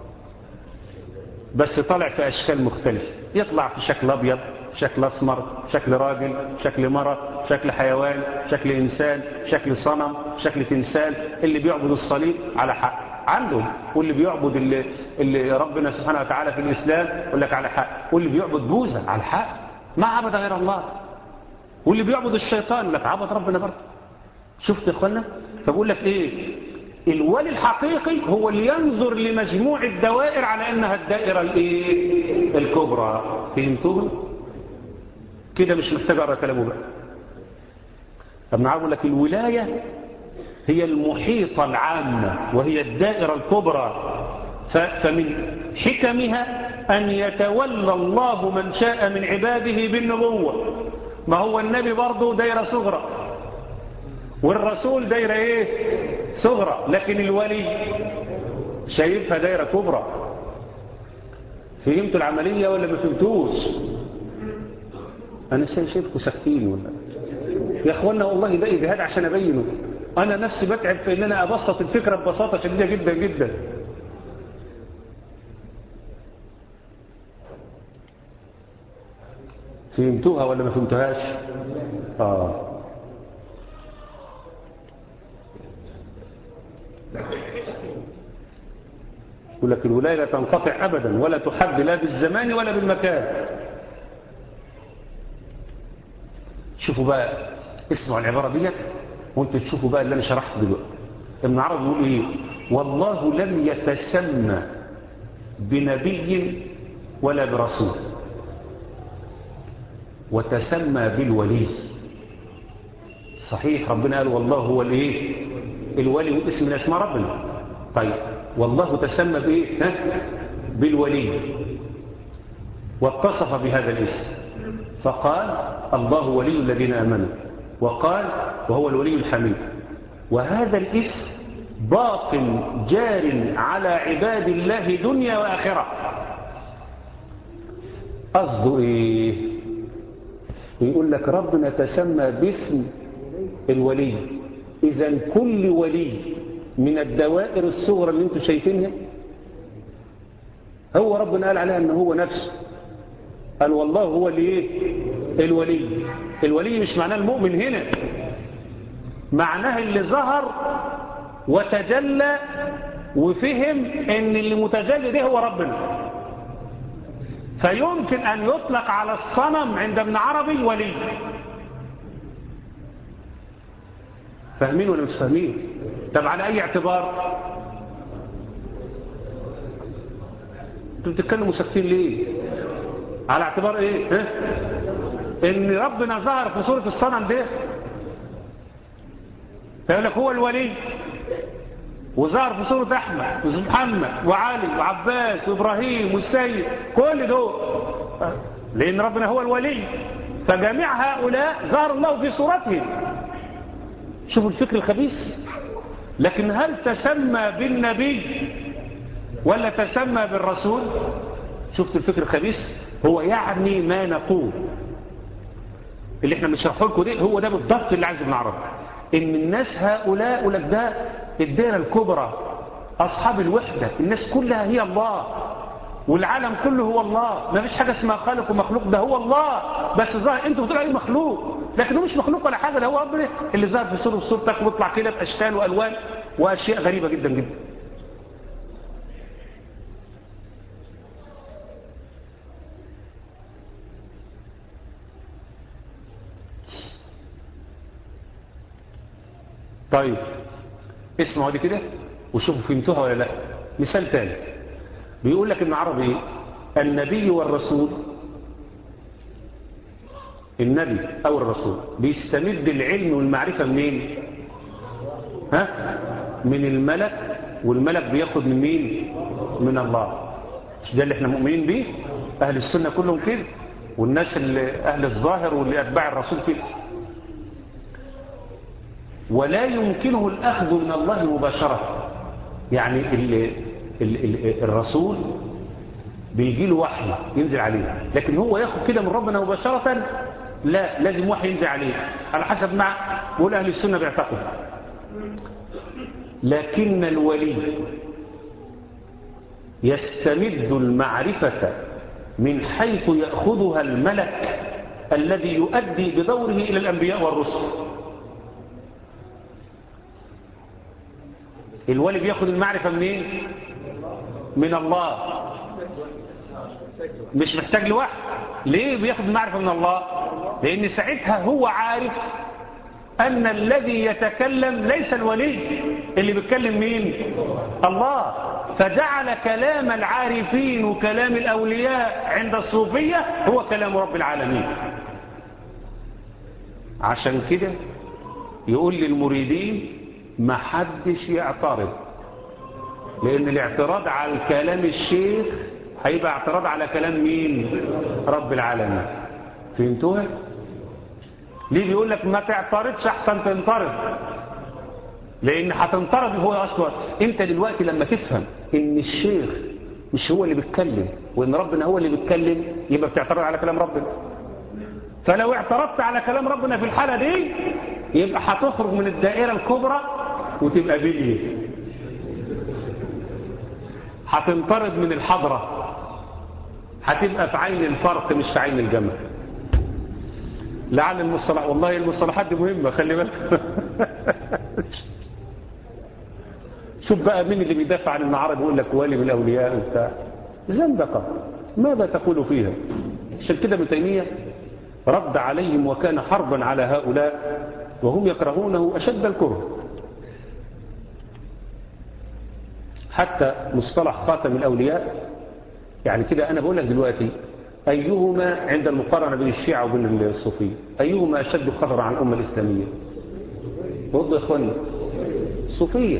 S2: بس طلع في اشكال مختلفة يطلع في شكل ابيض شكل أسمر شكل راجل شكل مرة شكل حيوان شكل إنسان شكل صنم شكل تمثال اللي بيعبد الصليب على حق عندهم واللي بيعبد اللي, اللي ربنا سبحانه وتعالى في الإسلام يقول لك على حق واللي بيعبد بوزة على حق ما عبد غير الله واللي بيعبد الشيطان يقول لك عبد ربنا برضه شفت يا اخوانا فبقول لك ايه الولي الحقيقي هو اللي ينظر لمجموع الدوائر على انها الدائره الايه الكبرى فهمتوها كده مش محتاج اقرا كلامه بقى طب نعرف لك الولايه هي المحيطه العامه وهي الدائره الكبرى فمن حكمها ان يتولى الله من شاء من عباده بالنبوه ما هو النبي برضه دائره صغرى والرسول دايرة ايه صغرى لكن الولي شايفها دايرة كبرى فهمتوا العملية ولا ما فهمتوش انا شايفكم ساكتين ولا يا اخوانا والله ده اجهاد عشان ابينه انا نفسي بتعب في ان انا ابسط الفكرة ببساطة شديدة جدا جدا فهمتوها ولا ما فهمتوهاش اه يقول لك الولاية لا تنقطع أبدا ولا تحد لا بالزمان ولا بالمكان شوفوا بقى اسمعوا العبارة دي وانتوا تشوفوا بقى اللي أنا شرحته دلوقتي ابن عرب يقول إيه والله لم يتسمى بنبي ولا برسول وتسمى بالولي صحيح ربنا قال والله هو الايه الولي واسم من اسماء ربنا طيب والله تسمى بايه ها؟ بالولي واتصف بهذا الاسم فقال الله ولي الذين امنوا وقال وهو الولي الحميد وهذا الاسم باق جار على عباد الله دنيا واخره قصده ايه يقول لك ربنا تسمى باسم الولي اذا كل ولي من الدوائر الصغرى اللي انتم شايفينها هو ربنا قال عليها ان هو نفسه قال والله هو اللي ايه الولي الولي مش معناه المؤمن هنا معناه اللي ظهر وتجلى وفهم ان اللي متجلي ده هو ربنا فيمكن ان يطلق على الصنم عند ابن عربي ولي فاهمين ولا مش فاهمين طب على اي اعتبار انتوا بتتكلموا ساكتين ليه على اعتبار ايه ها؟ ان ربنا ظهر في صورة الصنم ده فيقول لك هو الولي وظهر في صورة احمد ومحمد وعلي وعباس وابراهيم والسيد كل دول لان ربنا هو الولي فجميع هؤلاء ظهر الله في صورتهم شوفوا الفكر الخبيث لكن هل تسمى بالنبي ولا تسمى بالرسول شفت الفكر الخبيث هو يعني ما نقول اللي احنا بنشرحه لكم ده هو ده بالضبط اللي عايز ابن عربي ان الناس هؤلاء ولك ده الدائره الكبرى اصحاب الوحده الناس كلها هي الله والعالم كله هو الله ما فيش حاجه اسمها خالق ومخلوق ده هو الله بس ظاهر انتوا بتقولوا عليه مخلوق لكن هو مش مخلوق ولا حاجه ده هو ربنا اللي ظهر في صوره صورتك ويطلع كده باشكال والوان واشياء غريبه جدا جدا طيب اسمعوا دي كده وشوفوا فهمتوها ولا لا مثال تاني بيقول لك ابن عربي النبي والرسول النبي أو الرسول بيستمد العلم والمعرفة منين ها من الملك والملك بياخد من مين من الله مش ده اللي احنا مؤمنين بيه أهل السنة كلهم كده والناس اللي أهل الظاهر واللي أتباع الرسول كده ولا يمكنه الأخذ من الله مباشرة يعني ال ال ال الرسول بيجي له وحي ينزل عليه لكن هو ياخد كده من ربنا مباشرة لا لازم وحي ينزل عليه على حسب ما بقول أهل السنة بيعتقد لكن الولي يستمد المعرفة من حيث يأخذها الملك الذي يؤدي بدوره إلى الأنبياء والرسل الولي بياخد المعرفة منين من الله مش محتاج لوحي ليه بياخد المعرفة من الله لأن ساعتها هو عارف أن الذي يتكلم ليس الولي اللي بيتكلم مين الله فجعل كلام العارفين وكلام الأولياء عند الصوفية هو كلام رب العالمين عشان كده يقول للمريدين ما حدش يعترض لأن الاعتراض على كلام الشيخ هيبقى اعتراض على كلام مين رب العالمين فهمتوها ليه بيقول لك ما تعترضش احسن تنطرد لان هتنطرد هو اصلا انت دلوقتي لما تفهم ان الشيخ مش هو اللي بيتكلم وان ربنا هو اللي بيتكلم يبقى بتعترض على كلام ربنا فلو اعترضت على كلام ربنا في الحالة دي يبقى هتخرج من الدائرة الكبرى وتبقى بليه هتنطرد من الحضرة هتبقى في عين الفرق مش في عين الجمع لعل المصطلح والله المصطلحات دي مهمة خلي بالك شوف بقى مين اللي بيدافع عن المعارض يقول لك ولي من الأولياء وبتاع زندقة ماذا تقول فيها عشان كده ابن تيمية رد عليهم وكان حربا على هؤلاء وهم يكرهونه أشد الكره حتى مصطلح خاتم الأولياء يعني كده أنا بقول لك دلوقتي أيهما عند المقارنة بين الشيعة وبين الصوفية أيهما أشد خطرا على الأمة الإسلامية رد يا إخواني الصوفية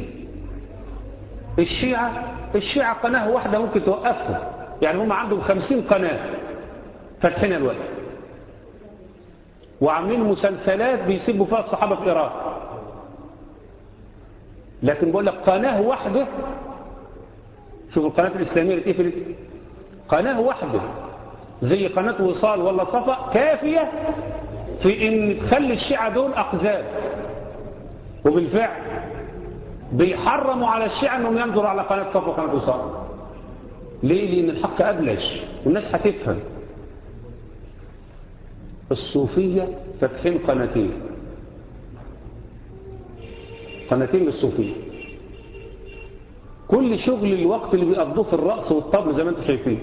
S2: الشيعة الشيعة قناة واحدة ممكن توقفهم يعني هم عندهم خمسين قناة فاتحين الوقت وعاملين مسلسلات بيسبوا فيها الصحابة في العراق لكن بقول لك قناة واحدة شوف القناة الإسلامية اللي اتقفلت قناة واحدة زي قناة وصال ولا صفا كافية في ان تخلي الشيعة دول أقزام وبالفعل بيحرموا على الشيعة انهم ينظروا على قناة صفا وقناة وصال ليه لان الحق أبلج والناس هتفهم الصوفية فاتحين قناتين قناتين للصوفية كل شغل الوقت اللي بيقضوه في الرأس والطبل زي ما انتم شايفين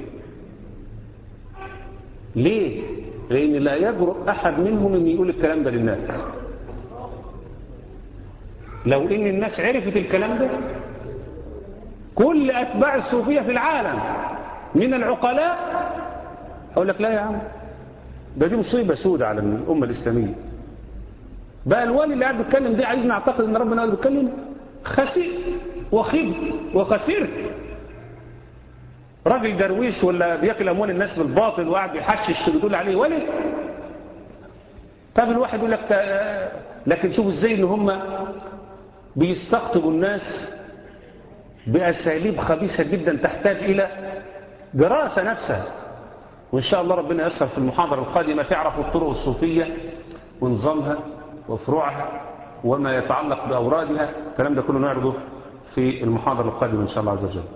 S2: ليه لان لا يجرؤ احد منهم ان يقول الكلام ده للناس لو ان الناس عرفت الكلام ده كل اتباع الصوفية في العالم من العقلاء اقول لك لا يا عم ده دي مصيبة سودة على الأمة الإسلامية بقى الوالي اللي قاعد بيتكلم ده عايزنا نعتقد ان ربنا هو اللي بيتكلم خسئ وخبت وخسرت راجل درويش ولا بياكل اموال الناس بالباطل وقاعد بيحشش بتقول عليه ولي طب الواحد يقول لك لكن شوفوا ازاي ان هم بيستقطبوا الناس باساليب خبيثه جدا تحتاج الى دراسه نفسها وان شاء الله ربنا ييسر في المحاضره القادمه تعرفوا الطرق الصوفيه ونظامها وفروعها وما يتعلق باورادها الكلام ده كله نعرضه في المحاضره القادمه ان شاء الله عز وجل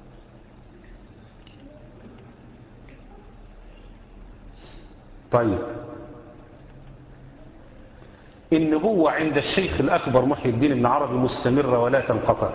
S2: طيب النبوة عند الشيخ الأكبر محي الدين بن عربي مستمرة ولا تنقطع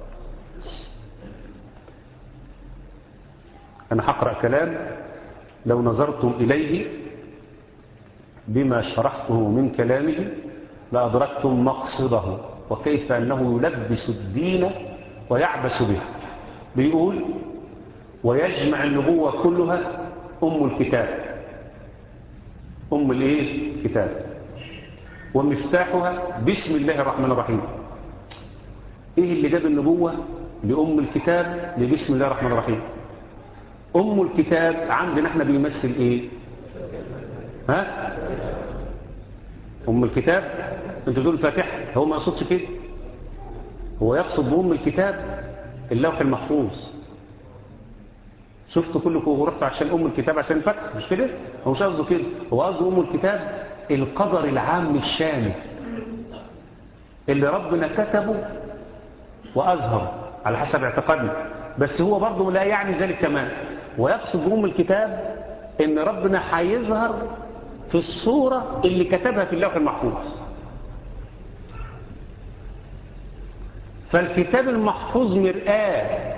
S2: أنا هقرأ كلام لو نظرتم إليه بما شرحته من كلامه لأدركتم مقصده وكيف أنه يلبس الدين ويعبس به بيقول ويجمع النبوة كلها أم الكتاب أم الإيه كتاب ومفتاحها بسم الله الرحمن الرحيم إيه اللي جاب النبوة لأم الكتاب لبسم الله الرحمن الرحيم أم الكتاب عندنا احنا بيمثل إيه ها أم الكتاب أنت تقول الفاتحة هو ما يقصدش كده هو يقصد بأم الكتاب اللوح المحفوظ شفتوا كلكم ورحتوا عشان أم الكتاب عشان الفتح مش كده هو مش قصده كده هو قصده أم الكتاب القدر العام الشامل اللي ربنا كتبه وأظهر على حسب اعتقادنا بس هو برضه لا يعني ذلك كمان ويقصد بأم الكتاب ان ربنا هيظهر في الصورة اللي كتبها في اللوح المحفوظ فالكتاب المحفوظ مرآة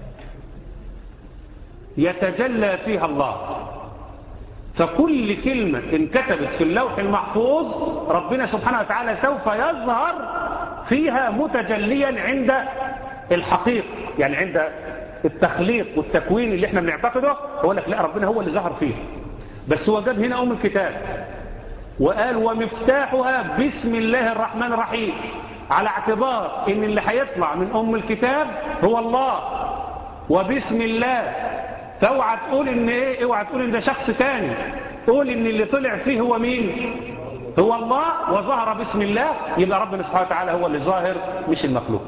S2: يتجلى فيها الله فكل كلمة انكتبت في اللوح المحفوظ ربنا سبحانه وتعالى سوف يظهر فيها متجليا عند الحقيقة يعني عند التخليق والتكوين اللي احنا بنعتقده هو لك لا ربنا هو اللي ظهر فيه بس هو جاب هنا أم الكتاب وقال ومفتاحها بسم الله الرحمن الرحيم على اعتبار ان اللي هيطلع من أم الكتاب هو الله وبسم الله فاوعى تقول ان ايه اوعى تقول ان ده شخص تاني قول ان اللي طلع فيه هو مين هو الله وظهر بسم الله يبقى ربنا سبحانه وتعالى هو اللي ظاهر مش المخلوق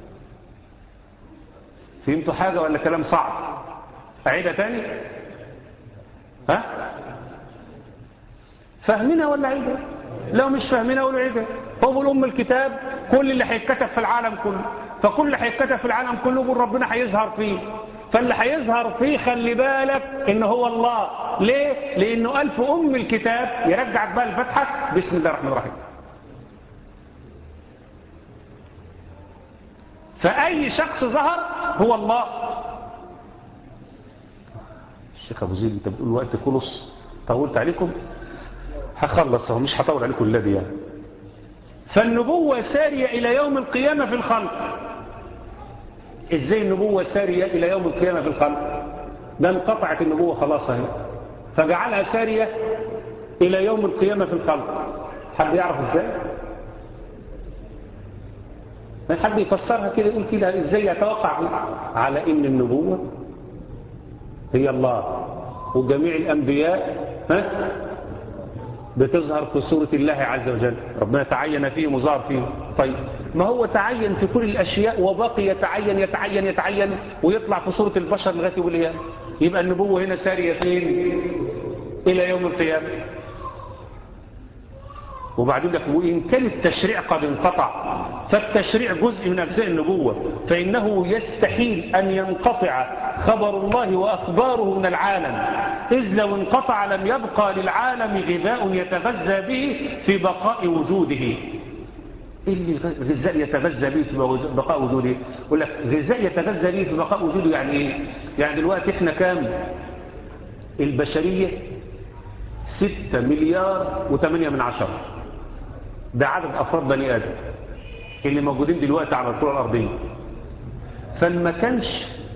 S2: فهمتوا حاجة ولا كلام صعب أعيدها تاني ها فاهمينها ولا عيدها لو مش فاهمينها قولوا عيدها هو بيقول أم الكتاب كل اللي هيتكتب في العالم كله فكل اللي هيتكتب في العالم كله بيقول ربنا هيظهر فيه فاللي هيظهر فيه خلي بالك ان هو الله ليه لانه قال في ام الكتاب يرجعك بقى الفتحه بسم الله الرحمن الرحيم فاي شخص ظهر هو الله الشيخ ابو زيد انت بتقول وقت خلص طولت عليكم هخلص اهو مش هطول عليكم الذي يعني فالنبوة سارية إلى يوم القيامة في الخلق إزاي النبوة سارية إلى يوم القيامة في الخلق ده انقطعت النبوة خلاص اهي فجعلها سارية إلى يوم القيامة في الخلق حد يعرف إزاي ما حد يفسرها كده يقول كده إزاي يتوقع على إن النبوة هي الله وجميع الأنبياء ها بتظهر في صورة الله عز وجل ربنا تعين فيه وظهر فيه طيب ما هو تعين في كل الأشياء وباقي يتعين يتعين يتعين ويطلع في صورة البشر لغاية يقول إيه يبقى النبوة هنا سارية فين إلى يوم القيامة وبعدين لك وإن كان التشريع قد انقطع فالتشريع جزء من أجزاء النبوة فإنه يستحيل أن ينقطع خبر الله وأخباره من العالم إذ لو انقطع لم يبقى للعالم غذاء يتغذى به في بقاء وجوده إيه اللي غذاء يتغذى به في بقاء وجوده يقول لك غذاء يتغذى به في بقاء وجوده يعني إيه يعني دلوقتي إحنا كام البشرية ستة مليار وثمانية من عشرة ده عدد أفراد بني آدم اللي موجودين دلوقتي على الكرة الأرضية فما كانش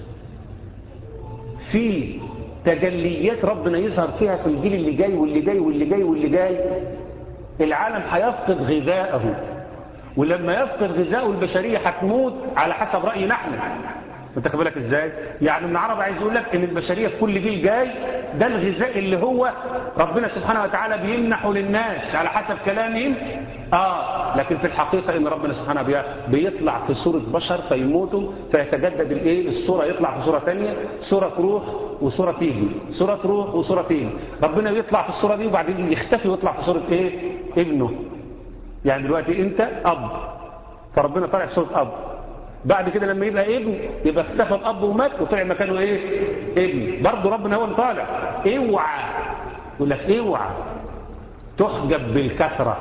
S2: في تجليات ربنا يظهر فيها في الجيل اللي جاي واللي جاي واللي جاي واللي جاي العالم هيفقد غذاءه ولما يفقد غذاءه البشرية هتموت على حسب رأينا احنا انت بالك ازاي يعني ابن عرب عايز يقول لك ان البشرية في كل جيل جاي ده الغذاء اللي هو ربنا سبحانه وتعالى بيمنحه للناس على حسب كلامهم اه لكن في الحقيقة ان ربنا سبحانه بيطلع في صورة بشر فيموتوا فيتجدد الايه الصورة يطلع في صورة ثانيه صورة روح وصورة تيجي صورة روح وصورة تيجي ربنا يطلع في الصورة دي وبعدين يختفي ويطلع في صورة ايه ابنه يعني دلوقتي انت اب فربنا طالع في صورة اب بعد كده لما يبقى ابن يبقى اختفى الاب ومات وطلع مكانه ايه ابن برضه ربنا هو اللي طالع اوعى يقول لك اوعى تحجب بالكثره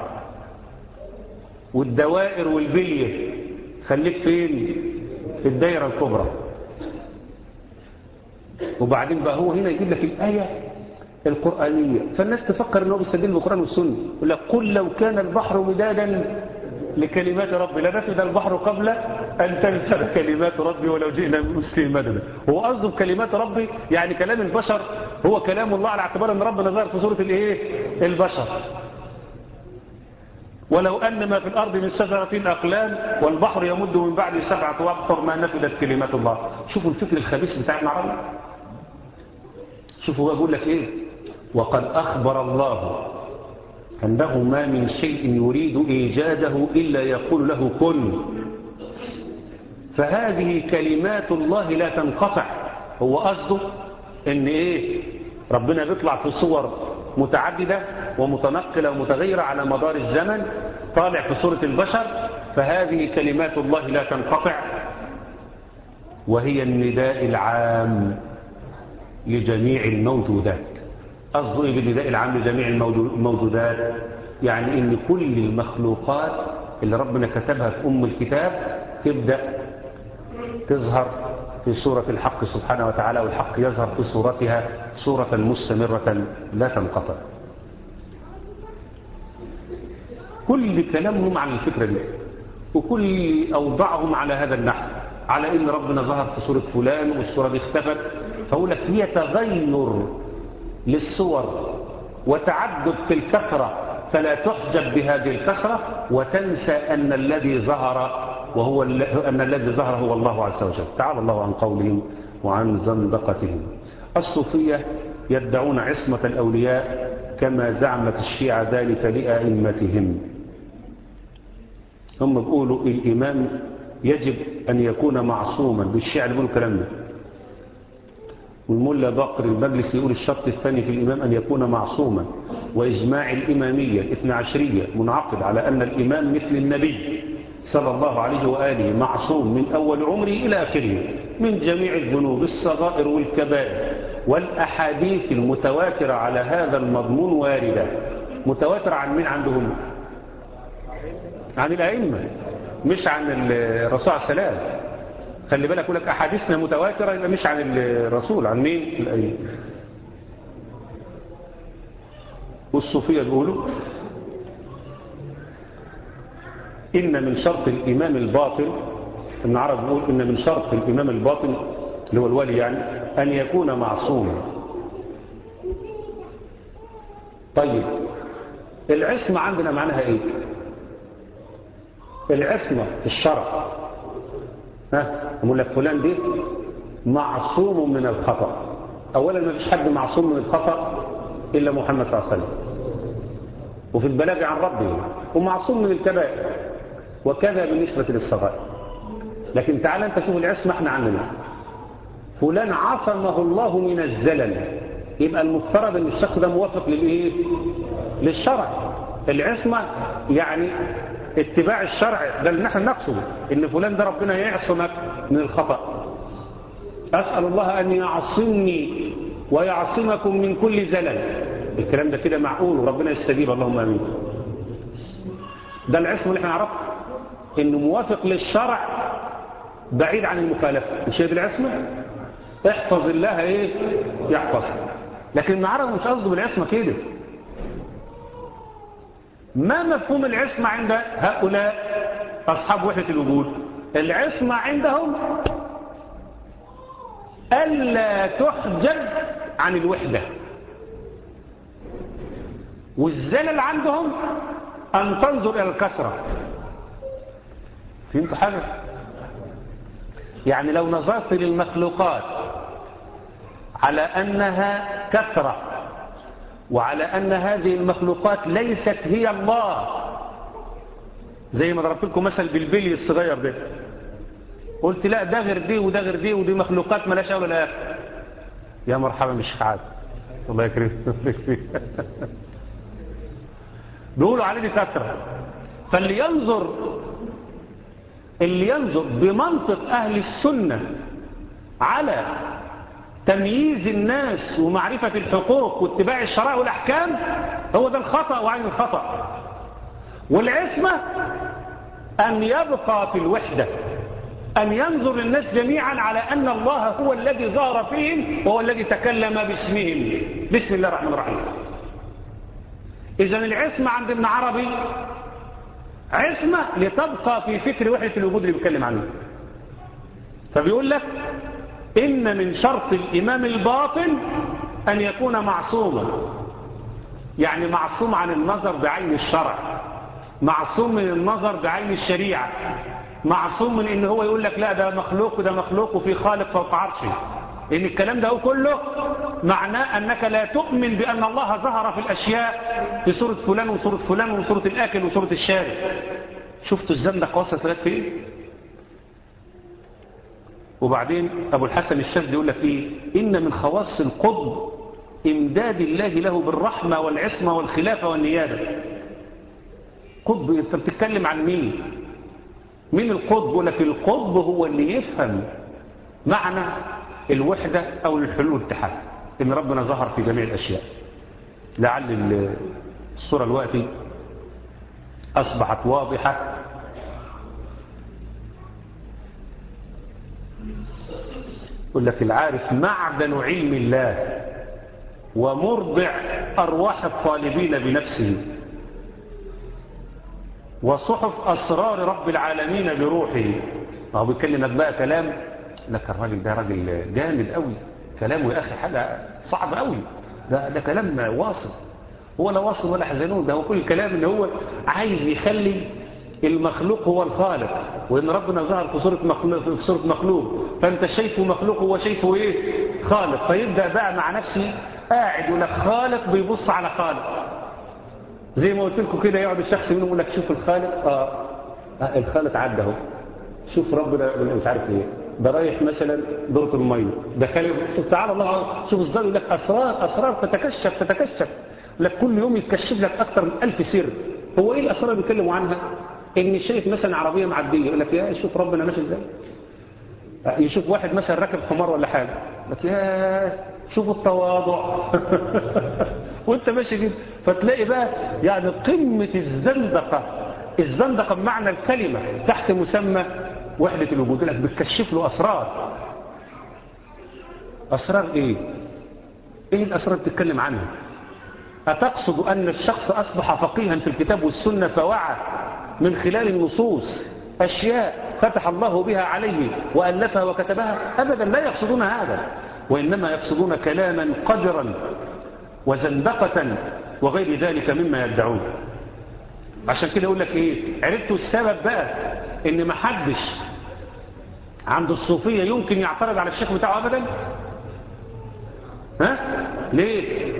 S2: والدوائر والبليه خليك فين في الدايره الكبرى وبعدين بقى هو هنا يجيب لك الايه القرانيه فالناس تفكر ان هو بيستدل بالقران والسنه يقول لك قل لو كان البحر مدادا لكلمات ربي لنفد البحر قبل أن تنفذ كلمات ربي ولو جئنا من مسلم مددا هو قصده بكلمات ربي يعني كلام البشر هو كلام الله على اعتبار أن ربنا ظهر في سورة الإيه البشر ولو أن ما في الأرض من شجرة أقلام والبحر يمد من بعد سبعة أبحر ما نفذت كلمات الله شوفوا الفكر الخبيث بتاع العربي شوفوا هو يقول لك إيه وقد أخبر الله أنه ما من شيء يريد إيجاده إلا يقول له كن فهذه كلمات الله لا تنقطع هو قصده ان ايه ربنا بيطلع في صور متعددة ومتنقلة ومتغيرة على مدار الزمن طالع في صورة البشر فهذه كلمات الله لا تنقطع وهي النداء العام لجميع الموجودات قصده ايه بالنداء العام لجميع الموجودات يعني ان كل المخلوقات اللي ربنا كتبها في ام الكتاب تبدأ تظهر في سورة الحق سبحانه وتعالى والحق يظهر في صورتها صورة مستمرة لا تنقطع كل كلامهم عن الفكرة دي وكل أوضعهم على هذا النحو على إن ربنا ظهر في سورة فلان والسورة دي اختفت فأقول لك هي تغير للصور وتعدد في الكثرة فلا تحجب بهذه الكثرة وتنسى أن الذي ظهر وهو أن الذي ظهر هو الله عز وجل تعالى الله عن قولهم وعن زندقتهم الصوفية يدعون عصمة الأولياء كما زعمت الشيعة ذلك لأئمتهم هم بيقولوا الإمام يجب أن يكون معصوما بالشيعة اللي بيقولوا كلامنا والملا باقر المجلس يقول الشرط الثاني في الإمام أن يكون معصوما وإجماع الإمامية الاثنى عشرية منعقد على أن الإمام مثل النبي صلى الله عليه وآله معصوم من أول عمره إلى آخره من جميع الذنوب الصغائر والكبائر والأحاديث المتواترة على هذا المضمون واردة متواترة عن مين عندهم عن الأئمة مش عن الرسول عليه السلام خلي بالك يقول لك أحاديثنا متواترة يبقى مش عن الرسول عن مين الأئمة والصوفية بيقولوا إن من شرط الإمام الباطن ابن عرب يقول إن من شرط الإمام الباطن اللي هو الولي يعني أن يكون معصوما طيب العصمة عندنا معناها إيه العصمة في الشرع ها أقول لك فلان دي معصوم من الخطأ أولا ما فيش حد معصوم من الخطأ إلا محمد صلى الله عليه وسلم وفي البلاغ عن ربه ومعصوم من الكبائر وكذا بالنسبة للصغائر لكن تعال انت شوف العصمة احنا عندنا فلان عصمه الله من الزلل يبقى المفترض ان الشخص ده موافق للايه للشرع العصمة يعني اتباع الشرع ده اللي نحن نقصده ان فلان ده ربنا يعصمك من الخطأ أسأل الله أن يعصمني ويعصمكم من كل زلل الكلام ده كده معقول وربنا يستجيب اللهم امين ده العصم اللي احنا نعرفه انه موافق للشرع بعيد عن المخالفه مش هي دي العصمه احفظ الله ايه يحفظك لكن العرب مش قصده بالعصمه كده ما مفهوم العصمه عند هؤلاء اصحاب وحده الوجود العصمه عندهم الا تحجب عن الوحده والزلل عندهم أن تنظر إلى الكسرة فهمت حاجة يعني لو نظرت للمخلوقات على أنها كثرة وعلى أن هذه المخلوقات ليست هي الله زي ما ضربت لكم مثل بالبلي الصغير ده قلت لا ده غير دي وده غير دي ودي مخلوقات ملاش أول الآخر يا مرحبا بالشيخ عاد الله يكرمك بيقولوا عليه دي كثرة فاللي ينظر اللي ينظر بمنطق أهل السنة على تمييز الناس ومعرفة الحقوق واتباع الشرائع والأحكام هو ده الخطأ وعين الخطأ والعصمة أن يبقى في الوحدة أن ينظر الناس جميعا على أن الله هو الذي ظهر فيهم وهو الذي تكلم باسمهم بسم الله الرحمن الرحيم إذا العصمة عند ابن عربي عصمة لتبقى في فكر وحدة الوجود اللي بيتكلم عنه فبيقول لك إن من شرط الإمام الباطن أن يكون معصوما يعني معصوم عن النظر بعين الشرع معصوم من النظر بعين الشريعة معصوم من ان هو يقول لك لا ده مخلوق وده مخلوق وفي خالق فوق عرشه ان الكلام ده كله معناه انك لا تؤمن بان الله ظهر في الاشياء في سورة فلان وسورة فلان وسورة الاكل وسورة الشارب شفتوا الزندق وصلت لغايه فين وبعدين ابو الحسن الشاذلي يقول لك ايه ان من خواص القطب امداد الله له بالرحمه والعصمه والخلافه والنيابه قطب انت بتتكلم عن مين مين القطب يقول لك القطب هو اللي يفهم معنى الوحدة أو الحلول والاتحاد إن ربنا ظهر في جميع الأشياء لعل الصورة الوقتي أصبحت واضحة يقول لك العارف معدن علم الله ومرضع أرواح الطالبين بنفسه وصحف أسرار رب العالمين بروحه هو بيكلمك بقى كلام لك الراجل ده راجل جامد قوي كلامه يا أخي حاجة صعب قوي ده, ده كلام واصل هو لا واصل ولا حزنون ده هو كل الكلام ان هو عايز يخلي المخلوق هو الخالق وان ربنا ظهر في صورة مخلوق, في صورة مخلوق فانت شايفه مخلوق هو شايفه ايه خالق فيبدأ بقى مع نفسه قاعد ولا خالق بيبص على خالق زي ما قلت لكم كده يقعد الشخص منهم يقول لك شوف الخالق اه, آه الخالق عدى اهو شوف ربنا مش عارف ايه ده رايح مثلا دورة المية ده خالق شوف تعالى الله شوف الظل يقول لك اسرار اسرار تتكشف تتكشف لك كل يوم يتكشف لك اكثر من ألف سر هو ايه الاسرار اللي بيتكلموا عنها ان شايف مثلا عربيه معديه يقول لك يا شوف ربنا ماشي ازاي يشوف واحد مثلا راكب حمار ولا حاجه لك يا شوف التواضع وانت ماشي كده فتلاقي بقى يعني قمة الزندقة الزندقة بمعنى الكلمة تحت مسمى وحدة الوجود لك بتكشف له أسرار أسرار إيه إيه الأسرار بتتكلم عنها أتقصد أن الشخص أصبح فقيها في الكتاب والسنة فوعى من خلال النصوص أشياء فتح الله بها عليه وألفها وكتبها أبدا لا يقصدون هذا وإنما يقصدون كلاما قدرا وزندقة وغير ذلك مما يدعون عشان كده يقول لك ايه عرفتوا السبب بقى ان ما حدش عند الصوفية يمكن يعترض على الشيخ بتاعه ابدا ها ليه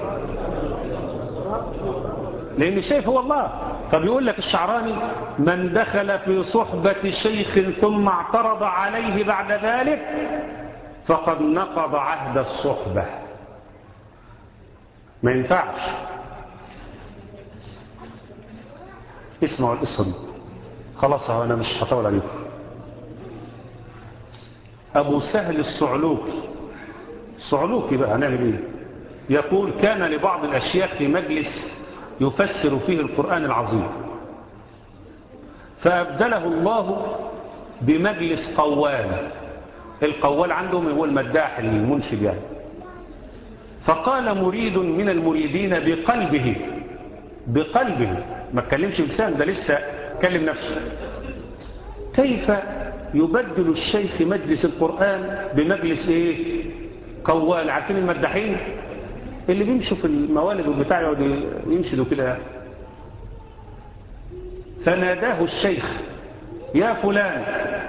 S2: لان الشيخ هو الله فبيقول لك الشعراني من دخل في صحبة شيخ ثم اعترض عليه بعد ذلك فقد نقض عهد الصحبة ما ينفعش اسمعوا القصة دي خلاص انا مش هطول عليكم ابو سهل الصعلوكي الصعلوكي بقى هنعمل ايه يقول كان لبعض الاشياخ في مجلس يفسر فيه القرآن العظيم فأبدله الله بمجلس قوال القوال عندهم هو المداح المنشد يعني فقال مريد من المريدين بقلبه بقلبه ما اتكلمش بلسان ده لسه كلم نفسه كيف يبدل الشيخ مجلس القرآن بمجلس ايه قوال عارفين المداحين اللي بيمشوا في الموالد والبتاع يقعدوا ينشدوا كده فناداه الشيخ يا فلان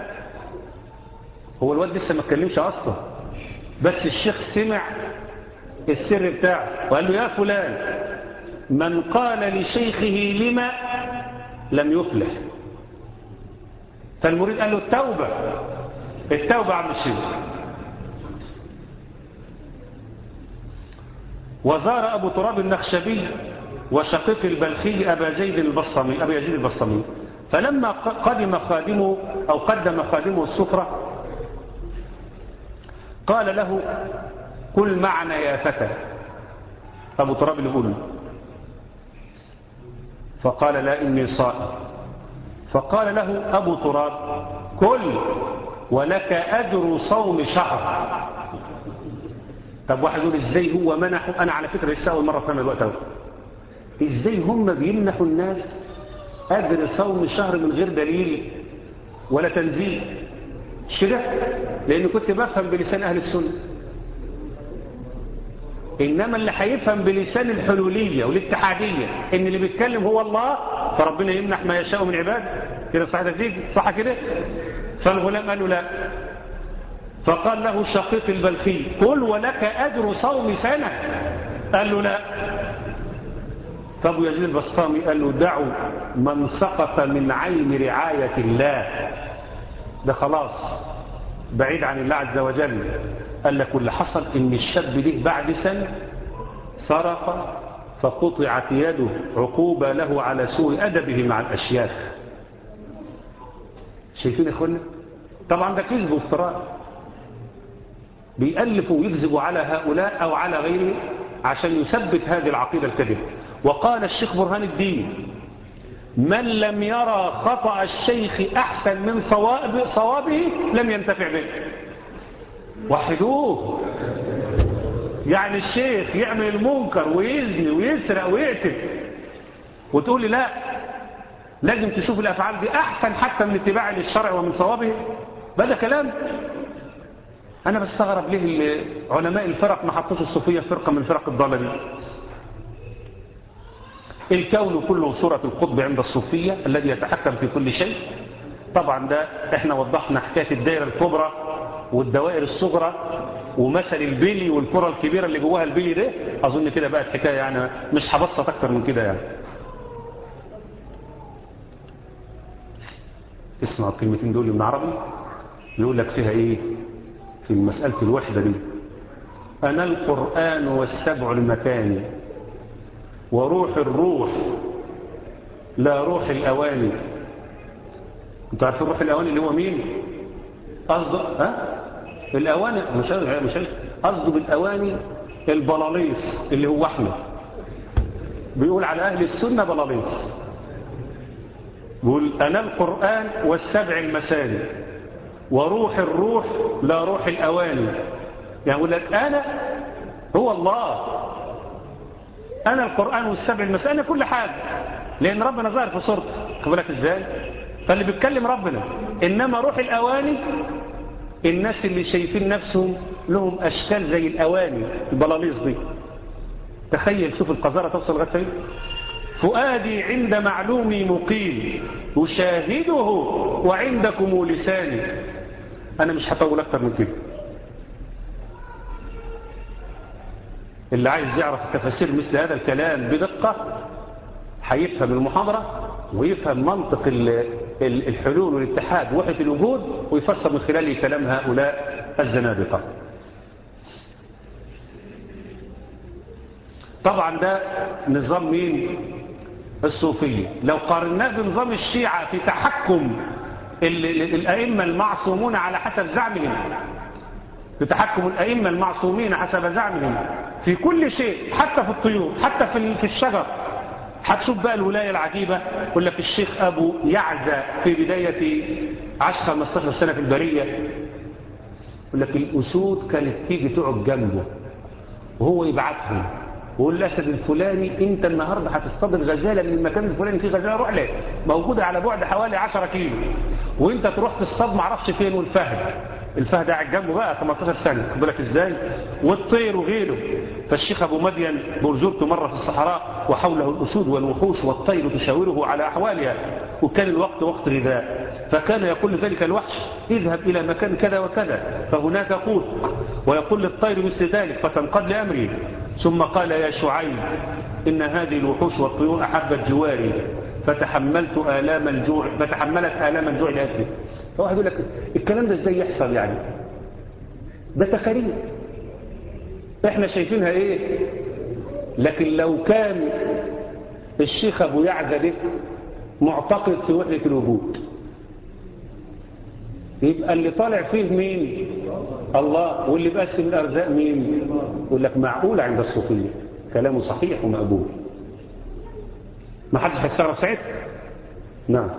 S2: هو الواد لسه ما اتكلمش اصلا بس الشيخ سمع السر بتاعه وقال له يا فلان من قال لشيخه لما لم يفلح فالمريد قال له التوبة التوبة عم الشيخ وزار أبو تراب النخشبي وشقيق البلخي أبا زيد البصمي أبا يزيد البصمي فلما قدم خادمه أو قدم خادمه السفرة قال له كل معنا يا فتى أبو تراب اللي يقول فقال لا إني صائم فقال له أبو تراب كل ولك أجر صوم شهر طب واحد يقول ازاي هو منحه انا على فكره لسه اول مره فاهم الوقت اهو ازاي هم بيمنحوا الناس قادر يصوم شهر من غير دليل ولا تنزيل مش كده لأن كنت بفهم بلسان أهل السنة إنما اللي هيفهم بلسان الحلولية والاتحادية إن اللي بيتكلم هو الله فربنا يمنح ما يشاء من عباده كده صح تدريج صح كده فالغلام قال له لا فقال له شقيق البلخي قل ولك أجر صوم سنة قال له لا فابو يزيد البسطامي قال له دعوا من سقط من عين رعاية الله ده خلاص بعيد عن الله عز وجل قال لك واللي حصل ان الشاب ده بعد سنة سرق فقطعت يده عقوبة له على سوء أدبه مع الأشياخ شايفين يا اخوانا طبعا ده كذب وافتراء بيألفوا ويكذبوا على هؤلاء أو على غيره عشان يثبت هذه العقيدة الكذب وقال الشيخ برهان الدين من لم يرى خطأ الشيخ أحسن من صواب صوابه لم ينتفع به وحدوه يعني الشيخ يعمل المنكر ويزني ويسرق ويقتل وتقول لي لا لازم تشوف الأفعال دي أحسن حتى من اتباع للشرع ومن صوابه بدا كلام أنا بستغرب ليه علماء الفرق ما حطوش الصوفية فرقة من فرق الضالة دي الكون كله صورة القطب عند الصوفية الذي يتحكم في كل شيء طبعا ده احنا وضحنا حكاية الدائرة الكبرى والدوائر الصغرى ومثل البلي والكرة الكبيرة اللي جواها البلي ده أظن كده بقت حكاية يعني مش هبسط أكتر من كده يعني اسمع الكلمتين دول من عربي يقول لك فيها ايه في مسألة الوحدة دي أنا القرآن والسبع المكاني وروح الروح لا روح الأواني انتوا عارفين روح الأواني اللي هو مين قصده ها الأواني مش مش قصده بالأواني البلاليص اللي هو احنا بيقول على أهل السنة بلاليص بيقول أنا القرآن والسبع المثاني وروح الروح لا روح الأواني يعني يقول لك أنا هو الله أنا القرآن والسبع المثاني أنا كل حاجة لأن ربنا ظاهر في صورته بالك إزاي فاللي بيتكلم ربنا إنما روح الأواني الناس اللي شايفين نفسهم لهم أشكال زي الأواني البلاليص دي تخيل شوف القذارة توصل لغاية فين فؤادي عند معلومي مقيم أشاهده وعندكم لساني أنا مش هطول أكتر من كده اللي عايز يعرف تفاسير مثل هذا الكلام بدقة هيفهم المحاضرة ويفهم منطق الحلول والاتحاد وحدة الوجود ويفسر من خلال كلام هؤلاء الزنادقة طبعا ده نظام مين الصوفية لو قارناه بنظام الشيعة في تحكم الأئمة المعصومون على حسب زعمهم في تحكم الأئمة المعصومين حسب زعمهم في كل شيء حتى في الطيور حتى في الشجر هتشوف بقى الولاية العجيبة يقول لك الشيخ أبو يعزى في بداية 10 15 سنة في البرية يقول لك الأسود كانت تيجي تقعد جنبه وهو يبعتهم ويقول الأسد الفلاني أنت النهاردة هتصطاد الغزالة من المكان الفلاني فيه غزالة روح لك موجودة على بعد حوالي 10 كيلو وأنت تروح تصطاد معرفش فين والفهد الفهد قاعد جنبه بقى 18 سنة خد بالك ازاي والطير وغيره فالشيخ ابو مدين برزورته مرة في الصحراء وحوله الاسود والوحوش والطير تشاوره على احوالها وكان الوقت وقت غذاء فكان يقول لذلك الوحش اذهب الى مكان كذا وكذا فهناك قوت ويقول للطير مثل ذلك فتنقد لامره ثم قال يا شعيب ان هذه الوحوش والطيور احبت جواري فتحملت آلام الجوع فتحملت آلام الجوع لأجله فواحد يقول لك الكلام ده ازاي يحصل يعني ده تخاريف احنا شايفينها ايه لكن لو كان الشيخ ابو يعزة ده معتقد في وحدة الوجود يبقى اللي طالع فيه مين الله واللي بقسم الارزاق مين يقول لك معقول عند الصوفيه كلامه صحيح ومقبول ما حدش هيستغرب ساعتها نعم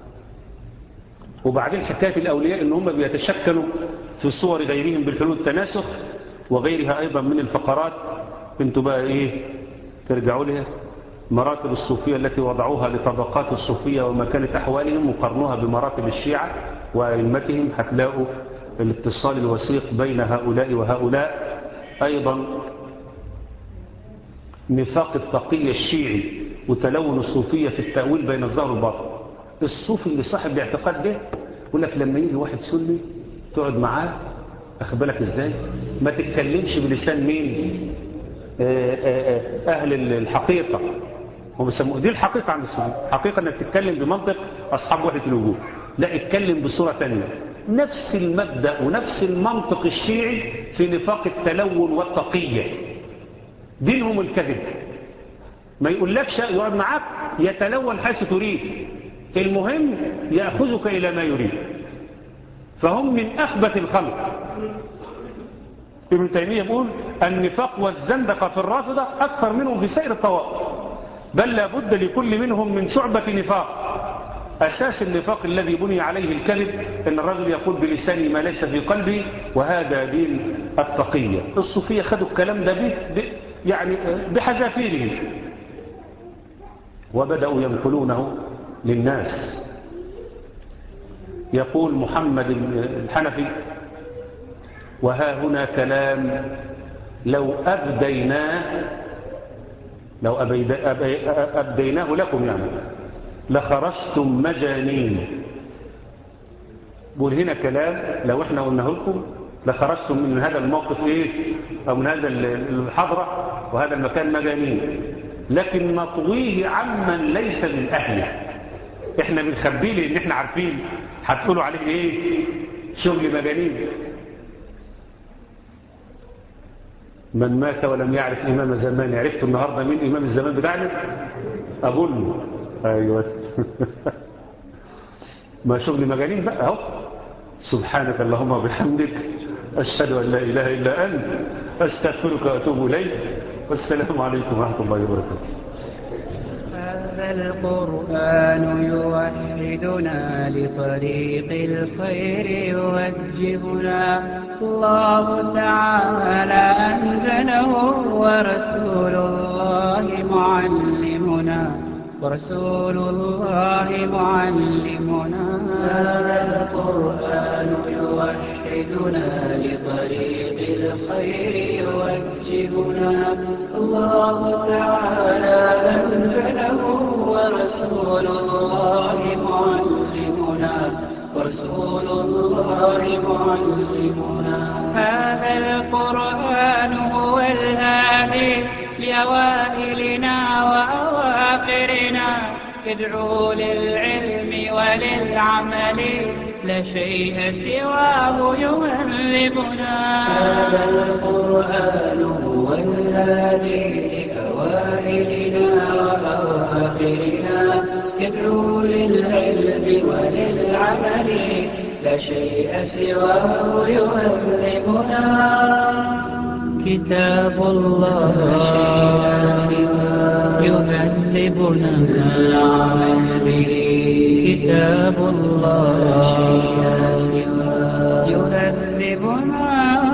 S2: وبعدين حكايه الاولياء ان هم بيتشكلوا في صور غيرهم بالحلول التناسخ وغيرها ايضا من الفقرات انتوا بقى ايه ترجعوا لها مراتب الصوفية التي وضعوها لطبقات الصوفية ومكانة أحوالهم وقارنوها بمراتب الشيعة وأئمتهم هتلاقوا الاتصال الوثيق بين هؤلاء وهؤلاء أيضا نفاق التقية الشيعي وتلون الصوفية في التأويل بين الظاهر والباطن الصوفي اللي صاحب الاعتقاد ده يقول لك لما يجي واحد سني تقعد معاه أخد بالك ازاي ما تتكلمش بلسان مين آآ آآ أهل الحقيقة هم بيسموه دي الحقيقة عند السنة حقيقة انك تتكلم بمنطق أصحاب وحدة الوجود لا اتكلم بصورة تانية نفس المبدأ ونفس المنطق الشيعي في نفاق التلون والتقية دينهم الكذب ما يقولكش يقعد معاك يتلون حيث تريد المهم يأخذك إلى ما يريد فهم من أخبث الخلق ابن تيمية يقول النفاق والزندقة في الرافضة أكثر منهم في سائر الطوائف بل لابد لكل منهم من شعبة نفاق أساس النفاق الذي بني عليه الكذب أن الرجل يقول بلسانه ما ليس في قلبه وهذا دين التقية الصوفية خدوا الكلام ده به يعني بحذافيره وبدأوا ينقلونه للناس يقول محمد الحنفي وها هنا كلام لو أبديناه لو أبديناه لكم يعني لخرجتم مجانين بقول هنا كلام لو احنا قلناه لكم لخرجتم من هذا الموقف ايه او من هذا الحضرة وهذا المكان مجانين لكن نطويه عمن ليس من اهله احنا بنخبيه لان احنا عارفين هتقولوا عليه ايه شغل مجانين من مات ولم يعرف إمام الزمان عرفت النهاردة مين إمام الزمان بتاعنا أقول له أيوة ما شغل مجانين بقى اهو سبحانك اللهم وبحمدك أشهد أن لا إله إلا أنت أستغفرك وأتوب إليك والسلام عليكم ورحمة الله وبركاته
S1: هذا القرآن يوحدنا لطريق الخير يوجهنا الله تعالى أنزله ورسول الله معلمنا ورسول الله معلمنا هذا القرآن يوحدنا لطريق الخير يوجهنا الله تعالى أنزله ورسول الله معلمنا ورسول الله معلمنا هذا القرآن هو الهادي لأوائلنا وأواخرنا يدعو للعلم وللعمل لا شيء سواه يهذبنا هذا القرآن هو الهادي لأوائلنا وأواخرنا يدعو للعلم وللعمل لا شيء سواه يهذبنا كتاب الله يهذبنا العمل به كتاب الله يهذبنا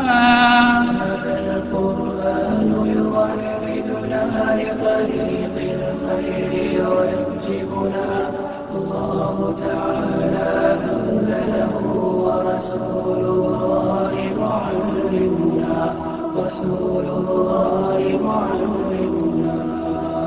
S1: هذا القرآن يوحدنا لطريق الخير يوجبنا الله تعالى أنزله ورسول الله معلمنا رسول الله معلمنا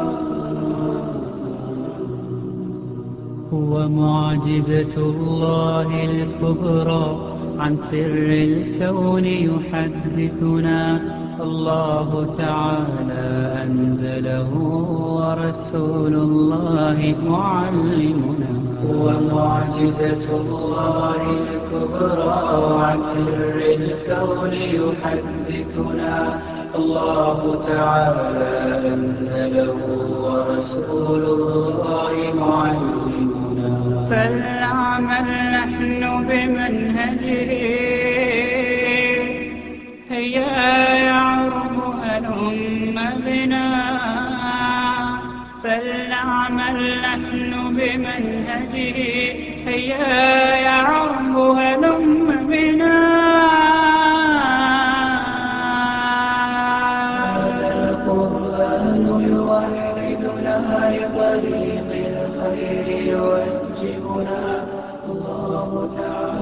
S1: هو معجزة الله الكبرى عن سر الكون يحدثنا الله تعالى أنزله ورسول الله معلمنا هو معجزة الله الكبرى عن سر الكون يحدثنا الله تعالى أنزله ورسول الله معلمنا فلنعمل نحن بمنهجه هيا يعرب هلم بنا فلنعمل نحن بمنهجه هيا يعرب هلم بنا هذا القرآن يوحدنا الخير يوجهنا الله تعالى